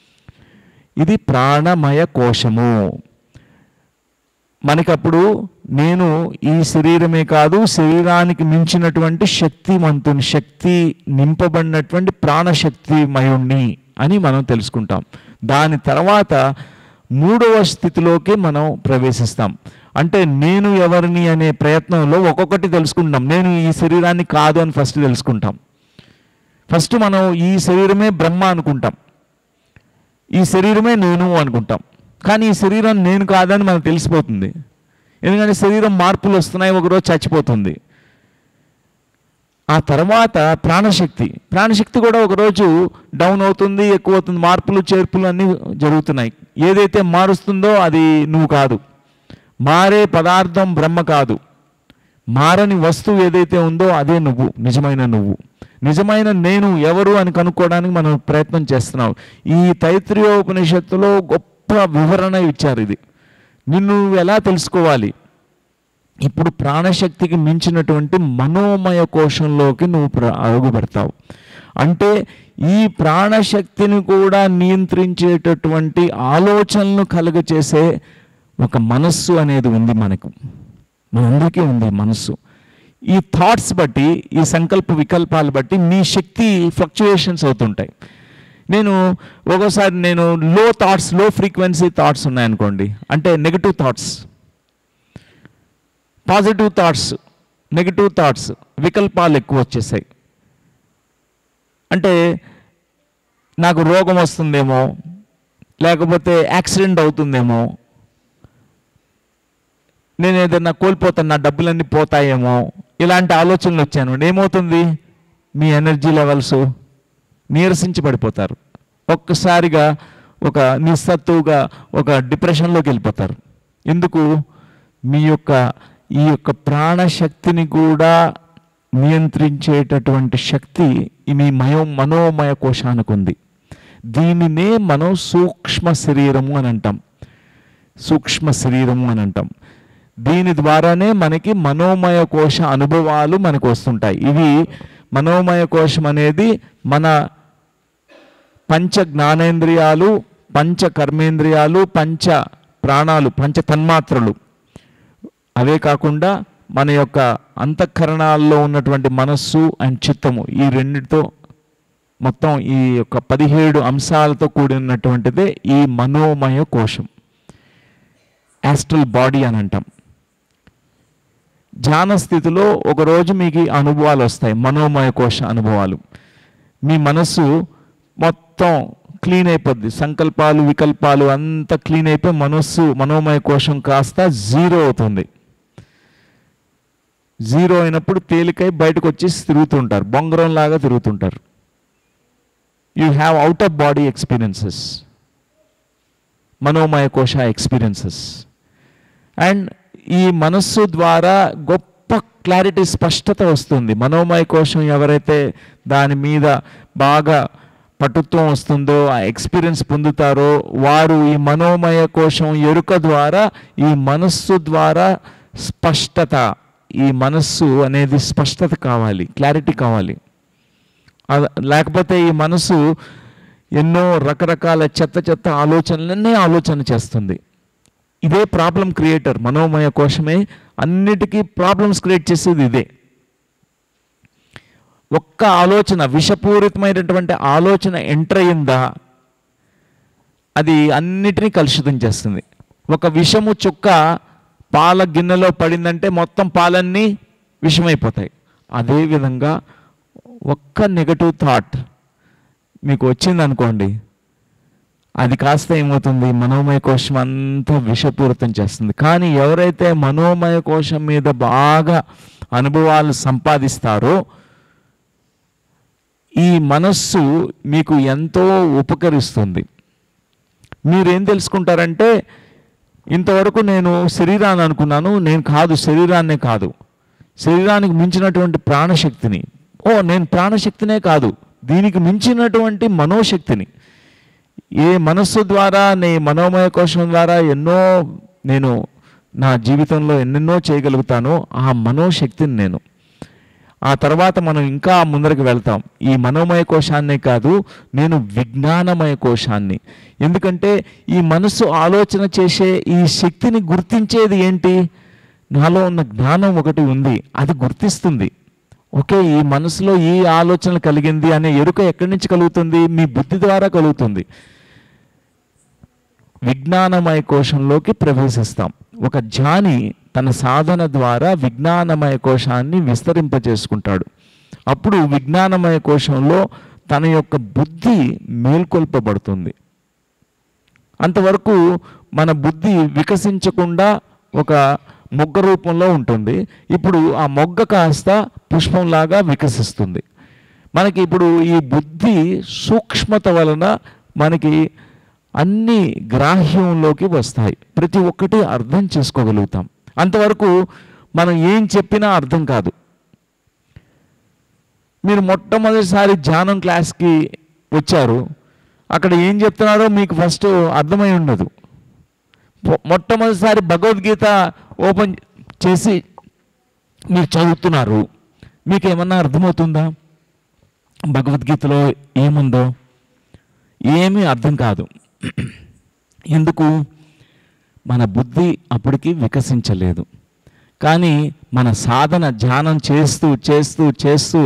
ఇది ప్రాణమయ కోశము మనకప్పుడు నేను ఈ శరీరమే కాదు శరీరానికి మించినటువంటి శక్తిమంతుని శక్తి నింపబడినటువంటి ప్రాణశక్తిమయుణ్ణి అని మనం తెలుసుకుంటాం దాని తర్వాత మూడవ స్థితిలోకి మనం ప్రవేశిస్తాం అంటే నేను ఎవరిని అనే ప్రయత్నంలో ఒక్కొక్కటి తెలుసుకుంటాం నేను ఈ శరీరాన్ని కాదు అని ఫస్ట్ తెలుసుకుంటాం ఫస్ట్ మనం ఈ శరీరమే బ్రహ్మ అనుకుంటాం ఈ శరీరమే నేను అనుకుంటాం కానీ ఈ శరీరం నేను కాదని మనకు తెలిసిపోతుంది ఎందుకంటే శరీరం మార్పులు వస్తున్నాయి ఒకరోజు చచ్చిపోతుంది ఆ తర్వాత ప్రాణశక్తి ప్రాణశక్తి కూడా ఒకరోజు డౌన్ అవుతుంది ఎక్కువ అవుతుంది మార్పులు చేర్పులు అన్నీ జరుగుతున్నాయి ఏదైతే మారుస్తుందో అది నువ్వు కాదు మారే పదార్థం బ్రహ్మ కాదు మారని వస్తువు ఏదైతే ఉందో అదే నువ్వు నిజమైన నువ్వు నిజమైన నేను ఎవరు అని కనుక్కోవడానికి మనం ప్రయత్నం చేస్తున్నాం ఈ తైత్రీయోపనిషత్తులో గొప్ప వివరణ ఇచ్చారు ఇది నిన్ను నువ్వు ఎలా తెలుసుకోవాలి ఇప్పుడు ప్రాణశక్తికి మించినటువంటి మనోమయ కోశంలోకి నువ్వు ప్ర- అడుగు పెడతావు అంటే ఈ ప్రాణశక్తిని కూడా నియంత్రించేటటువంటి ఆలోచనలు కలుగచేసే ఒక మనస్సు అనేది ఉంది మనకు మనందరికీ ఉంది మనస్సు ఈ థాట్స్ బట్టి ఈ సంకల్ప వికల్పాలు బట్టి నీ శక్తి ఫ్లక్చుయేషన్స్ అవుతుంటాయి నేను ఒక్కోసారి నేను లో థాట్స్ లో ఫ్రీక్వెన్సీ థాట్స్ ఉన్నాయనుకోండి అంటే negative thoughts positive thoughts negative thoughts వికల్పాలు ఎక్కువ వచ్చేసాయి అంటే నాకు రోగం వస్తుందేమో లేకపోతే యాక్సిడెంట్ అవుతుందేమో నేను ఏదైనా కోల్పోతాను నా డబ్బులన్నీ పోతాయేమో ఇలాంటి ఆలోచనలు వచ్చాను ఏమవుతుంది మీ ఎనర్జీ లెవెల్స్ నీరసించి పడిపోతారు ఒక్కసారిగా ఒక నిస్సత్తువుగా ఒక డిప్రెషన్లోకి వెళ్ళిపోతారు ఎందుకు మీ యొక్క ఈ యొక్క ప్రాణశక్తిని కూడా నియంత్రించేటటువంటి శక్తి ఈ మీ మయో మనోమయ కోశానికి ఉంది దీనినే మనం సూక్ష్మ శరీరము అని అంటాం సూక్ష్మ శరీరము అని అంటాం దీని ద్వారానే మనకి మనోమయ కోశ అనుభవాలు మనకు వస్తుంటాయి ఇవి మనోమయ కోశం అనేది మన పంచ జ్ఞానేంద్రియాలు పంచ కర్మేంద్రియాలు పంచ ప్రాణాలు పంచ తన్మాత్రలు అవే కాకుండా మన యొక్క అంతఃకరణాల్లో ఉన్నటువంటి మనస్సు అండ్ చిత్తము ఈ రెండిటితో మొత్తం ఈ యొక్క పదిహేడు అంశాలతో కూడినటువంటిదే ఈ మనోమయ కోశం యాస్ట్రల్ బాడీ అని అంటాం ధ్యాన స్థితిలో ఒకరోజు మీకు ఈ అనుభవాలు వస్తాయి మనోమయ కోశ అనుభవాలు మీ మనస్సు మొత్తం క్లీన్ అయిపోద్ది సంకల్పాలు వికల్పాలు అంతా క్లీన్ అయిపోయి మనస్సు మనోమయ కోశం కాస్త జీరో అవుతుంది జీరో అయినప్పుడు తేలికై బయటకు వచ్చేసి తిరుగుతుంటారు బొంగరం లాగా తిరుగుతుంటారు you have out of body experiences మనోమయ కోశ ఎక్స్పీరియన్సెస్ అండ్ ఈ మనస్సు ద్వారా గొప్ప క్లారిటీ స్పష్టత వస్తుంది మనోమయ కోశం ఎవరైతే దాని మీద బాగా పటుత్వం వస్తుందో ఆ ఎక్స్పీరియన్స్ పొందుతారో వారు ఈ మనోమయ కోశం ఎరుక ద్వారా ఈ మనస్సు ద్వారా స్పష్టత ఈ మనస్సు అనేది స్పష్టత కావాలి క్లారిటీ కావాలి అద- లేకపోతే ఈ మనసు ఎన్నో రకరకాల చెత్త చెత్త ఆలోచనలన్నీ ఆలోచన చేస్తుంది ఇదే ప్రాబ్లం క్రియేటర్ మనోమయ కోశమే అన్నిటికీ ప్రాబ్లమ్స్ క్రియేట్ చేసేది ఇదే ఒక్క ఆలోచన విషపూరితమైనటువంటి ఆలోచన ఎంటర్ అయిందా అది అన్నిటినీ కలుషితం చేస్తుంది ఒక విషము చుక్క పాల గిన్నెలో పడిందంటే మొత్తం పాలన్నీ విషమైపోతాయి అదేవిధంగా ఒక్క నెగటివ్ థాట్ మీకు వచ్చింది అనుకోండి అది కాస్త ఏమవుతుంది మనోమయ కోశం అంతా విషపూరితం చేస్తుంది కానీ ఎవరైతే మనోమయ కోశం మీద బాగా అనుభవాలు సంపాదిస్తారో ఈ మనస్సు మీకు ఎంతో ఉపకరిస్తుంది మీరేం తెలుసుకుంటారంటే ఇంతవరకు నేను శరీరాన్ని అనుకున్నాను నేను కాదు శరీరాన్నే కాదు శరీరానికి మించినటువంటి ప్రాణశక్తిని ఓ నేను ప్రాణశక్తినే కాదు దీనికి మించినటువంటి మనోశక్తిని ఏ మనస్సు ద్వారా నీ మనోమయ కోశం ద్వారా ఎన్నో నేను నా జీవితంలో ఎన్నెన్నో చేయగలుగుతానో ఆ మనోశక్తిని నేను ఆ తర్వాత మనం ఇంకా ముందరికి వెళ్తాం ఈ మనోమయ కోశాన్నే కాదు నేను విజ్ఞానమయ కోశాన్ని ఎందుకంటే ఈ మనస్సు ఆలోచన చేసే ఈ శక్తిని గుర్తించేది ఏంటి నాలో ఉన్న జ్ఞానం ఒకటి ఉంది అది గుర్తిస్తుంది ఓకే ఈ మనసులో ఈ ఆలోచన కలిగింది అనే ఎరుక ఎక్కడి నుంచి కలుగుతుంది మీ బుద్ధి ద్వారా కలుగుతుంది విజ్ఞానమయ కోశంలోకి ప్రవేశిస్తాం ఒక ధ్యాని తన సాధన ద్వారా విజ్ఞానమయ కోశాన్ని విస్తరింపజేసుకుంటాడు అప్పుడు విజ్ఞానమయ కోశంలో తన యొక్క బుద్ధి మేల్కొల్పబడుతుంది అంతవరకు మన బుద్ధి వికసించకుండా ఒక మొగ్గ రూపంలో ఉంటుంది ఇప్పుడు ఆ మొగ్గ కాస్త పుష్పంలాగా వికసిస్తుంది మనకి ఇప్పుడు ఈ బుద్ధి సూక్ష్మత వలన మనకి అన్ని గ్రాహ్యంలోకి వస్తాయి ప్రతి ఒక్కటి అర్థం చేసుకోగలుగుతాం అంతవరకు మనం ఏం చెప్పినా అర్థం కాదు మీరు మొట్టమొదటిసారి ధ్యానం క్లాస్కి వచ్చారు అక్కడ ఏం చెప్తున్నారో మీకు ఫస్ట్ అర్థమై ఉండదు మొ- మొట్టమొదటిసారి భగవద్గీత ఓపెన్ చేసి మీరు చదువుతున్నారు మీకు ఏమన్నా అర్థమవుతుందా భగవద్గీతలో ఏముందో ఏమీ అర్థం కాదు ఎందుకు మన బుద్ధి అప్పటికి వికసించలేదు కానీ మన సాధన ధ్యానం చేస్తూ చేస్తూ చేస్తూ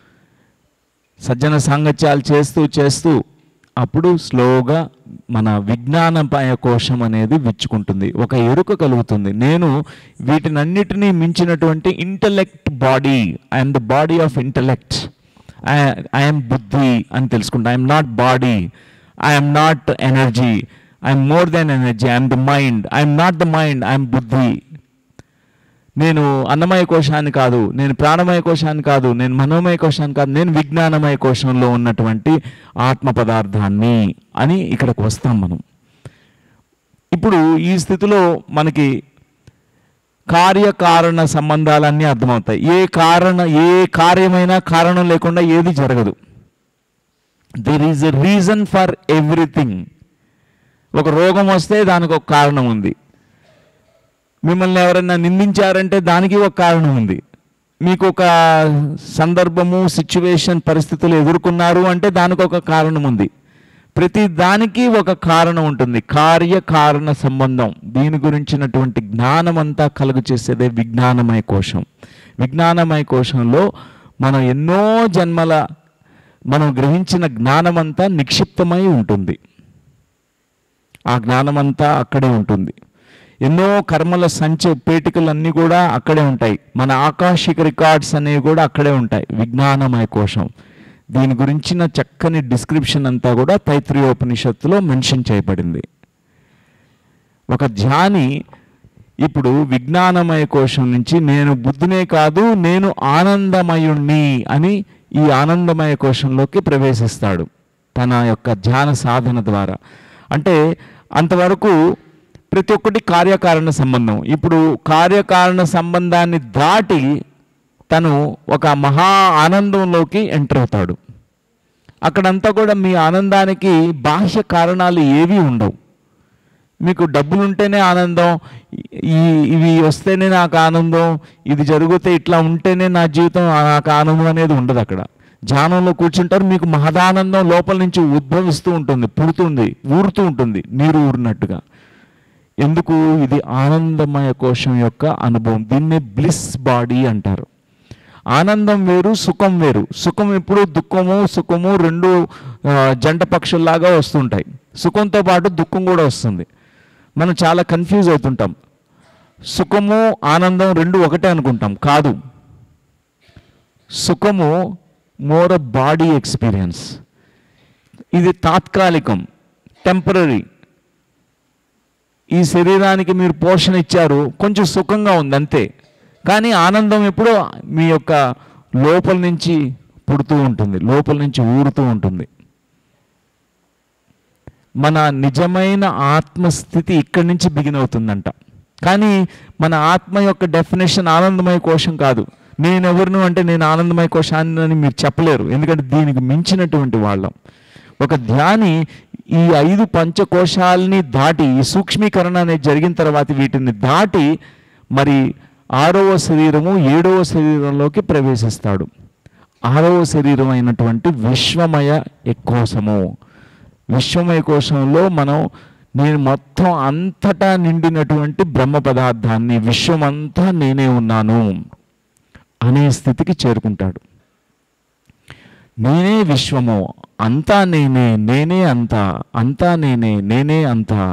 సజ్జన సాంగత్యాలు చేస్తూ చేస్తూ అప్పుడు స్లోగా మన విజ్ఞానమయ కోశం అనేది విచ్చుకుంటుంది ఒక ఎరుక కలుగుతుంది నేను వీటినన్నిటినీ మించినటువంటి intellect body I'm the body of intellect I'm బుద్ధి అని తెలుసుకుంటా I'm not body I'm not energy I'm more than energy I'm the mind I'm not the mind I'm బుద్ధి నేను అన్నమయ కోశాన్ని కాదు నేను ప్రాణమయ కోశాన్ని కాదు నేను మనోమయ కోశాన్ని కాదు నేను విజ్ఞానమయ కోశంలో ఉన్నటువంటి ఆత్మ పదార్థాన్ని అని ఇక్కడికి వస్తాం మనం ఇప్పుడు ఈ స్థితిలో మనకి కార్యకారణ సంబంధాలన్నీ అర్థమవుతాయి ఏ కారణ ఏ కార్యమైనా కారణం లేకుండా ఏది జరగదు there is a reason for everything ఒక రోగం వస్తే దానికి ఒక కారణం ఉంది మిమ్మల్ని ఎవరైనా నిందించారంటే దానికి ఒక కారణం ఉంది మీకు ఒక సందర్భము సిచ్యువేషన్ పరిస్థితులు ఎదుర్కొన్నారు అంటే దానికి ఒక కారణం ఉంది ప్రతి దానికి ఒక కారణం ఉంటుంది కార్యకారణ సంబంధం దీని గురించినటువంటి జ్ఞానం అంతా కలుగు చేసేదే విజ్ఞానమయ కోశం విజ్ఞానమయ కోశంలో మనం ఎన్నో జన్మల మనం గ్రహించిన జ్ఞానమంతా నిక్షిప్తమై ఉంటుంది ఆ జ్ఞానమంతా అక్కడే ఉంటుంది ఎన్నో కర్మల సంచ పేటికలన్నీ కూడా అక్కడే ఉంటాయి మన ఆకాశిక రికార్డ్స్ అనేవి కూడా అక్కడే ఉంటాయి విజ్ఞానమయ కోశం దీని గురించిన చక్కని డిస్క్రిప్షన్ అంతా కూడా తైత్రీయోపనిషత్తులో మెన్షన్ చేయబడింది ఒక ధ్యాని ఇప్పుడు విజ్ఞానమయ కోశం నుంచి నేను బుద్ధినే కాదు నేను ఆనందమయుణ్ణి అని ఈ ఆనందమయ కోశంలోకి ప్రవేశిస్తాడు తన యొక్క ధ్యాన సాధన ద్వారా అంటే అంతవరకు ప్రతి ఒక్కటి కార్యకారణ సంబంధం ఇప్పుడు కార్యకారణ సంబంధాన్ని దాటి తను ఒక మహా ఆనందంలోకి ఎంటర్ అవుతాడు అక్కడంతా కూడా మీ ఆనందానికి బాహ్య కారణాలు ఏవీ ఉండవు మీకు డబ్బులు ఉంటేనే ఆనందం ఈ ఇవి వస్తేనే నాకు ఆనందం ఇది జరిగితే ఇట్లా ఉంటేనే నా జీవితం నాకు ఆనందం అనేది ఉండదు అక్కడ ధ్యానంలో కూర్చుంటారు మీకు మహదానందం లోపల నుంచి ఉద్భవిస్తూ ఉంటుంది పుడుతుంది ఊరుతూ ఉంటుంది నీరు ఊరినట్టుగా ఎందుకు ఇది ఆనందమయ కోశం యొక్క అనుభవం దీన్నే బ్లిస్ బాడీ అంటారు ఆనందం వేరు సుఖం వేరు సుఖం ఎప్పుడు దుఃఖము సుఖము రెండు ఆ, జంట పక్షుల్లాగా వస్తుంటాయి సుఖంతో పాటు దుఃఖం కూడా వస్తుంది మనం చాలా కన్ఫ్యూజ్ అవుతుంటాం సుఖము ఆనందం రెండు ఒకటే అనుకుంటాం కాదు సుఖము మోర్ బాడీ ఎక్స్పీరియన్స్ ఇది తాత్కాలికం టెంపరీ ఈ శరీరానికి మీరు పోషణ ఇచ్చారు కొంచెం సుఖంగా ఉంది అంతే కానీ ఆనందం ఎప్పుడో మీ యొక్క లోపల నుంచి పుడుతూ ఉంటుంది లోపల నుంచి ఊరుతూ ఉంటుంది మన నిజమైన ఆత్మస్థితి ఇక్కడి నుంచి బిగిన్ అవుతుందంట కానీ మన ఆత్మ యొక్క డెఫినేషన్ ఆనందమయ కోశం కాదు నేను ఎవరిను అంటే నేను ఆనందమయ కోశాన్ని అని మీరు చెప్పలేరు ఎందుకంటే దీనికి మించినటువంటి వాళ్ళం ఒక ధ్యాని ఈ ఐదు పంచకోశాలని దాటి ఈ సూక్ష్మీకరణ అనేది జరిగిన తర్వాత వీటిని దాటి మరి ఆరవ శరీరము ఏడవ శరీరంలోకి ప్రవేశిస్తాడు ఆరవ శరీరం అయినటువంటి విశ్వమయ కోశము విశ్వమయ కోశంలో మనం నేను మొత్తం అంతటా నిండినటువంటి బ్రహ్మ పదార్థాన్ని విశ్వమంతా నేనే ఉన్నాను అనే స్థితికి చేరుకుంటాడు నేనే విశ్వము అంతా నేనే నేనే అంతా అంతా నేనే నేనే అంతా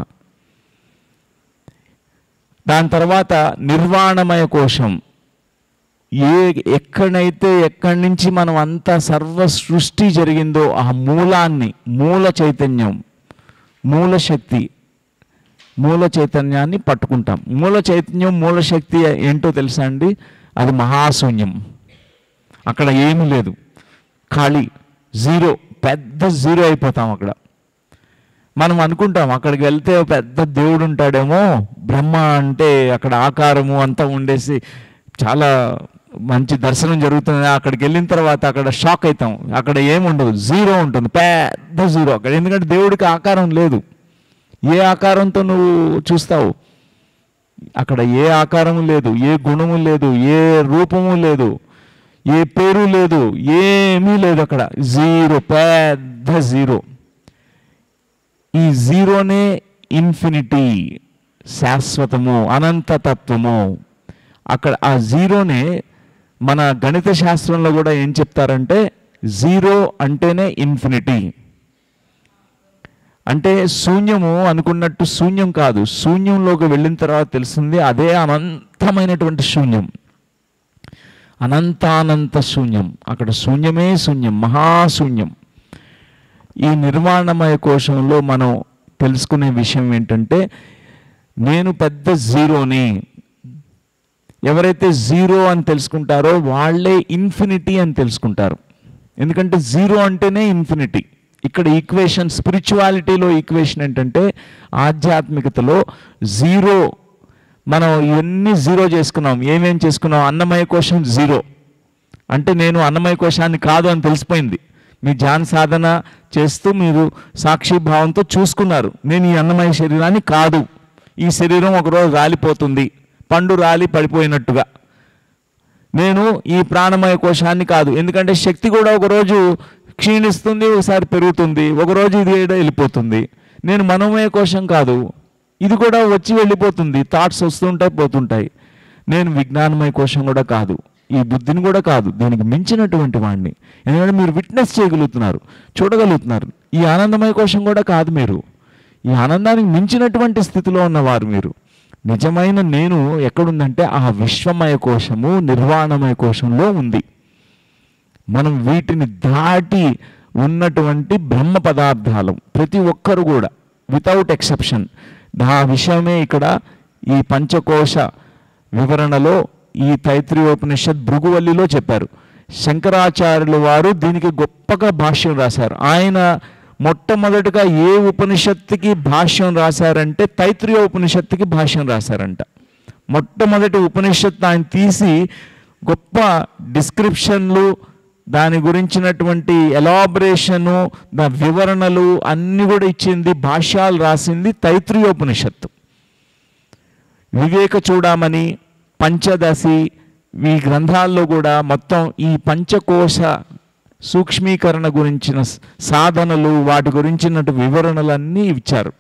దాని తర్వాత నిర్వాణమయ కోశం ఏ ఎక్కడైతే ఎక్కడి నుంచి మనం అంతా సర్వ సృష్టి జరిగిందో ఆ మూలాన్ని మూల చైతన్యం మూల శక్తి మూల చైతన్యాన్ని పట్టుకుంటాం మూల చైతన్యం మూల శక్తి ఏంటో తెలుసా అండి అది మహాశూన్యం అక్కడ ఏమీ లేదు ఖాళీ జీరో పెద్ద జీరో అయిపోతాం అక్కడ మనం అనుకుంటాం అక్కడికి వెళ్తే ఓ పెద్ద దేవుడు ఉంటాడేమో బ్రహ్మ అంటే అక్కడ ఆకారము అంతా ఉండేసి చాలా మంచి దర్శనం జరుగుతుంది అక్కడికి వెళ్ళిన తర్వాత అక్కడ షాక్ అవుతాం అక్కడ ఏముండదు జీరో ఉంటుంది పెద్ద జీరో అక్కడ ఎందుకంటే దేవుడికి ఆకారం లేదు ఏ ఆకారంతో నువ్వు చూస్తావు అక్కడ ఏ ఆకారము లేదు ఏ గుణము లేదు ఏ రూపము లేదు ఏ పేరు లేదు ఏమీ లేదు అక్కడ జీరో పెద్ద జీరో ఈ జీరోనే ఇన్ఫినిటీ శాశ్వతము అనంతతత్వము అక్కడ ఆ జీరోనే మన గణిత శాస్త్రంలో కూడా ఏం చెప్తారంటే జీరో అంటేనే ఇన్ఫినిటీ అంటే శూన్యము అనుకున్నట్టు శూన్యం కాదు శూన్యంలోకి వెళ్ళిన తర్వాత తెలిసింది అదే అనంతమైనటువంటి శూన్యం అనంతానంత శూన్యం అక్కడ శూన్యమే శూన్యం మహాశూన్యం ఈ నిర్మాణమయ కోశంలో మనం తెలుసుకునే విషయం ఏంటంటే నేను పెద్ద జీరోని ఎవరైతే జీరో అని తెలుసుకుంటారో వాళ్ళే ఇన్ఫినిటీ అని తెలుసుకుంటారు ఎందుకంటే జీరో అంటేనే ఇన్ఫినిటీ ఇక్కడ ఈక్వేషన్ స్పిరిచువాలిటీలో ఈక్వేషన్ ఏంటంటే ఆధ్యాత్మికతలో జీరో మనం ఇవన్నీ జీరో చేసుకున్నాం ఏమేం చేసుకున్నాం అన్నమయ కోశం జీరో అంటే నేను అన్నమయ కోశాన్ని కాదు అని తెలిసిపోయింది మీ ధ్యాన సాధన చేస్తూ మీరు సాక్షి భావంతో చూసుకున్నారు నేను ఈ అన్నమయ శరీరాన్ని కాదు ఈ శరీరం ఒకరోజు రాలిపోతుంది పండు రాలి పడిపోయినట్టుగా నేను ఈ ప్రాణమయ కోశాన్ని కాదు ఎందుకంటే శక్తి కూడా ఒకరోజు క్షీణిస్తుంది ఒకసారి పెరుగుతుంది ఒకరోజు ఇది ఏదో వెళ్ళిపోతుంది నేను మనోమయ కోశం కాదు ఇది కూడా వచ్చి వెళ్ళిపోతుంది థాట్స్ వస్తుంటాయి పోతుంటాయి నేను విజ్ఞానమయ కోశం కూడా కాదు ఈ బుద్ధిని కూడా కాదు దీనికి మించినటువంటి వాడిని ఎందుకంటే మీరు విట్నెస్ చేయగలుగుతున్నారు చూడగలుగుతున్నారు ఈ ఆనందమయ కోశం కూడా కాదు మీరు ఈ ఆనందానికి మించినటువంటి స్థితిలో ఉన్నవారు మీరు నిజమైన నేను ఎక్కడుందంటే ఆ విశ్వమయ కోశము నిర్వాణమయ కోశంలో ఉంది మనం వీటిని దాటి ఉన్నటువంటి బ్రహ్మ పదార్థాలు ప్రతి ఒక్కరు కూడా వితౌట్ ఎక్సెప్షన్ ఆ విషయమే ఇక్కడ ఈ పంచకోశ వివరణలో ఈ తైత్రీయోపనిషత్ భృగువల్లిలో చెప్పారు శంకరాచార్యుల వారు దీనికి గొప్పగా భాష్యం రాశారు ఆయన మొట్టమొదటిగా ఏ ఉపనిషత్తుకి భాష్యం రాశారంటే తైత్రీయ ఉపనిషత్తుకి భాష్యం రాశారంట మొట్టమొదటి ఉపనిషత్తు ఆయన తీసి గొప్ప డిస్క్రిప్షన్లు దాని గురించినటువంటి ఎలాబరేషను దా వివరణలు అన్నీ కూడా ఇచ్చింది భాష్యాలు రాసింది తైత్రీయోపనిషత్తు వివేక చూడమని పంచదశి ఈ గ్రంథాల్లో కూడా మొత్తం ఈ పంచకోశ సూక్ష్మీకరణ గురించిన స- సాధనలు వాటి గురించిన వివరణలన్నీ ఇచ్చారు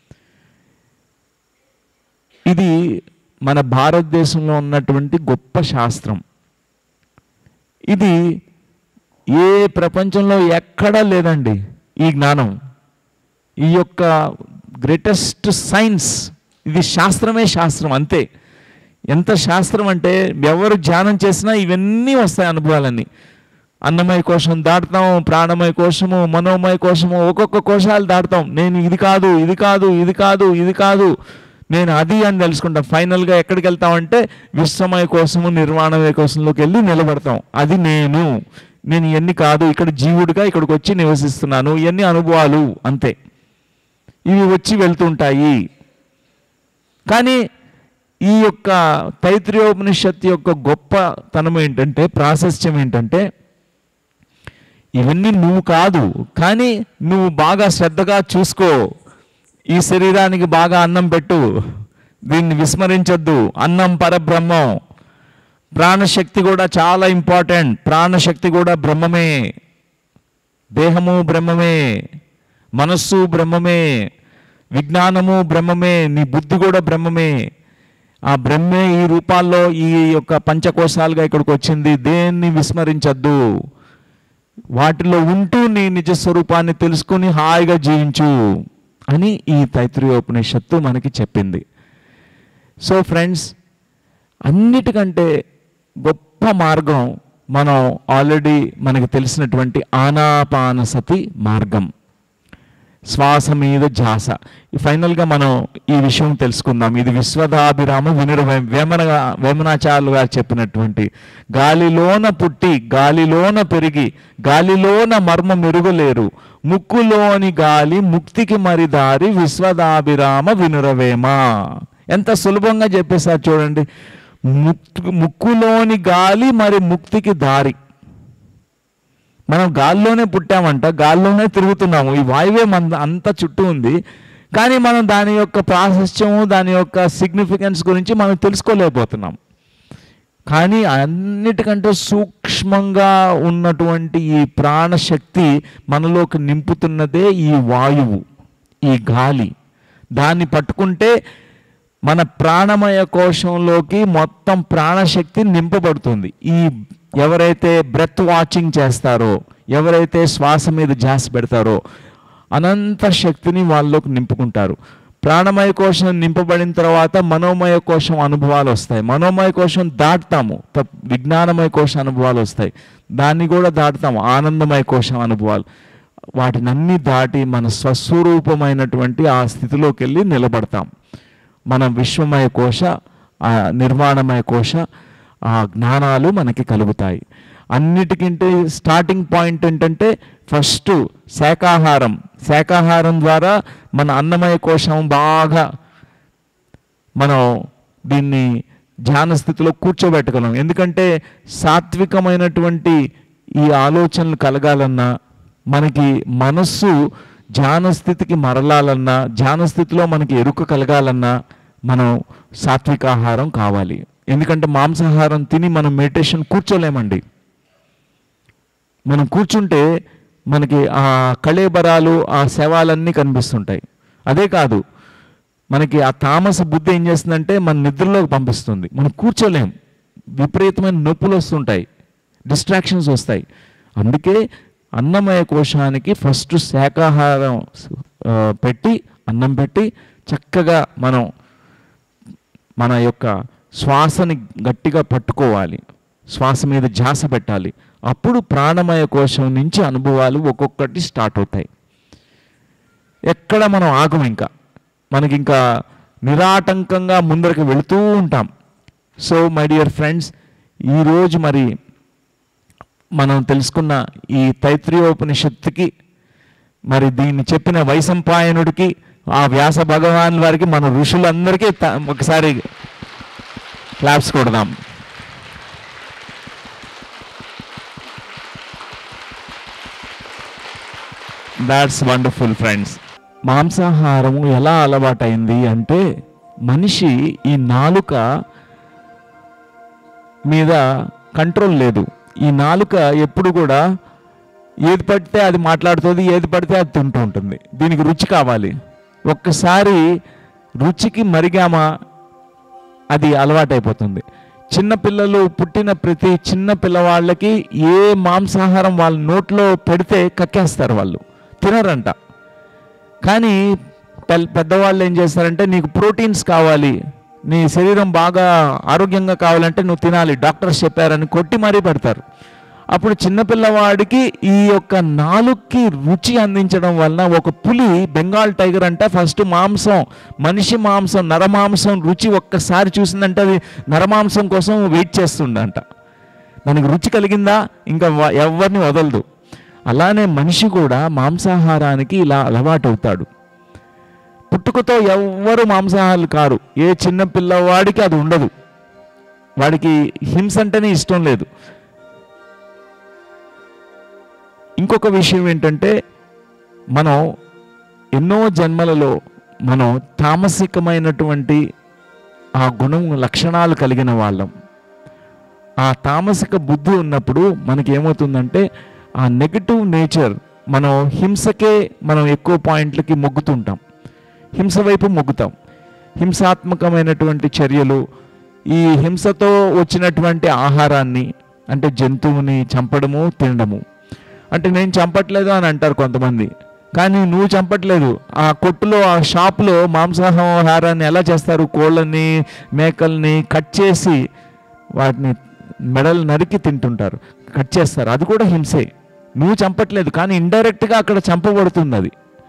ఇది మన భారతదేశంలో ఉన్నటువంటి గొప్ప శాస్త్రం ఇది ఏ ప్రపంచంలో ఎక్కడా లేదండి ఈ జ్ఞానం ఈ యొక్క గ్రేటెస్ట్ సైన్స్ ఇది శాస్త్రమే శాస్త్రం అంతే ఎంత శాస్త్రం అంటే ఎవరు ధ్యానం చేసినా ఇవన్నీ వస్తాయి అనుభవాలన్నీ అన్నమయ కోశం దాటుతాం ప్రాణమయ కోశము మనోమయ కోశము ఒక్కొక్క కోశాలు దాటుతాం నేను ఇది కాదు ఇది కాదు ఇది కాదు ఇది కాదు నేను అది అని తెలుసుకుంటాం ఫైనల్గా ఎక్కడికి వెళ్తామంటే విశ్వమయ కోసము నిర్వాణమయ కోసంలోకి వెళ్ళి నిలబడతాం అది నేను నేను ఇవన్నీ కాదు ఇక్కడ జీవుడిగా ఇక్కడికి వచ్చి నివసిస్తున్నాను ఇవన్నీ అనుభవాలు అంతే ఇవి వచ్చి వెళ్తుంటాయి కానీ ఈ యొక్క తైత్రీయోపనిషత్తు యొక్క గొప్పతనం ఏంటంటే ప్రాశస్త్యం ఏంటంటే ఇవన్నీ నువ్వు కాదు కానీ నువ్వు బాగా శ్రద్ధగా చూసుకో ఈ శరీరానికి బాగా అన్నం పెట్టు దీన్ని విస్మరించొద్దు అన్నం పరబ్రహ్మం ప్రాణశక్తి కూడా చాలా ఇంపార్టెంట్ ప్రాణశక్తి కూడా బ్రహ్మమే దేహము బ్రహ్మమే మనస్సు బ్రహ్మమే విజ్ఞానము బ్రహ్మమే నీ బుద్ధి కూడా బ్రహ్మమే ఆ బ్రహ్మే ఈ రూపాల్లో ఈ యొక్క పంచకోశాలుగా ఇక్కడికి వచ్చింది దేన్ని విస్మరించద్దు వాటిలో ఉంటూ నీ నిజ స్వరూపాన్ని తెలుసుకుని హాయిగా జీవించు అని ఈ తైత్రీయోపనిషత్తు మనకి చెప్పింది సో ఫ్రెండ్స్ అన్నిటికంటే గొప్ప మార్గం మనం ఆల్రెడీ మనకి తెలిసినటువంటి ఆనాపానసతి మార్గం శ్వాస మీద ధ్యాస ఈ ఫైనల్గా మనం ఈ విషయం తెలుసుకుందాం ఇది విశ్వదాభిరామ వినుడు వే- వేమన వేమనాచార్యులు గారు చెప్పినటువంటి గాలిలోన పుట్టి గాలిలోన పెరిగి గాలిలోన మర్మ మెరుగులేరు ముక్కులోని గాలి ముక్తికి మరి దారి విశ్వదాభిరామ వినురవేమ ఎంత సులభంగా చెప్పేశారు చూడండి ముక్కు ముక్కులోని గాలి మరి ముక్తికి దారి మనం గాల్లోనే పుట్టామంట గాల్లోనే తిరుగుతున్నాము ఈ వాయువే మన అంత చుట్టూ ఉంది కానీ మనం దాని యొక్క ప్రాశస్త్యము దాని యొక్క సిగ్నిఫికెన్స్ గురించి మనం తెలుసుకోలేకపోతున్నాం కానీ అన్నిటికంటే సూక్ష్మంగా ఉన్నటువంటి ఈ ప్రాణశక్తి మనలోకి నింపుతున్నదే ఈ వాయువు ఈ గాలి దాన్ని పట్టుకుంటే మన ప్రాణమయ కోశంలోకి మొత్తం ప్రాణశక్తి నింపబడుతుంది ఈ ఎవరైతే బ్రెత్ వాచింగ్ చేస్తారో ఎవరైతే శ్వాస మీద ధ్యాస పెడతారో అనంత శక్తిని వాళ్ళలోకి నింపుకుంటారు ప్రాణమయ కోశం నింపబడిన తర్వాత మనోమయ కోశం అనుభవాలు వస్తాయి మనోమయ కోశం దాటుతాము త- విజ్ఞానమయ కోశ అనుభవాలు వస్తాయి దాన్ని కూడా దాటుతాము ఆనందమయ కోశం అనుభవాలు వాటినన్నీ దాటి మన స్వస్వరూపమైనటువంటి ఆ స్థితిలోకి వెళ్ళి నిలబడతాం మన విశ్వమయ కోశ ఆ నిర్మాణమయ కోశ ఆ జ్ఞానాలు మనకి కలుగుతాయి అన్నిటికంటే స్టార్టింగ్ పాయింట్ ఏంటంటే ఫస్ట్ శాకాహారం శాకాహారం ద్వారా మన అన్నమయ కోశం బాగా మనం దీన్ని ధ్యాన స్థితిలో కూర్చోబెట్టగలం ఎందుకంటే సాత్వికమైనటువంటి ఈ ఆలోచనలు కలగాలన్నా మనకి మనస్సు ధ్యాన స్థితికి మరలాలన్నా ధ్యాన స్థితిలో మనకి ఎరుక కలగాలన్నా మనం సాత్విక ఆహారం కావాలి ఎందుకంటే మాంసాహారం తిని మనం మెడిటేషన్ కూర్చోలేమండి మనం కూర్చుంటే మనకి ఆ కళేబరాలు ఆ శవాలన్నీ కనిపిస్తుంటాయి అదే కాదు మనకి ఆ తామస బుద్ధి ఏం చేస్తుందంటే మన నిద్రలోకి పంపిస్తుంది మనం కూర్చోలేం విపరీతమైన నొప్పులు వస్తుంటాయి డిస్ట్రాక్షన్స్ వస్తాయి అందుకే అన్నమయ కోశానికి ఫస్ట్ శాకాహారం ఆ, పెట్టి అన్నం పెట్టి చక్కగా మనం మన యొక్క శ్వాసని గట్టిగా పట్టుకోవాలి శ్వాస మీద ధ్యాస పెట్టాలి అప్పుడు ప్రాణమయ కోశం నుంచి అనుభవాలు ఒక్కొక్కటి స్టార్ట్ అవుతాయి ఎక్కడ మనం ఆగం ఇంకా మనకి ఇంకా నిరాటంకంగా ముందరికి వెళుతూ ఉంటాం సో మై డియర్ ఫ్రెండ్స్ ఈరోజు మరి మనం తెలుసుకున్న ఈ తైత్రీయోపనిషత్తుకి మరి దీన్ని చెప్పిన వైశంపాయనుడికి ఆ వ్యాస భగవాన్ వారికి మన ఋషులందరికీ త- ఒకసారి క్లాప్స్ కొడదాం దాట్స్ వండర్ఫుల్ ఫ్రెండ్స్ మాంసాహారము ఎలా అలవాటైంది అంటే మనిషి ఈ నాలుక మీద కంట్రోల్ లేదు ఈ నాలుక ఎప్పుడు కూడా ఏది పడితే అది మాట్లాడుతుంది ఏది పడితే అది తింటూ ఉంటుంది దీనికి రుచి కావాలి ఒక్కసారి రుచికి మరిగామా అది అలవాటైపోతుంది చిన్న పిల్లలు పుట్టిన ప్రతి చిన్న పిల్లవాళ్ళకి ఏ మాంసాహారం వాళ్ళ నోట్లో పెడితే కక్కేస్తారు వాళ్ళు తినరంట కానీ పెల్- పెద్దవాళ్ళు ఏం చేస్తారంటే నీకు ప్రోటీన్స్ కావాలి నీ శరీరం బాగా ఆరోగ్యంగా కావాలంటే నువ్వు తినాలి డాక్టర్స్ చెప్పారని కొట్టి మరీ పెడతారు అప్పుడు చిన్నపిల్లవాడికి ఈ యొక్క నాలుగుకి రుచి అందించడం వలన ఒక పులి బెంగాల్ టైగర్ అంటే ఫస్ట్ మాంసం మనిషి మాంసం నరమాంసం రుచి ఒక్కసారి చూసిందంటే అది నరమాంసం కోసం వెయిట్ చేస్తుండంట దానికి రుచి కలిగిందా ఇంకా వ- ఎవరిని వదలదు అలానే మనిషి కూడా మాంసాహారానికి ఇలా అలవాటవుతాడు పుట్టుకతో ఎవ్వరు మాంసాహారులు కారు ఏ చిన్న పిల్లవాడికి అది ఉండదు వాడికి హింస అంటేనే ఇష్టం లేదు ఇంకొక విషయం ఏంటంటే మనం ఎన్నో జన్మలలో మనం తామసికమైనటువంటి ఆ గుణం లక్షణాలు కలిగిన వాళ్ళం ఆ తామసిక బుద్ధి ఉన్నప్పుడు మనకి ఏమవుతుందంటే ఆ నెగటివ్ నేచర్ మనం హింసకే మనం ఎక్కువ పాయింట్లకి మొగ్గుతుంటాం హింస వైపు మొగ్గుతాం హింసాత్మకమైనటువంటి చర్యలు ఈ హింసతో వచ్చినటువంటి ఆహారాన్ని అంటే జంతువుని చంపడము తినడము అంటే నేను చంపట్లేదు అని అంటారు కొంతమంది కానీ నువ్వు చంపట్లేదు ఆ కొట్టులో ఆ షాప్లో మాంసాహారాన్ని ఎలా చేస్తారు కోళ్ళని మేకల్ని కట్ చేసి వాటిని మెడలు నరికి తింటుంటారు కట్ చేస్తారు అది కూడా హింసే నువ్వు చంపట్లేదు కానీ ఇండైరెక్ట్గా అక్కడ చంపబడుతుంది అది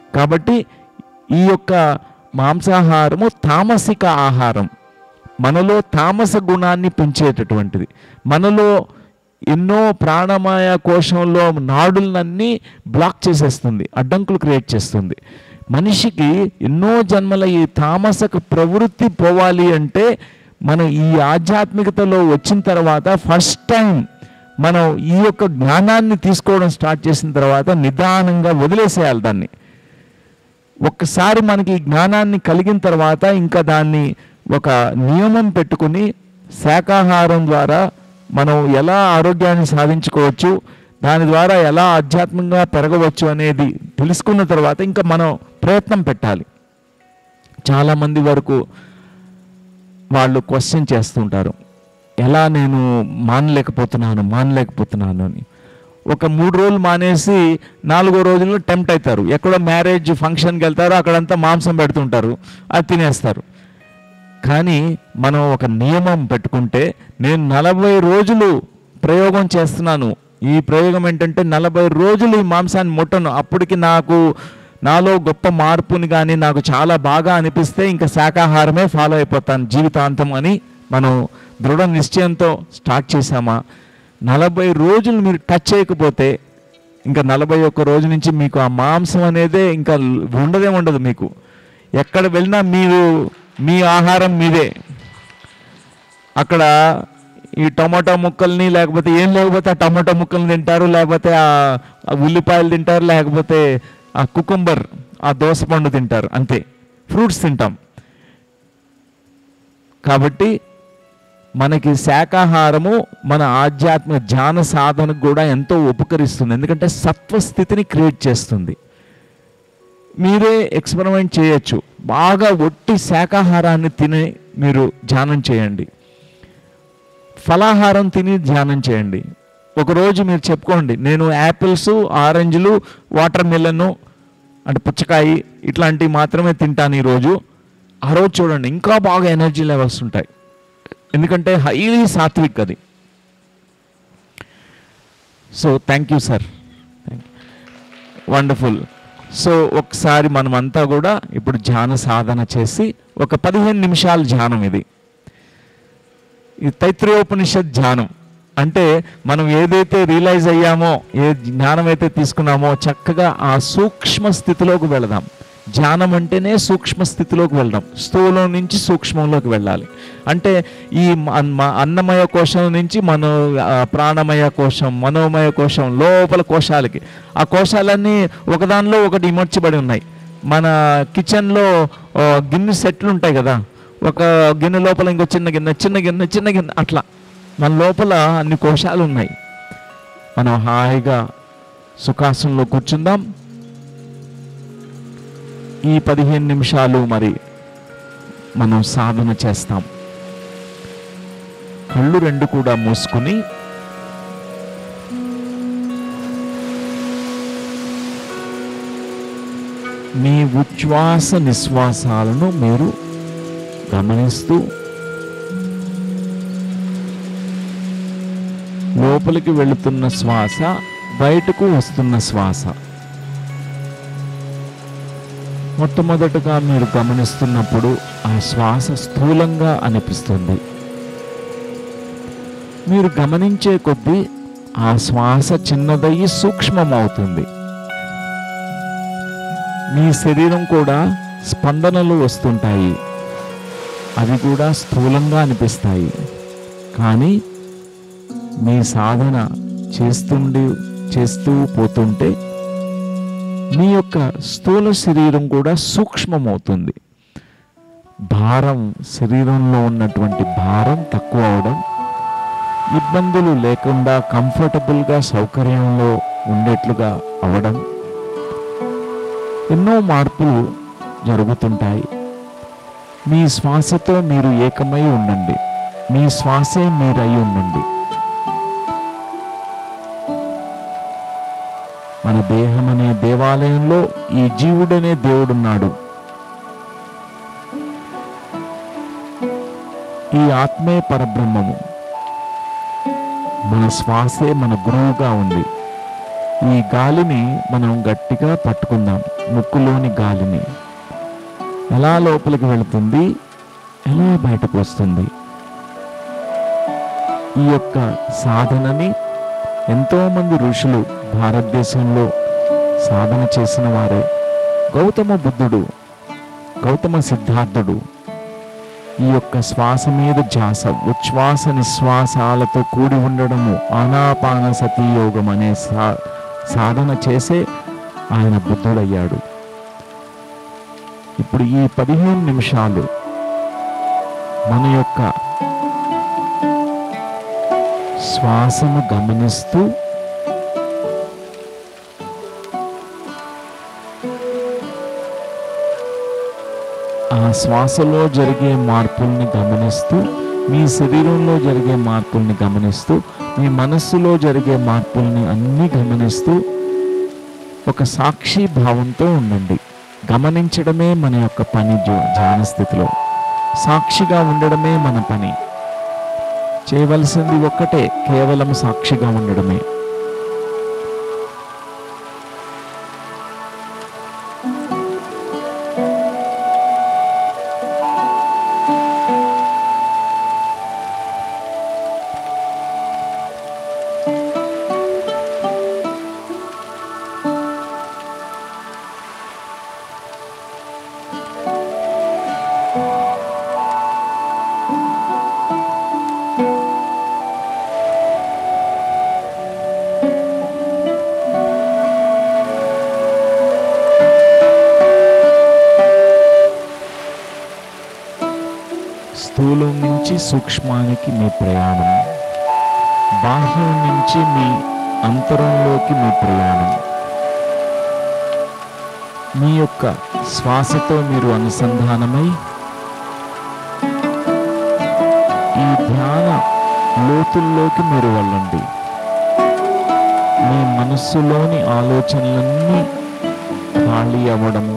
కాబట్టి ఈ యొక్క మాంసాహారము తామసిక ఆహారం మనలో తామస గుణాన్ని పెంచేటటువంటిది మనలో ఎన్నో ప్రాణమయ కోశంలో నాడులన్నీ బ్లాక్ చేసేస్తుంది అడ్డంకులు క్రియేట్ చేస్తుంది మనిషికి ఎన్నో జన్మల ఈ తామసక ప్రవృత్తి పోవాలి అంటే మనం ఈ ఆధ్యాత్మికతలో వచ్చిన తర్వాత ఫస్ట్ టైం మనం ఈ యొక్క జ్ఞానాన్ని తీసుకోవడం స్టార్ట్ చేసిన తర్వాత నిదానంగా వదిలేసేయాలి దాన్ని ఒక్కసారి మనకి ఈ జ్ఞానాన్ని కలిగిన తర్వాత ఇంకా దాన్ని ఒక నియమం పెట్టుకుని శాకాహారం ద్వారా మనం ఎలా ఆరోగ్యాన్ని సాధించుకోవచ్చు దాని ద్వారా ఎలా ఆధ్యాత్మికంగా పెరగవచ్చు అనేది తెలుసుకున్న తర్వాత ఇంకా మనం ప్రయత్నం పెట్టాలి చాలామంది వరకు వాళ్ళు క్వశ్చన్ చేస్తుంటారు ఎలా నేను మానలేకపోతున్నాను మానలేకపోతున్నాను అని ఒక మూడు రోజులు మానేసి నాలుగో రోజుల్లో టెంప్ట్ అవుతారు ఎక్కడో మ్యారేజ్ ఫంక్షన్కి వెళ్తారు అక్కడంతా మాంసం పెడుతుంటారు అది తినేస్తారు కానీ మనం ఒక నియమం పెట్టుకుంటే నేను నలభై రోజులు ప్రయోగం చేస్తున్నాను ఈ ప్రయోగం ఏంటంటే నలభై రోజులు ఈ మాంసాన్ని ముట్టను అప్పటికి నాకు నాలో గొప్ప మార్పుని కానీ నాకు చాలా బాగా అనిపిస్తే ఇంకా శాకాహారమే ఫాలో అయిపోతాను జీవితాంతం అని మనం దృఢ నిశ్చయంతో స్టార్ట్ చేసామా నలభై రోజులు మీరు టచ్ చేయకపోతే ఇంకా నలభై ఒక్క రోజు నుంచి మీకు ఆ మాంసం అనేదే ఇంకా ఉండదే ఉండదు మీకు ఎక్కడ వెళ్ళినా మీరు మీ ఆహారం మీదే అక్కడ ఈ టమాటో ముక్కల్ని లేకపోతే ఏం లేకపోతే ఆ టమాటో ముక్కల్ని తింటారు లేకపోతే ఆ ఆ ఉల్లిపాయలు తింటారు లేకపోతే ఆ కుకుంబర్ ఆ దోసపండు తింటారు అంతే ఫ్రూట్స్ తింటాం కాబట్టి మనకి శాకాహారము మన ఆధ్యాత్మిక ధ్యాన సాధనకు కూడా ఎంతో ఉపకరిస్తుంది ఎందుకంటే సత్వస్థితిని క్రియేట్ చేస్తుంది మీరే ఎక్స్పెరిమెంట్ చేయొచ్చు బాగా ఒట్టి శాకాహారాన్ని తిని మీరు ధ్యానం చేయండి ఫలాహారం తిని ధ్యానం చేయండి ఒకరోజు మీరు చెప్పుకోండి నేను యాపిల్స్ ఆరెంజ్లు వాటర్ మిలను అంటే పుచ్చకాయ ఇట్లాంటివి మాత్రమే తింటాను ఈరోజు ఆ రోజు చూడండి ఇంకా బాగా ఎనర్జీ లెవెల్స్ ఉంటాయి ఎందుకంటే హైలీ సాత్విక్ అది so thank you sir wonderful so ఒకసారి మనమంతా కూడా ఇప్పుడు ధ్యాన సాధన చేసి ఒక పదిహేను నిమిషాల ధ్యానం ఇది ఈ తైత్రయోపనిషత్ ధ్యానం అంటే మనం ఏదైతే రియలైజ్ అయ్యామో ఏ జ్ఞానం అయితే తీసుకున్నామో చక్కగా ఆ సూక్ష్మ స్థితిలోకి వెళదాం ధ్యానం అంటేనే సూక్ష్మ స్థితిలోకి వెళ్ళడం స్థూలం నుంచి సూక్ష్మంలోకి వెళ్ళాలి అంటే ఈ మ- మ- అన్నమయ కోశం నుంచి మనో ఆ, ప్రాణమయ కోశం మనోమయ కోశం లోపల కోశాలకి ఆ కోశాలన్నీ ఒకదానిలో ఒకటి ఇమర్చబడి ఉన్నాయి మన కిచెన్లో ఆ, గిన్నె సెట్లు ఉంటాయి కదా ఒక గిన్నె లోపల ఇంకో చిన్న గిన్నె చిన్న గిన్నె చిన్న గిన్నె అట్లా మన లోపల అన్ని కోశాలు ఉన్నాయి మనం హాయిగా సుఖాసనంలో కూర్చుందాం ఈ పదిహేను నిమిషాలు మరి మనం సాధన చేస్తాం కళ్ళు రెండు కూడా మూసుకుని మీ ఉచ్ఛ్వాస నిశ్వాసాలను మీరు గమనిస్తూ లోపలికి వెళుతున్న శ్వాస బయటకు వస్తున్న శ్వాస మొట్టమొదటగా మీరు గమనిస్తున్నప్పుడు ఆ శ్వాస స్థూలంగా అనిపిస్తుంది మీరు గమనించే కొద్దీ ఆ శ్వాస చిన్నదయ్యి సూక్ష్మమవుతుంది మీ శరీరం కూడా స్పందనలు వస్తుంటాయి అవి కూడా స్థూలంగా అనిపిస్తాయి కానీ మీ సాధన చేస్తుండి చేస్తూ పోతుంటే మీ యొక్క స్థూల శరీరం కూడా సూక్ష్మమవుతుంది భారం శరీరంలో ఉన్నటువంటి భారం తక్కువ అవడం ఇబ్బందులు లేకుండా కంఫర్టబుల్గా సౌకర్యంలో ఉండేట్లుగా అవడం ఎన్నో మార్పులు జరుగుతుంటాయి మీ శ్వాసతో మీరు ఏకమై ఉండండి మీ శ్వాసే మీరై ఉండండి మన దేహం అనే దేవాలయంలో ఈ జీవుడనే దేవుడున్నాడు ఈ ఆత్మే పరబ్రహ్మము మన శ్వాసే మన గురువుగా ఉంది ఈ గాలిని మనం గట్టిగా పట్టుకుందాం ముక్కులోని గాలిని ఎలా లోపలికి వెళుతుంది ఎలా బయటకు వస్తుంది ఈ యొక్క సాధనని ఎంతోమంది ఋషులు భారతదేశంలో సాధన చేసిన వారే గౌతమ బుద్ధుడు గౌతమ సిద్ధార్థుడు ఈ యొక్క శ్వాస మీద ధ్యాస ఉచ్ఛ్వాస నిశ్వాసాలతో కూడి ఉండడము ఆనాపాన సతీ యోగం అనే సా సాధన చేసే ఆయన బుద్ధుడయ్యాడు ఇప్పుడు ఈ పదిహేను నిమిషాలు మన యొక్క శ్వాసను గమనిస్తూ ఆ శ్వాసలో జరిగే మార్పుల్ని గమనిస్తూ మీ శరీరంలో జరిగే మార్పుల్ని గమనిస్తూ మీ మనస్సులో జరిగే మార్పుల్ని అన్నీ గమనిస్తూ ఒక సాక్షి భావంతో ఉండండి గమనించడమే మన యొక్క పని ధ్యా- ధ్యాన స్థితిలో సాక్షిగా ఉండడమే మన పని చేయవలసింది ఒక్కటే కేవలం సాక్షిగా ఉండడమే స్థూలం నుంచి సూక్ష్మానికి మీ ప్రయాణం బాహ్యం నుంచి మీ అంతరంలోకి మీ ప్రయాణం మీ యొక్క శ్వాసతో మీరు అనుసంధానమై ఈ ధ్యాన లోతుల్లోకి మీరు వెళ్ళండి మీ మనస్సులోని ఆలోచనలన్నీ ఖాళీ అవ్వడము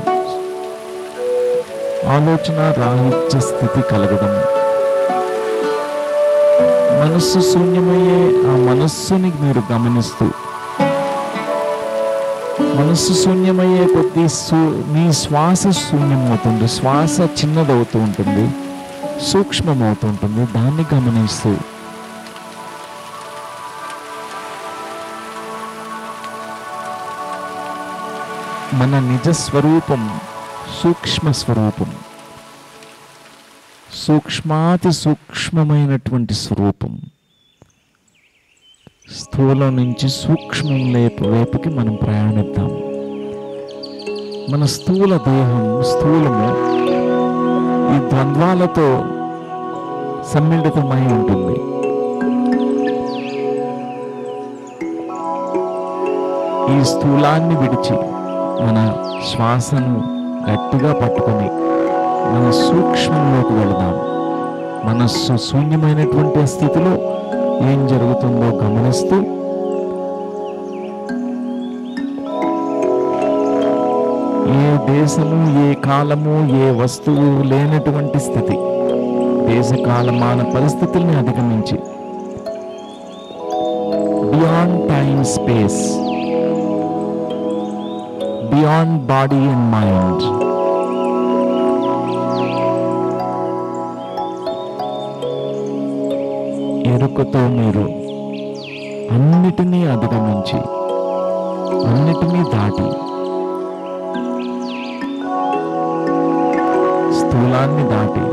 ఆలోచన రాహిత్య స్థితి కలగడం మనస్సు శూన్యమయ్యే ఆ మనస్సుని మీరు గమనిస్తూ మనస్సు శూన్యమయ్యే కొద్దీ సు- మీ శ్వాస శూన్యమవుతుంది శ్వాస చిన్నదవుతూ ఉంటుంది సూక్ష్మమవుతూ ఉంటుంది దాన్ని గమనిస్తూ మన నిజ స్వరూపం సూక్ష్మ స్వరూపం సూక్ష్మాతి సూక్ష్మమైనటువంటి స్వరూపం స్థూలం నుంచి సూక్ష్మం లేపు వైపుకి మనం ప్రయాణిద్దాం మన స్థూల దేహం స్థూలము ఈ ద్వంద్వాలతో సమ్మిళితమై ఉంటుంది ఈ స్థూలాన్ని విడిచి మన శ్వాసను గట్టిగా పట్టుకొని మన సూక్ష్మంలోకి వెళదాం మనస్సు శూన్యమైనటువంటి ఆ స్థితిలో ఏం జరుగుతుందో గమనిస్తూ ఏ దేశము ఏ కాలము ఏ వస్తువు లేనటువంటి స్థితి దేశ కాలమాన పరిస్థితుల్ని అధిగమించి beyond time space beyond body and mind ఎరుకతో మీరు అన్నిటినీ అధిగమించి అన్నిటినీ దాటి స్థూలాన్ని దాటి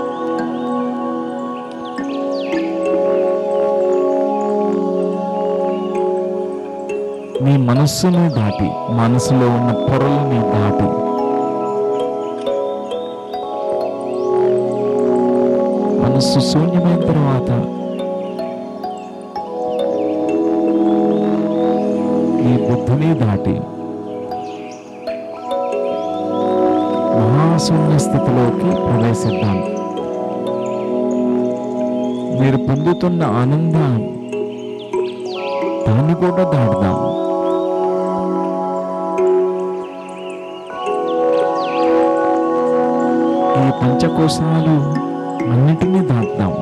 మీ మనస్సుని దాటి మనసులో ఉన్న పొరలని దాటి మనస్సు శూన్యమైన తర్వాత ఈ బుద్ధిని దాటి మహాశూన్య స్థితిలోకి ప్రవేశిద్దాం మీరు పొందుతున్న ఆనందం దాన్ని కూడా దాటుదాం ఈ పంచకోశాలు అన్నిటినీ దాటుదాం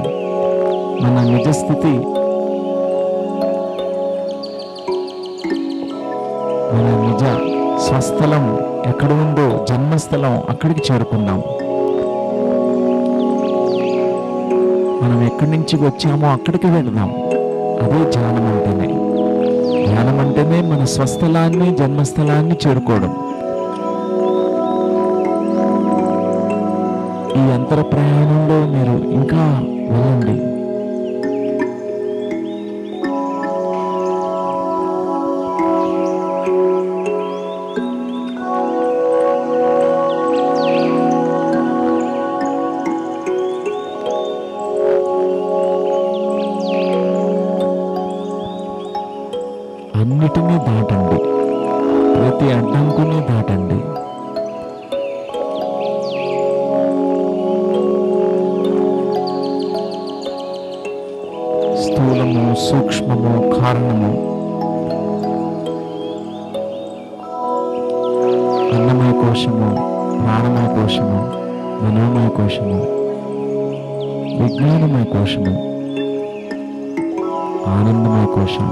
మన నిజ స్థితి మన నిజ స్వస్థలం ఎక్కడ ఉందో జన్మస్థలం అక్కడికి చేరుకుందాం మనం ఎక్కడి నుంచి వచ్చామో అక్కడికి వెళదాం అదే ధ్యానం అంటేనే ధ్యానం అంటేనే మన స్వస్థలాన్ని జన్మస్థలాన్ని చేరుకోవడం ఈ అంతర ప్రయాణంలో మీరు ఇంకా వెళ్ళండి అన్నిటినీ దాటండి ప్రతి అడ్డంకుని దాటండి స్థూలము సూక్ష్మము కారణము అన్నమయ కోశము ప్రాణమయ కోశము మనోమయ కోశము విజ్ఞానమయ కోశము ఆనందమయ కోశము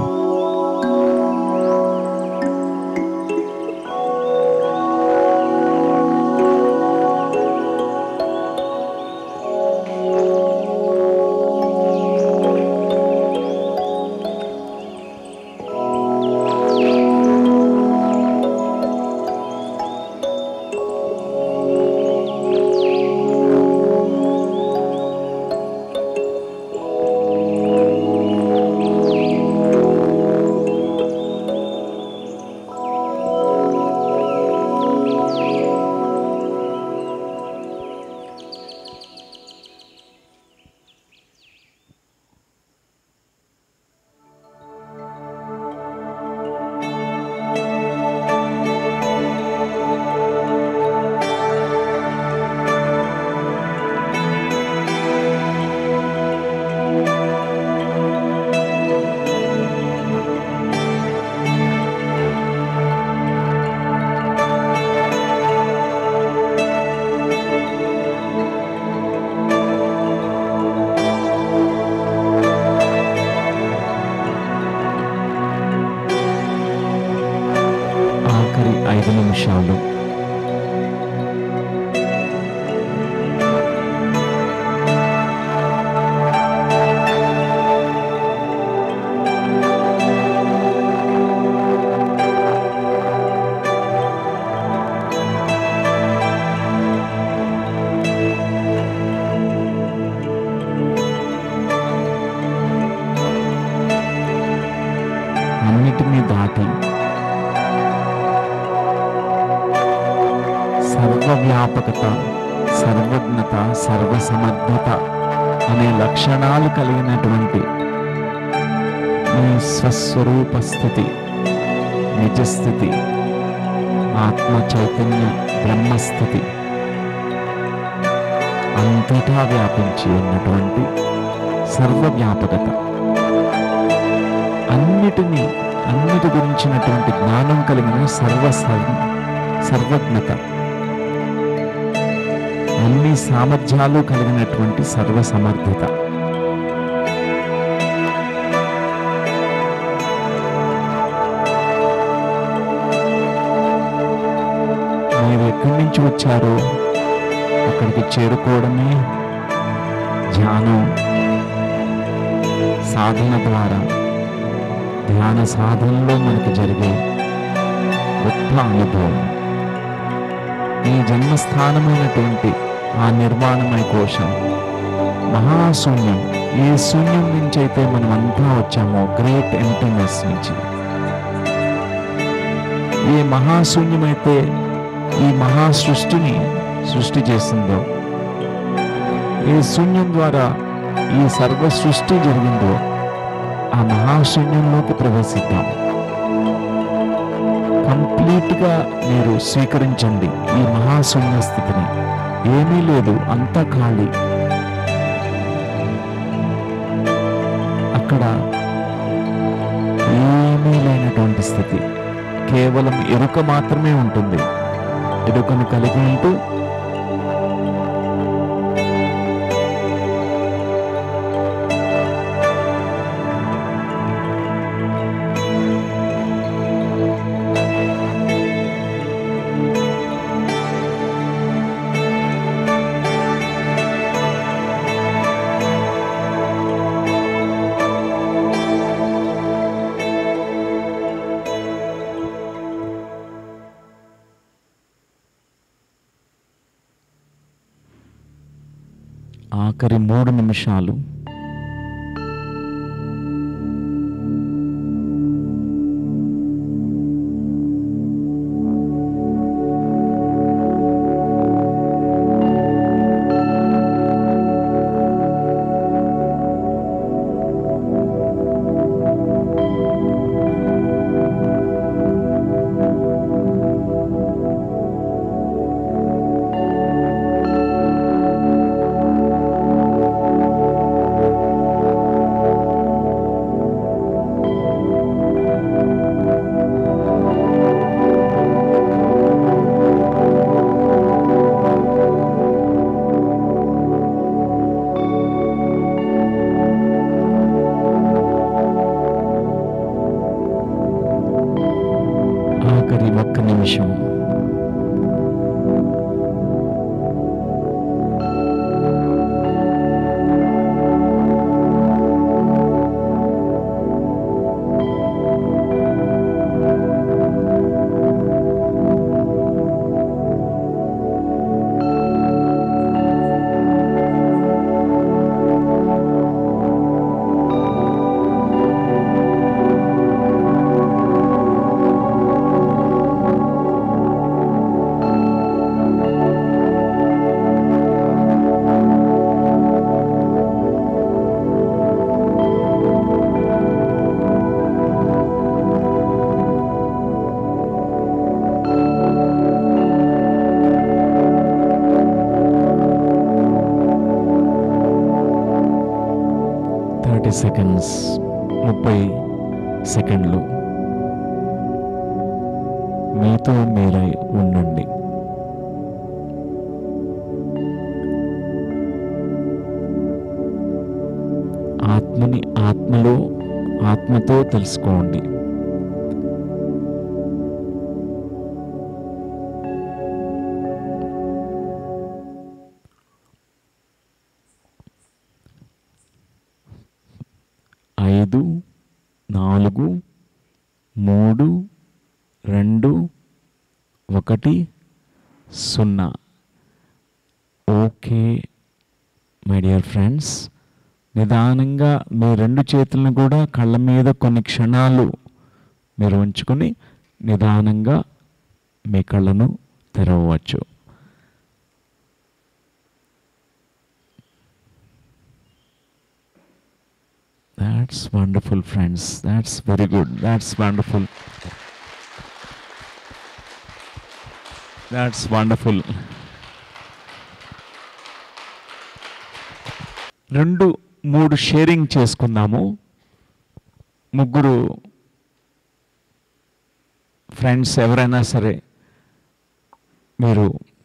ఆఖరి ఐదు నిమిషాలు అన్నిటినీ దాటి సర్వవ్యాపకత సర్వజ్ఞత సర్వసమర్థత అనే లక్షణాలు కలిగినటువంటి మీ స్వస్వరూప స్థితి నిజస్థితి ఆత్మ చైతన్య బ్రహ్మస్థితి అంతటా వ్యాపించి ఉన్నటువంటి సర్వవ్యాపకత అన్నిటినీ అన్నిటి గురించినటువంటి జ్ఞానం కలిగిన సర్వ సర్వ- సర్వజ్ఞత అన్ని సామర్థ్యాలు కలిగినటువంటి సర్వ సమర్థత మీరు ఎక్కడి నుంచి వచ్చారో అక్కడికి చేరుకోవడమే ధ్యానం సాధన ద్వారా ధ్యాన సాధనలో మనకి జరిగే గొప్ప అనుభవం ఈ జన్మస్థానమైనటువంటి ఆ నిర్మాణమయ కోశం మహాశూన్యం ఏ శూన్యం నుంచి అయితే మనం అంతా వచ్చామో గ్రేట్ ఎంటీనెస్ నుంచి ఏ మహాశూన్యమైతే ఈ మహా సృష్టిని సృష్టి చేసిందో ఏ శూన్యం ద్వారా ఈ సర్వ సృష్టి జరిగిందో ఆ మహాశూన్యంలోకి ప్రవేశిద్దాం కంప్లీట్గా మీరు స్వీకరించండి ఈ మహాశూన్య స్థితిని ఏమీ లేదు అంతా ఖాళీ అక్కడ ఏమీ లేనటువంటి స్థితి కేవలం ఎరుక మాత్రమే ఉంటుంది ఎరుకను కలిగి ఉంటూ ఆఖరి మూడు నిమిషాలు ఆఖరి ఒక్క నిమిషం థర్టీ సెకండ్స్ ముప్పై సెకండ్లు మీతో మీరై ఉండండి ఆత్మని ఆత్మలో ఆత్మతో తెలుసుకోండి ఐదు నాలుగు మూడు రెండు ఒకటి సున్నా ఓకే మై డియర్ ఫ్రెండ్స్ నిదానంగా మీ రెండు చేతులను కూడా కళ్ళ మీద కొన్ని క్షణాలు మీరు ఉంచుకొని నిదానంగా మీ కళ్ళను తెరవవచ్చు That's wonderful, friends. That's very good. That's wonderful. That's wonderful. రెండు మూడు షేరింగ్ చేసుకుందాము ముగ్గురు ఫ్రెండ్స్ ఎవరైనా సరే మీరు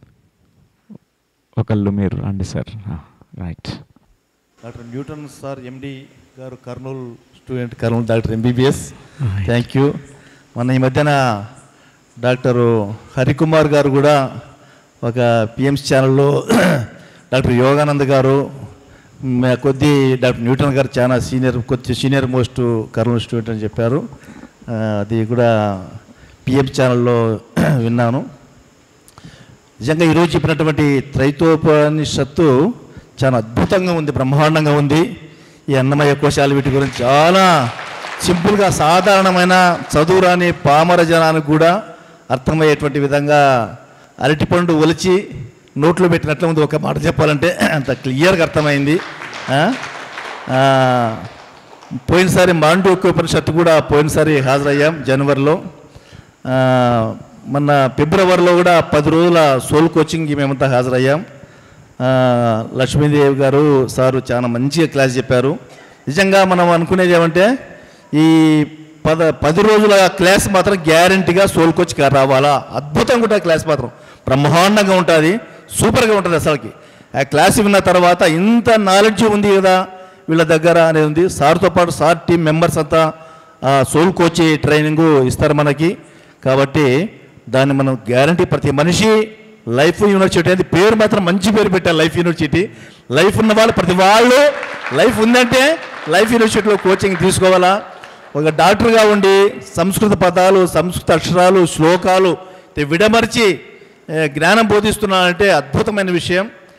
ఒకళ్ళు మీరు రండి sir right doctor Newton sir MD గారు Kurnool student Kurnool doctor MBBS thank you మొన్న ఈ మధ్యన డాక్టర్ హరికుమార్ గారు కూడా ఒక పిఎంస్ ఛానల్లో డాక్టర్ యోగానంద్ గారు మ- కొద్ది డాక్టర్ న్యూటన్ గారు చాలా సీనియర్ కొద్ది సీనియర్ మోస్ట్ కర్నూలు స్టూడెంట్ అని చెప్పారు ఆ, అది కూడా పిఎం ఛానల్లో విన్నాను నిజంగా ఈరోజు చెప్పినటువంటి త్రైతోపనిషత్తు చాలా అద్భుతంగా ఉంది బ్రహ్మాండంగా ఉంది ఈ అన్నమయ్య కోశాలు వీటి గురించి చాలా సింపుల్గా సాధారణమైన చదువురాని పామర జనానికి కూడా అర్థమయ్యేటువంటి విధంగా అరటిపండు ఒలిచి నోట్లో పెట్టినట్లు ఉంది ఒక మాట చెప్పాలంటే అంత క్లియర్గా అర్థమైంది ఆ? ఆ, పోయినసారి మాండూక్య ఉపనిషత్తు కూడా పోయినసారి హాజరయ్యాం జనవరిలో ఆ, మొన్న ఫిబ్రవరిలో కూడా పది రోజుల సోల్ కోచింగ్కి మేమంతా హాజరయ్యాం ఆ, లక్ష్మీదేవి గారు సారు చాలా మంచిగా క్లాస్ చెప్పారు నిజంగా మనం అనుకునేది ఏమంటే ఈ పద పది రోజుల క్లాస్ మాత్రం గ్యారంటీగా సోల్ కోచ్ గారు రావాలా అద్భుతంగా ఉంటుంది క్లాస్ మాత్రం బ్రహ్మాండంగా ఉంటుంది సూపర్గా ఉంటుంది అసలుకి ఆ క్లాస్ విన్న తర్వాత ఇంత నాలెడ్జ్ ఉంది కదా వీళ్ళ దగ్గర అనేది ఉంది సార్తో పాటు సార్ టీం మెంబర్స్ అంతా ఆ, సోల్ కోచ్ ట్రైనింగ్ ఇస్తారు మనకి కాబట్టి దాన్ని మనం గ్యారంటీ ప్రతి మనిషి లైఫ్ యూనివర్సిటీ అనేది పేరు మాత్రం మంచి పేరు పెట్టారు లైఫ్ యూనివర్సిటీ లైఫ్ ఉన్న వాళ్ళు ప్రతి వాళ్ళు లైఫ్ ఉందంటే లైఫ్ యూనివర్సిటీలో కోచింగ్ తీసుకోవాలా ఒక డాక్టర్గా ఉండి సంస్కృత పదాలు సంస్కృత అక్షరాలు శ్లోకాలు ఇది విడమర్చి ఏ, జ్ఞానం బోధిస్తున్నానంటే అద్భుతమైన విషయం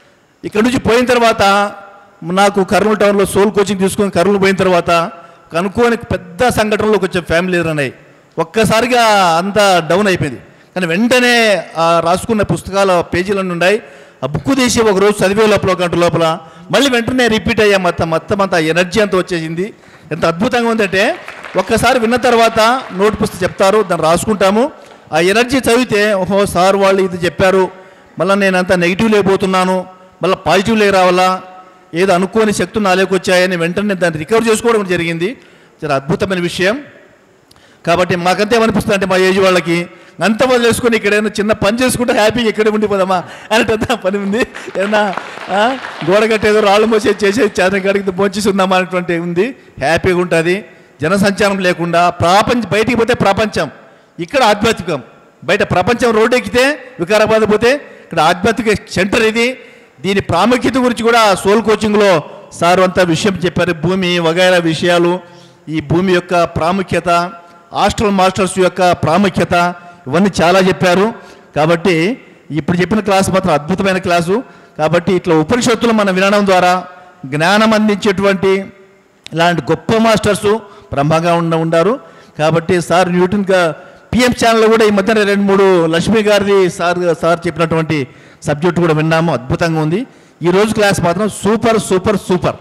ఇక్కడ నుంచి పోయిన తర్వాత నాకు కర్నూలు టౌన్లో సోల్ కోచింగ్ తీసుకొని కర్నూలు పోయిన తర్వాత కనుక్కోని పెద్ద సంఘటనలో కొంచెం ఫ్యామిలీ ఎదురన్నాయి ఒక్కసారిగా అంతా డౌన్ అయిపోయింది కానీ వెంటనే ఆ రాసుకున్న పుస్తకాల పేజీలన్నీ ఉన్నాయి ఆ బుక్ తీసి ఒక రోజు చదివే లోపల ఒక గంట లోపల మళ్ళీ వెంటనే రిపీట్ అయ్యా మొత్తం మొత్తం అంతా ఎనర్జీ అంతా వచ్చేసింది ఎంత అద్భుతంగా ఉందంటే ఒక్కసారి విన్న తర్వాత నోట్ పుస్తకం చెప్తారు దాన్ని రాసుకుంటాము ఆ ఎనర్జీ చదివితే ఓహో సార్ వాళ్ళు ఇది చెప్పారు మళ్ళీ నేను అంతా నెగిటివ్ లేకపోతున్నాను మళ్ళీ పాజిటివ్ లే రావాలా ఏదో అనుకోని శక్తులు నాలోకి వచ్చాయని వెంటనే దాన్ని రికవర్ చేసుకోవడం జరిగింది చాలా అద్భుతమైన విషయం కాబట్టి మాకంతా ఏమనిపిస్తుంది అంటే మా ఏజ్ వాళ్ళకి అంత వదిలేసుకొని ఇక్కడ ఏదైనా చిన్న పని చేసుకుంటే హ్యాపీగా ఇక్కడే ఉండిపోదామా అనేటంత పని ఉంది ఏదైనా ఆ, గోడ కట్టేదో రాళ్ళు మోసే చేసే చేతన కాడికి భోంచేసి ఉందామా అనేటువంటి ఉంది హ్యాపీగా ఉంటుంది జనసంచారం లేకుండా ప్రపంచ బయటికి పోతే ప్రపంచం ఇక్కడ ఆధ్యాత్మికం బయట ప్రపంచం రోడ్డు ఎక్కితే వికారాబాద్ పోతే ఇక్కడ ఆధ్యాత్మిక సెంటర్ ఇది దీని ప్రాముఖ్యత గురించి కూడా సోల్ కోచింగ్లో సార్ అంతా విషయం చెప్పారు భూమి వగైరా విషయాలు ఈ భూమి యొక్క ప్రాముఖ్యత హాస్టల్ మాస్టర్స్ యొక్క ప్రాముఖ్యత ఇవన్నీ చాలా చెప్పారు కాబట్టి ఇప్పుడు చెప్పిన క్లాస్ మాత్రం అద్భుతమైన క్లాసు కాబట్టి ఇట్లా ఉపనిషత్తులు మనం వినడం ద్వారా జ్ఞానం అందించేటువంటి ఇలాంటి గొప్ప మాస్టర్సు బ్రహ్మగా ఉండ ఉండారు కాబట్టి సార్ న్యూటన్ గా పిఎం ఛానల్లో కూడా ఈ మధ్యన రెండు మూడు లక్ష్మి గారిది సార్ సార్ చెప్పినటువంటి సబ్జెక్ట్ కూడా విన్నాము అద్భుతంగా ఉంది ఈ రోజు క్లాస్ మాత్రం super super super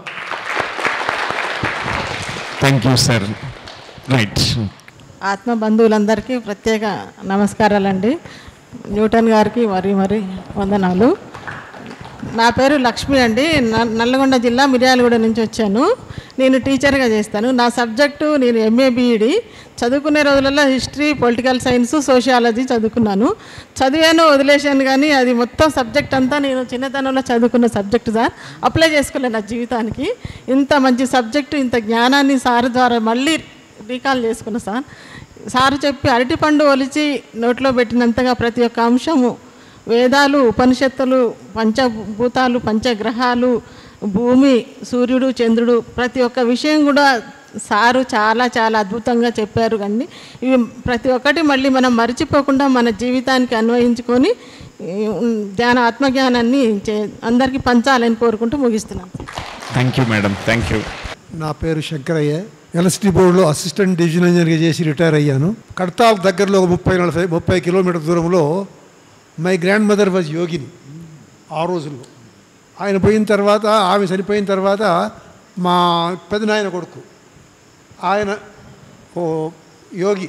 thank you sir right ఆత్మ బంధువులందరికీ ప్రత్యేక నమస్కారాలండి న్యూటన్ గారికి మరి మరి వందనాలు నా పేరు లక్ష్మి అండి న- నల్లగొండ జిల్లా మిర్యాలగూడ నుంచి వచ్చాను నేను టీచర్గా చేస్తాను నా సబ్జెక్టు నేను ఎంఏ బీఈడి చదువుకునే రోజులలో హిస్టరీ పొలిటికల్ సైన్స్ సోషియాలజీ చదువుకున్నాను చదివాను వదిలేశాను కానీ అది మొత్తం సబ్జెక్ట్ అంతా నేను చిన్నతనంలో చదువుకున్న సబ్జెక్ట్ సార్ అప్లై చేసుకోలేదు నా జీవితానికి ఇంత మంచి సబ్జెక్టు ఇంత జ్ఞానాన్ని సార్ ద్వారా మళ్ళీ రీకాల్ చేసుకున్నా సార్ సార్ చెప్పి అరటిపండు ఒలిచి నోట్లో పెట్టినంతగా ప్రతి ఒక్క అంశము వేదాలు ఉపనిషత్తులు పంచభూతాలు పంచగ్రహాలు భూమి సూర్యుడు చంద్రుడు ప్రతి ఒక్క విషయం కూడా సారు చాలా చాలా అద్భుతంగా చెప్పారు కానీ ఇవి ప్రతి ఒక్కటి మళ్ళీ మనం మర్చిపోకుండా మన జీవితానికి అన్వయించుకొని ఈ, ధ్యాన ఆత్మజ్ఞానాన్ని చే అందరికీ పంచాలని కోరుకుంటూ ముగిస్తున్నాను thank you madam thank you నా పేరు శంకరయ్య ఎలక్ట్రిసిటీ బోర్డులో అసిస్టెంట్ డివిజన్ ఇంజనీర్గా చేసి రిటైర్ అయ్యాను కడతాల్ దగ్గరలో ఒక ముప్పై నలభై ముప్పై కిలోమీటర్ దూరంలో మై గ్రాండ్ మదర్ వాజ్ యోగిని ఆ రోజుల్లో ఆయన పోయిన తర్వాత ఆమె చనిపోయిన తర్వాత మా పెదనాయన కొడుకు ఆయన ఓ యోగి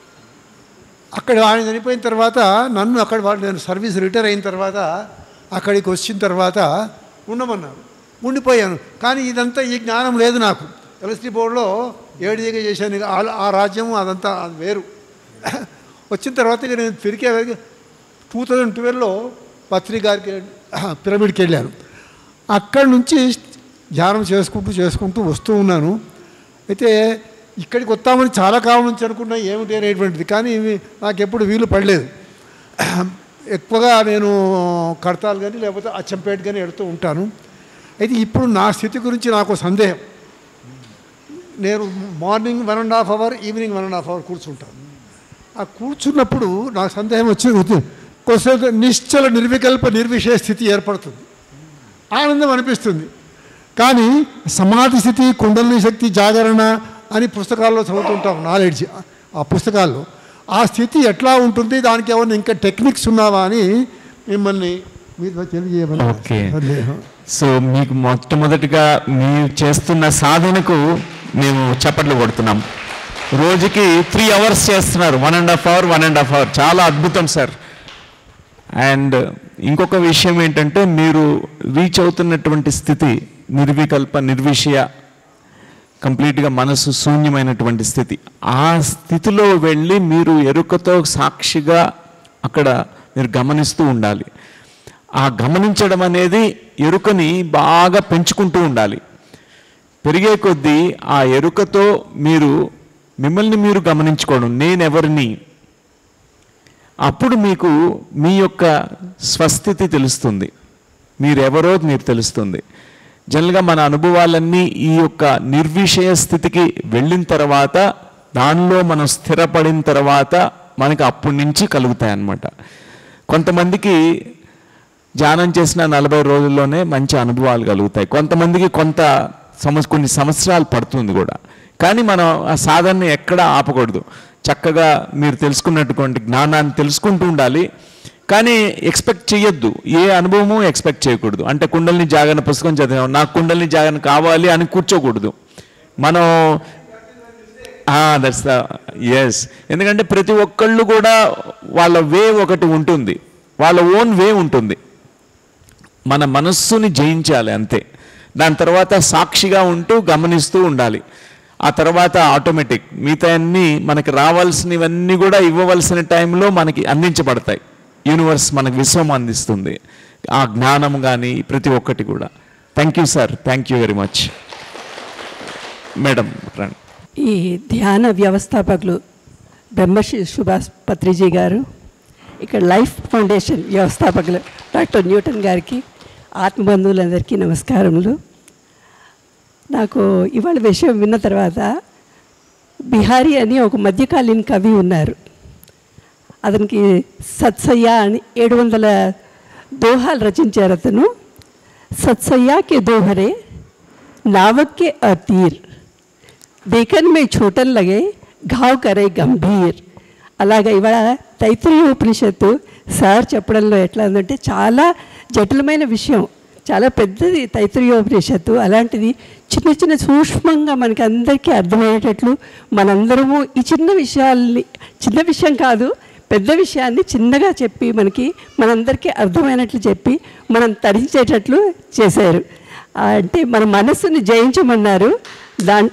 అక్కడ ఆయన చనిపోయిన తర్వాత నన్ను అక్కడ వాళ్ళు నేను సర్వీస్ రిటైర్ అయిన తర్వాత అక్కడికి వచ్చిన తర్వాత ఉండమన్నారు ఉండిపోయాను కానీ ఇదంతా ఈ జ్ఞానం లేదు నాకు ఎలక్ట్రిసిటీ బోర్డులో ఏడు దిగ చేశాను ఆ- ఆ రాజ్యం అదంతా అది వేరు వచ్చిన తర్వాత ఇక నేను తిరిగే టూ థౌజండ్ ట్వెల్వ్లో పత్రి గారికి పిరమిడ్కి వెళ్ళాను అక్కడి నుంచి ధ్యానం చేసుకుంటూ చేసుకుంటూ వస్తూ ఉన్నాను అయితే ఇక్కడికి వస్తామని చాలా కాలం నుంచి అనుకున్నా ఏమిటి అనేటువంటిది కానీ ఇవి నాకు ఎప్పుడు వీలు పడలేదు ఎక్కువగా నేను కడతాలు కానీ లేకపోతే అచ్చంపేట కానీ వెళుతూ ఉంటాను అయితే ఇప్పుడు నా స్థితి గురించి నాకు సందేహం నేను morning one and half hour evening one and half hour కూర్చుంటాను ఆ కూర్చున్నప్పుడు నాకు సందేహం వచ్చి కొంచెం నిశ్చల నిర్వికల్ప నిర్విషయ స్థితి ఏర్పడుతుంది ఆనందం అనిపిస్తుంది కానీ సమాధి స్థితి కుండలిని శక్తి జాగరణ అని పుస్తకాల్లో చదువుతుంటాం నాలెడ్జ్ ఆ పుస్తకాల్లో ఆ స్థితి ఎట్లా ఉంటుంది దానికి ఏమన్నా ఇంకా టెక్నిక్స్ ఉన్నావా అని మిమ్మల్ని మీరు తెలియజేయమని ఓకే సందేహం సో మీకు మొట్టమొదటిగా మీరు చేస్తున్న సాధనకు మేము చప్పట్లు కొడుతున్నాం రోజుకి త్రీ అవర్స్ చేస్తున్నారు one and half hour one and half hour చాలా అద్భుతం సార్ అండ్ ఇంకొక విషయం ఏంటంటే మీరు రీచ్ అవుతున్నటువంటి స్థితి నిర్వికల్ప నిర్విషయ కంప్లీట్గా మనసు శూన్యమైనటువంటి స్థితి ఆ స్థితిలో వెళ్ళి మీరు ఎరుకతో సాక్షిగా అక్కడ మీరు గమనిస్తూ ఉండాలి ఆ గమనించడం అనేది ఎరుకని బాగా పెంచుకుంటూ ఉండాలి పెరిగే కొద్దీ ఆ ఎరుకతో మీరు మిమ్మల్ని మీరు గమనించుకోవడం నేనెవరిని అప్పుడు మీకు మీ యొక్క స్వస్థితి తెలుస్తుంది మీరెవరో మీరు తెలుస్తుంది జనరల్గా మన అనుభవాలన్నీ ఈ యొక్క నిర్విషయ స్థితికి వెళ్ళిన తర్వాత దానిలో మనం స్థిరపడిన తర్వాత మనకి అప్పటి నుంచి కలుగుతాయి అన్నమాట కొంతమందికి ధ్యానం చేసిన నలభై రోజుల్లోనే మంచి అనుభవాలు కలుగుతాయి కొంతమందికి కొంత సంవత్స కొన్ని సంవత్సరాలు పడుతుంది కూడా కానీ మనం ఆ సాధనని ఎక్కడా ఆపకూడదు చక్కగా మీరు తెలుసుకున్నటువంటి జ్ఞానాన్ని తెలుసుకుంటూ ఉండాలి కానీ ఎక్స్పెక్ట్ చేయొద్దు ఏ అనుభవము ఎక్స్పెక్ట్ చేయకూడదు అంటే కుండలిని జాగరణ పుస్తకం చదివాం నాకు కుండలిని జాగరణ కావాలి అని కూర్చోకూడదు మనం దట్స్ ద ఎస్ ఎందుకంటే ప్రతి ఒక్కళ్ళు కూడా వాళ్ళ వే ఒకటి ఉంటుంది వాళ్ళ ఓన్ వే ఉంటుంది మన మనస్సుని జయించాలి అంతే దాని తర్వాత సాక్షిగా ఉంటూ గమనిస్తూ ఉండాలి ఆ తర్వాత ఆటోమేటిక్ మిగతా అన్నీ మనకి రావాల్సినవన్నీ కూడా ఇవ్వవలసిన టైంలో మనకి అందించబడతాయి యూనివర్స్ మనకి విశ్వం అందిస్తుంది ఆ జ్ఞానం కానీ ప్రతి ఒక్కటి కూడా thank you sir thank you very much madam రండి ఈ ధ్యాన వ్యవస్థాపకులు బ్రహ్మశ్రీ సుభాష్ పత్రిజీ గారు ఇక్కడ లైఫ్ ఫౌండేషన్ వ్యవస్థాపకులు డాక్టర్ న్యూటన్ గారికి ఆత్మబంధువులందరికీ నమస్కారములు నాకు ఇవాళ విషయం విన్న తర్వాత బిహారీ అని ఒక మధ్యకాలీన కవి ఉన్నారు అతనికి సత్సయ్య అని ఏడు వందల దోహాలు రచించారు అతను సత్సయ్యాకే దోహరే నావక్కే అతీర్ దేకన్ మే చోటన్ లగే ఘావ్ కరే గంభీర్ అలాగా ఇవాళ తైత్రీయ ఉపనిషత్తు సార్ చెప్పడంలో ఎట్లా ఉందంటే చాలా జటిలమైన విషయం చాలా పెద్దది తైత్రీయోపనిషత్తు అలాంటిది చిన్న చిన్న సూక్ష్మంగా మనకి అందరికీ అర్థమయ్యేటట్లు మనందరము ఈ చిన్న విషయాల్ని చిన్న విషయం కాదు పెద్ద విషయాన్ని చిన్నగా చెప్పి మనకి మనందరికీ అర్థమైనట్లు చెప్పి మనం తరించేటట్లు చేశారు ఆ, అంటే మన మనస్సుని జయించమన్నారు దాని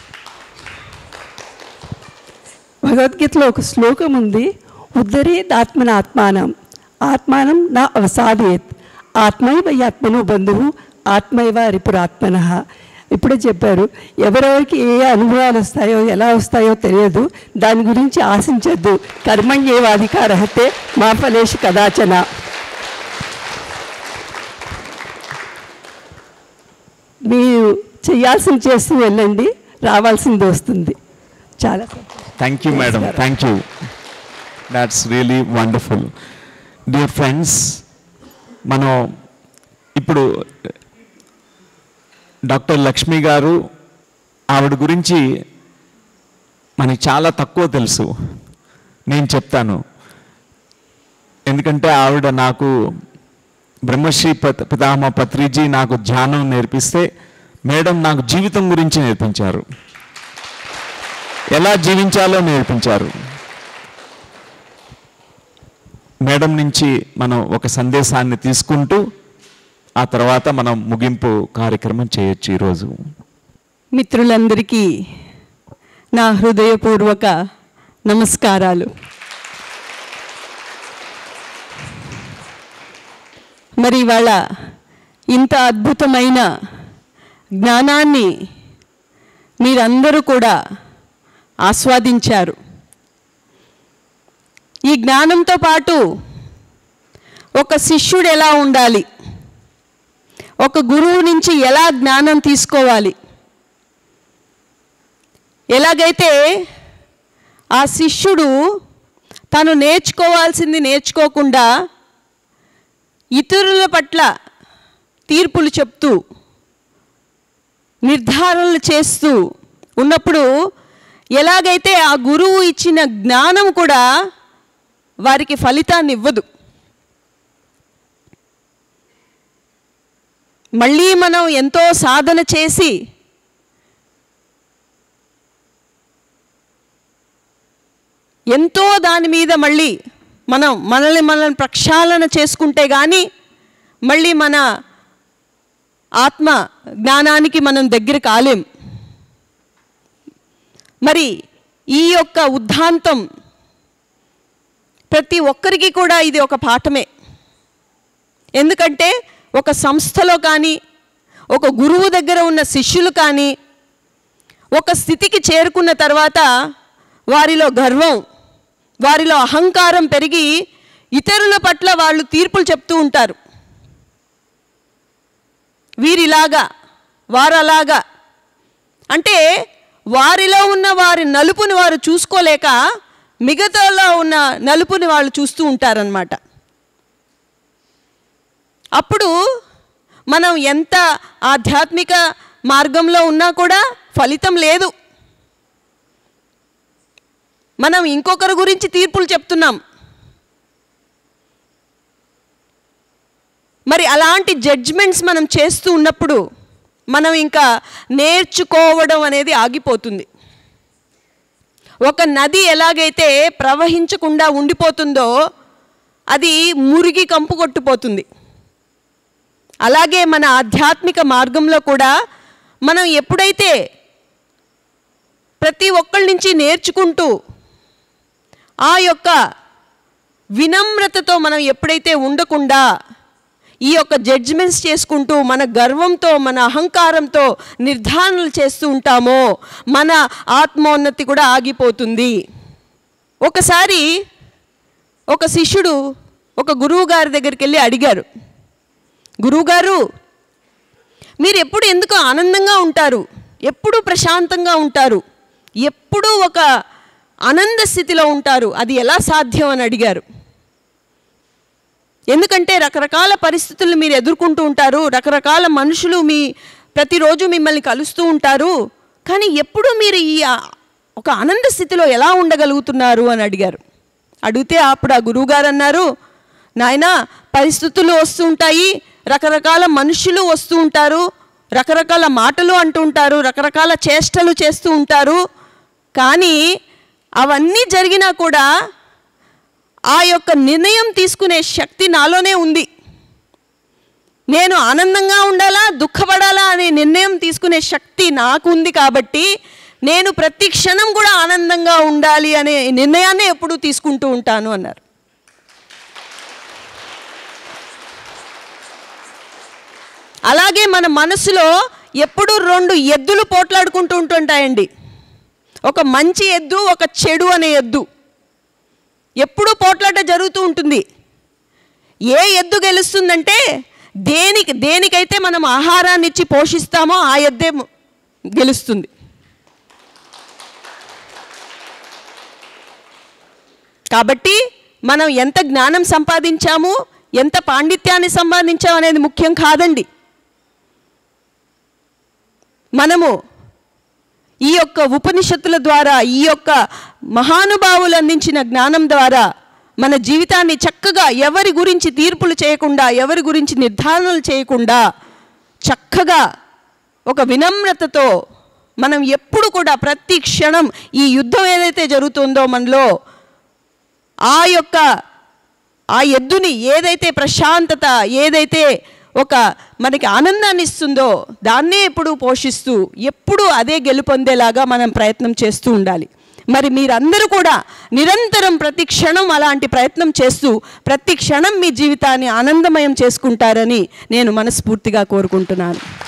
భగవద్గీతలో ఒక శ్లోకం ఉంది ఉద్ధరేద్ ఆత్మన ఆత్మానం ఆత్మానం నా అవసాదేత్ ఆత్మైవ ఆత్మను బంధువు ఆత్మైవ రిపురాత్మన ఇప్పుడే చెప్పారు ఎవరెవరికి ఏ అనుభవాలు వస్తాయో ఎలా వస్తాయో తెలియదు దాని గురించి ఆశించద్దు కర్మణ్యేవ అధికారహతే మా ఫలేషు కదాచన మీరు చేయాల్సింది చేస్తూ వెళ్ళండి రావాల్సింది వస్తుంది చాలా సంతోషం. Thank you madam thank you that's really wonderful dear friends మనం ఇప్పుడు డాక్టర్ లక్ష్మి గారు ఆవిడ గురించి మనకి చాలా తక్కువ తెలుసు నేను చెప్తాను ఎందుకంటే ఆవిడ నాకు బ్రహ్మశ్రీ పత పితామహ పత్రిజీ నాకు ధ్యానం నేర్పిస్తే మేడం నాకు జీవితం గురించి నేర్పించారు ఎలా జీవించాలో నేర్పించారు మేడం నుంచి మనం ఒక సందేశాన్ని తీసుకుంటూ ఆ తర్వాత మనం ముగింపు కార్యక్రమం చేయొచ్చు ఈరోజు మిత్రులందరికీ నా హృదయపూర్వక నమస్కారాలు మరి ఇవాళ ఇంత అద్భుతమైన జ్ఞానాన్ని మీరందరూ కూడా ఆస్వాదించారు ఈ జ్ఞానంతో పాటు ఒక శిష్యుడు ఎలా ఉండాలి ఒక గురువు నుంచి ఎలా జ్ఞానం తీసుకోవాలి ఎలాగైతే ఆ శిష్యుడు తను నేర్చుకోవాల్సింది నేర్చుకోకుండా ఇతరుల పట్ల తీర్పులు చెప్తూ నిర్ధారణలు చేస్తూ ఉన్నప్పుడు ఎలాగైతే ఆ గురువు ఇచ్చిన జ్ఞానం కూడా వారికి ఫలితాన్ని ఇవ్వదు మళ్ళీ మనం ఎంతో సాధన చేసి ఎంతో దాని మీద మళ్ళీ మనం మనల్ని మనల్ని ప్రక్షాళన చేసుకుంటే కానీ మళ్ళీ మన ఆత్మ జ్ఞానానికి మనం దగ్గర కాలేం మరి ఈ యొక్క ఉద్ధాంతం ప్రతి ఒక్కరికి కూడా ఇది ఒక పాఠమే ఎందుకంటే ఒక సంస్థలో కానీ ఒక గురువు దగ్గర ఉన్న శిష్యులు కానీ ఒక స్థితికి చేరుకున్న తర్వాత వారిలో గర్వం వారిలో అహంకారం పెరిగి ఇతరుల పట్ల వాళ్ళు తీర్పులు చెప్తూ ఉంటారు వీరిలాగా వారలాగా అంటే వారిలో ఉన్న వారి నలుపుని వారు చూసుకోలేక మిగతాలో ఉన్న నలుపుని వాళ్ళు చూస్తూ ఉంటారనమాట అప్పుడు మనం ఎంత ఆధ్యాత్మిక మార్గంలో ఉన్నా కూడా ఫలితం లేదు మనం ఇంకొకరి గురించి తీర్పులు చెప్తున్నాం మరి అలాంటి జడ్జ్మెంట్స్ మనం చేస్తూ ఉన్నప్పుడు మనం ఇంకా నేర్చుకోవడం అనేది ఆగిపోతుంది ఒక నది ఎలాగైతే ప్రవహించకుండా ఉండిపోతుందో అది మురిగి కంపు కొట్టుపోతుంది అలాగే మన ఆధ్యాత్మిక మార్గంలో కూడా మనం ఎప్పుడైతే ప్రతి ఒక్కళ్ళ నుంచి నేర్చుకుంటూ ఆ యొక్క వినమ్రతతో మనం ఎప్పుడైతే ఉండకుండా ఈ యొక్క జడ్జిమెంట్స్ చేసుకుంటూ మన గర్వంతో మన అహంకారంతో నిర్ధారణలు చేస్తూ ఉంటామో మన ఆత్మోన్నతి కూడా ఆగిపోతుంది ఒకసారి ఒక శిష్యుడు ఒక గురువు గారి దగ్గరికి వెళ్ళి అడిగారు గురువుగారు మీరు ఎప్పుడు ఎందుకు ఆనందంగా ఉంటారు ఎప్పుడు ప్రశాంతంగా ఉంటారు ఎప్పుడూ ఒక ఆనంద స్థితిలో ఉంటారు అది ఎలా సాధ్యం అని అడిగారు ఎందుకంటే రకరకాల పరిస్థితులు మీరు ఎదుర్కొంటూ ఉంటారు రకరకాల మనుషులు మీ ప్రతిరోజు మిమ్మల్ని కలుస్తూ ఉంటారు కానీ ఎప్పుడు మీరు ఈ ఆ- ఒక ఆనంద స్థితిలో ఎలా ఉండగలుగుతున్నారు అని అడిగారు అడిగితే అప్పుడు ఆ గురువుగారు అన్నారు నాయనా పరిస్థితులు వస్తూ ఉంటాయి రకరకాల మనుషులు వస్తూ ఉంటారు రకరకాల మాటలు అంటూ ఉంటారు రకరకాల చేష్టలు చేస్తూ ఉంటారు కానీ అవన్నీ జరిగినా కూడా ఆ యొక్క నిర్ణయం తీసుకునే శక్తి నాలోనే ఉంది నేను ఆనందంగా ఉండాలా దుఃఖపడాలా అనే నిర్ణయం తీసుకునే శక్తి నాకు ఉంది కాబట్టి నేను ప్రతి క్షణం కూడా ఆనందంగా ఉండాలి అనే నిర్ణయాన్ని ఎప్పుడూ తీసుకుంటూ ఉంటాను అన్నారు అలాగే మన మనసులో ఎప్పుడు రెండు ఎద్దులు పోట్లాడుకుంటూ ఉంటుంటాయండి ఒక మంచి ఎద్దు ఒక చెడు అనే ఎద్దు ఎప్పుడూ పోట్లాట జరుగుతూ ఉంటుంది ఏ ఎద్దు గెలుస్తుందంటే దేనికి దేనికైతే మనం ఆహారాన్ని ఇచ్చి పోషిస్తామో ఆ ఎద్దే ము- గెలుస్తుంది కాబట్టి మనం ఎంత జ్ఞానం సంపాదించాము ఎంత పాండిత్యాన్ని సంపాదించాము అనేది ముఖ్యం కాదండి మనము ఈ యొక్క ఉపనిషత్తుల ద్వారా ఈ యొక్క మహానుభావులు అందించిన జ్ఞానం ద్వారా మన జీవితాన్ని చక్కగా ఎవరి గురించి తీర్పులు చేయకుండా ఎవరి గురించి నిర్ధారణలు చేయకుండా చక్కగా ఒక వినమ్రతతో మనం ఎప్పుడు కూడా ప్రతి క్షణం ఈ యుద్ధం ఏదైతే జరుగుతుందో మనలో ఆ యొక్క ఆ ఎద్దుని ఏదైతే ప్రశాంతత ఏదైతే ఒక మనకి ఆనందాన్ని ఇస్తుందో దాన్నే ఎప్పుడు పోషిస్తూ ఎప్పుడు అదే గెలుపొందేలాగా మనం ప్రయత్నం చేస్తూ ఉండాలి మరి మీరందరూ కూడా నిరంతరం ప్రతి క్షణం అలాంటి ప్రయత్నం చేస్తూ ప్రతి క్షణం మీ జీవితాన్ని ఆనందమయం చేసుకుంటారని నేను మనస్ఫూర్తిగా కోరుకుంటున్నాను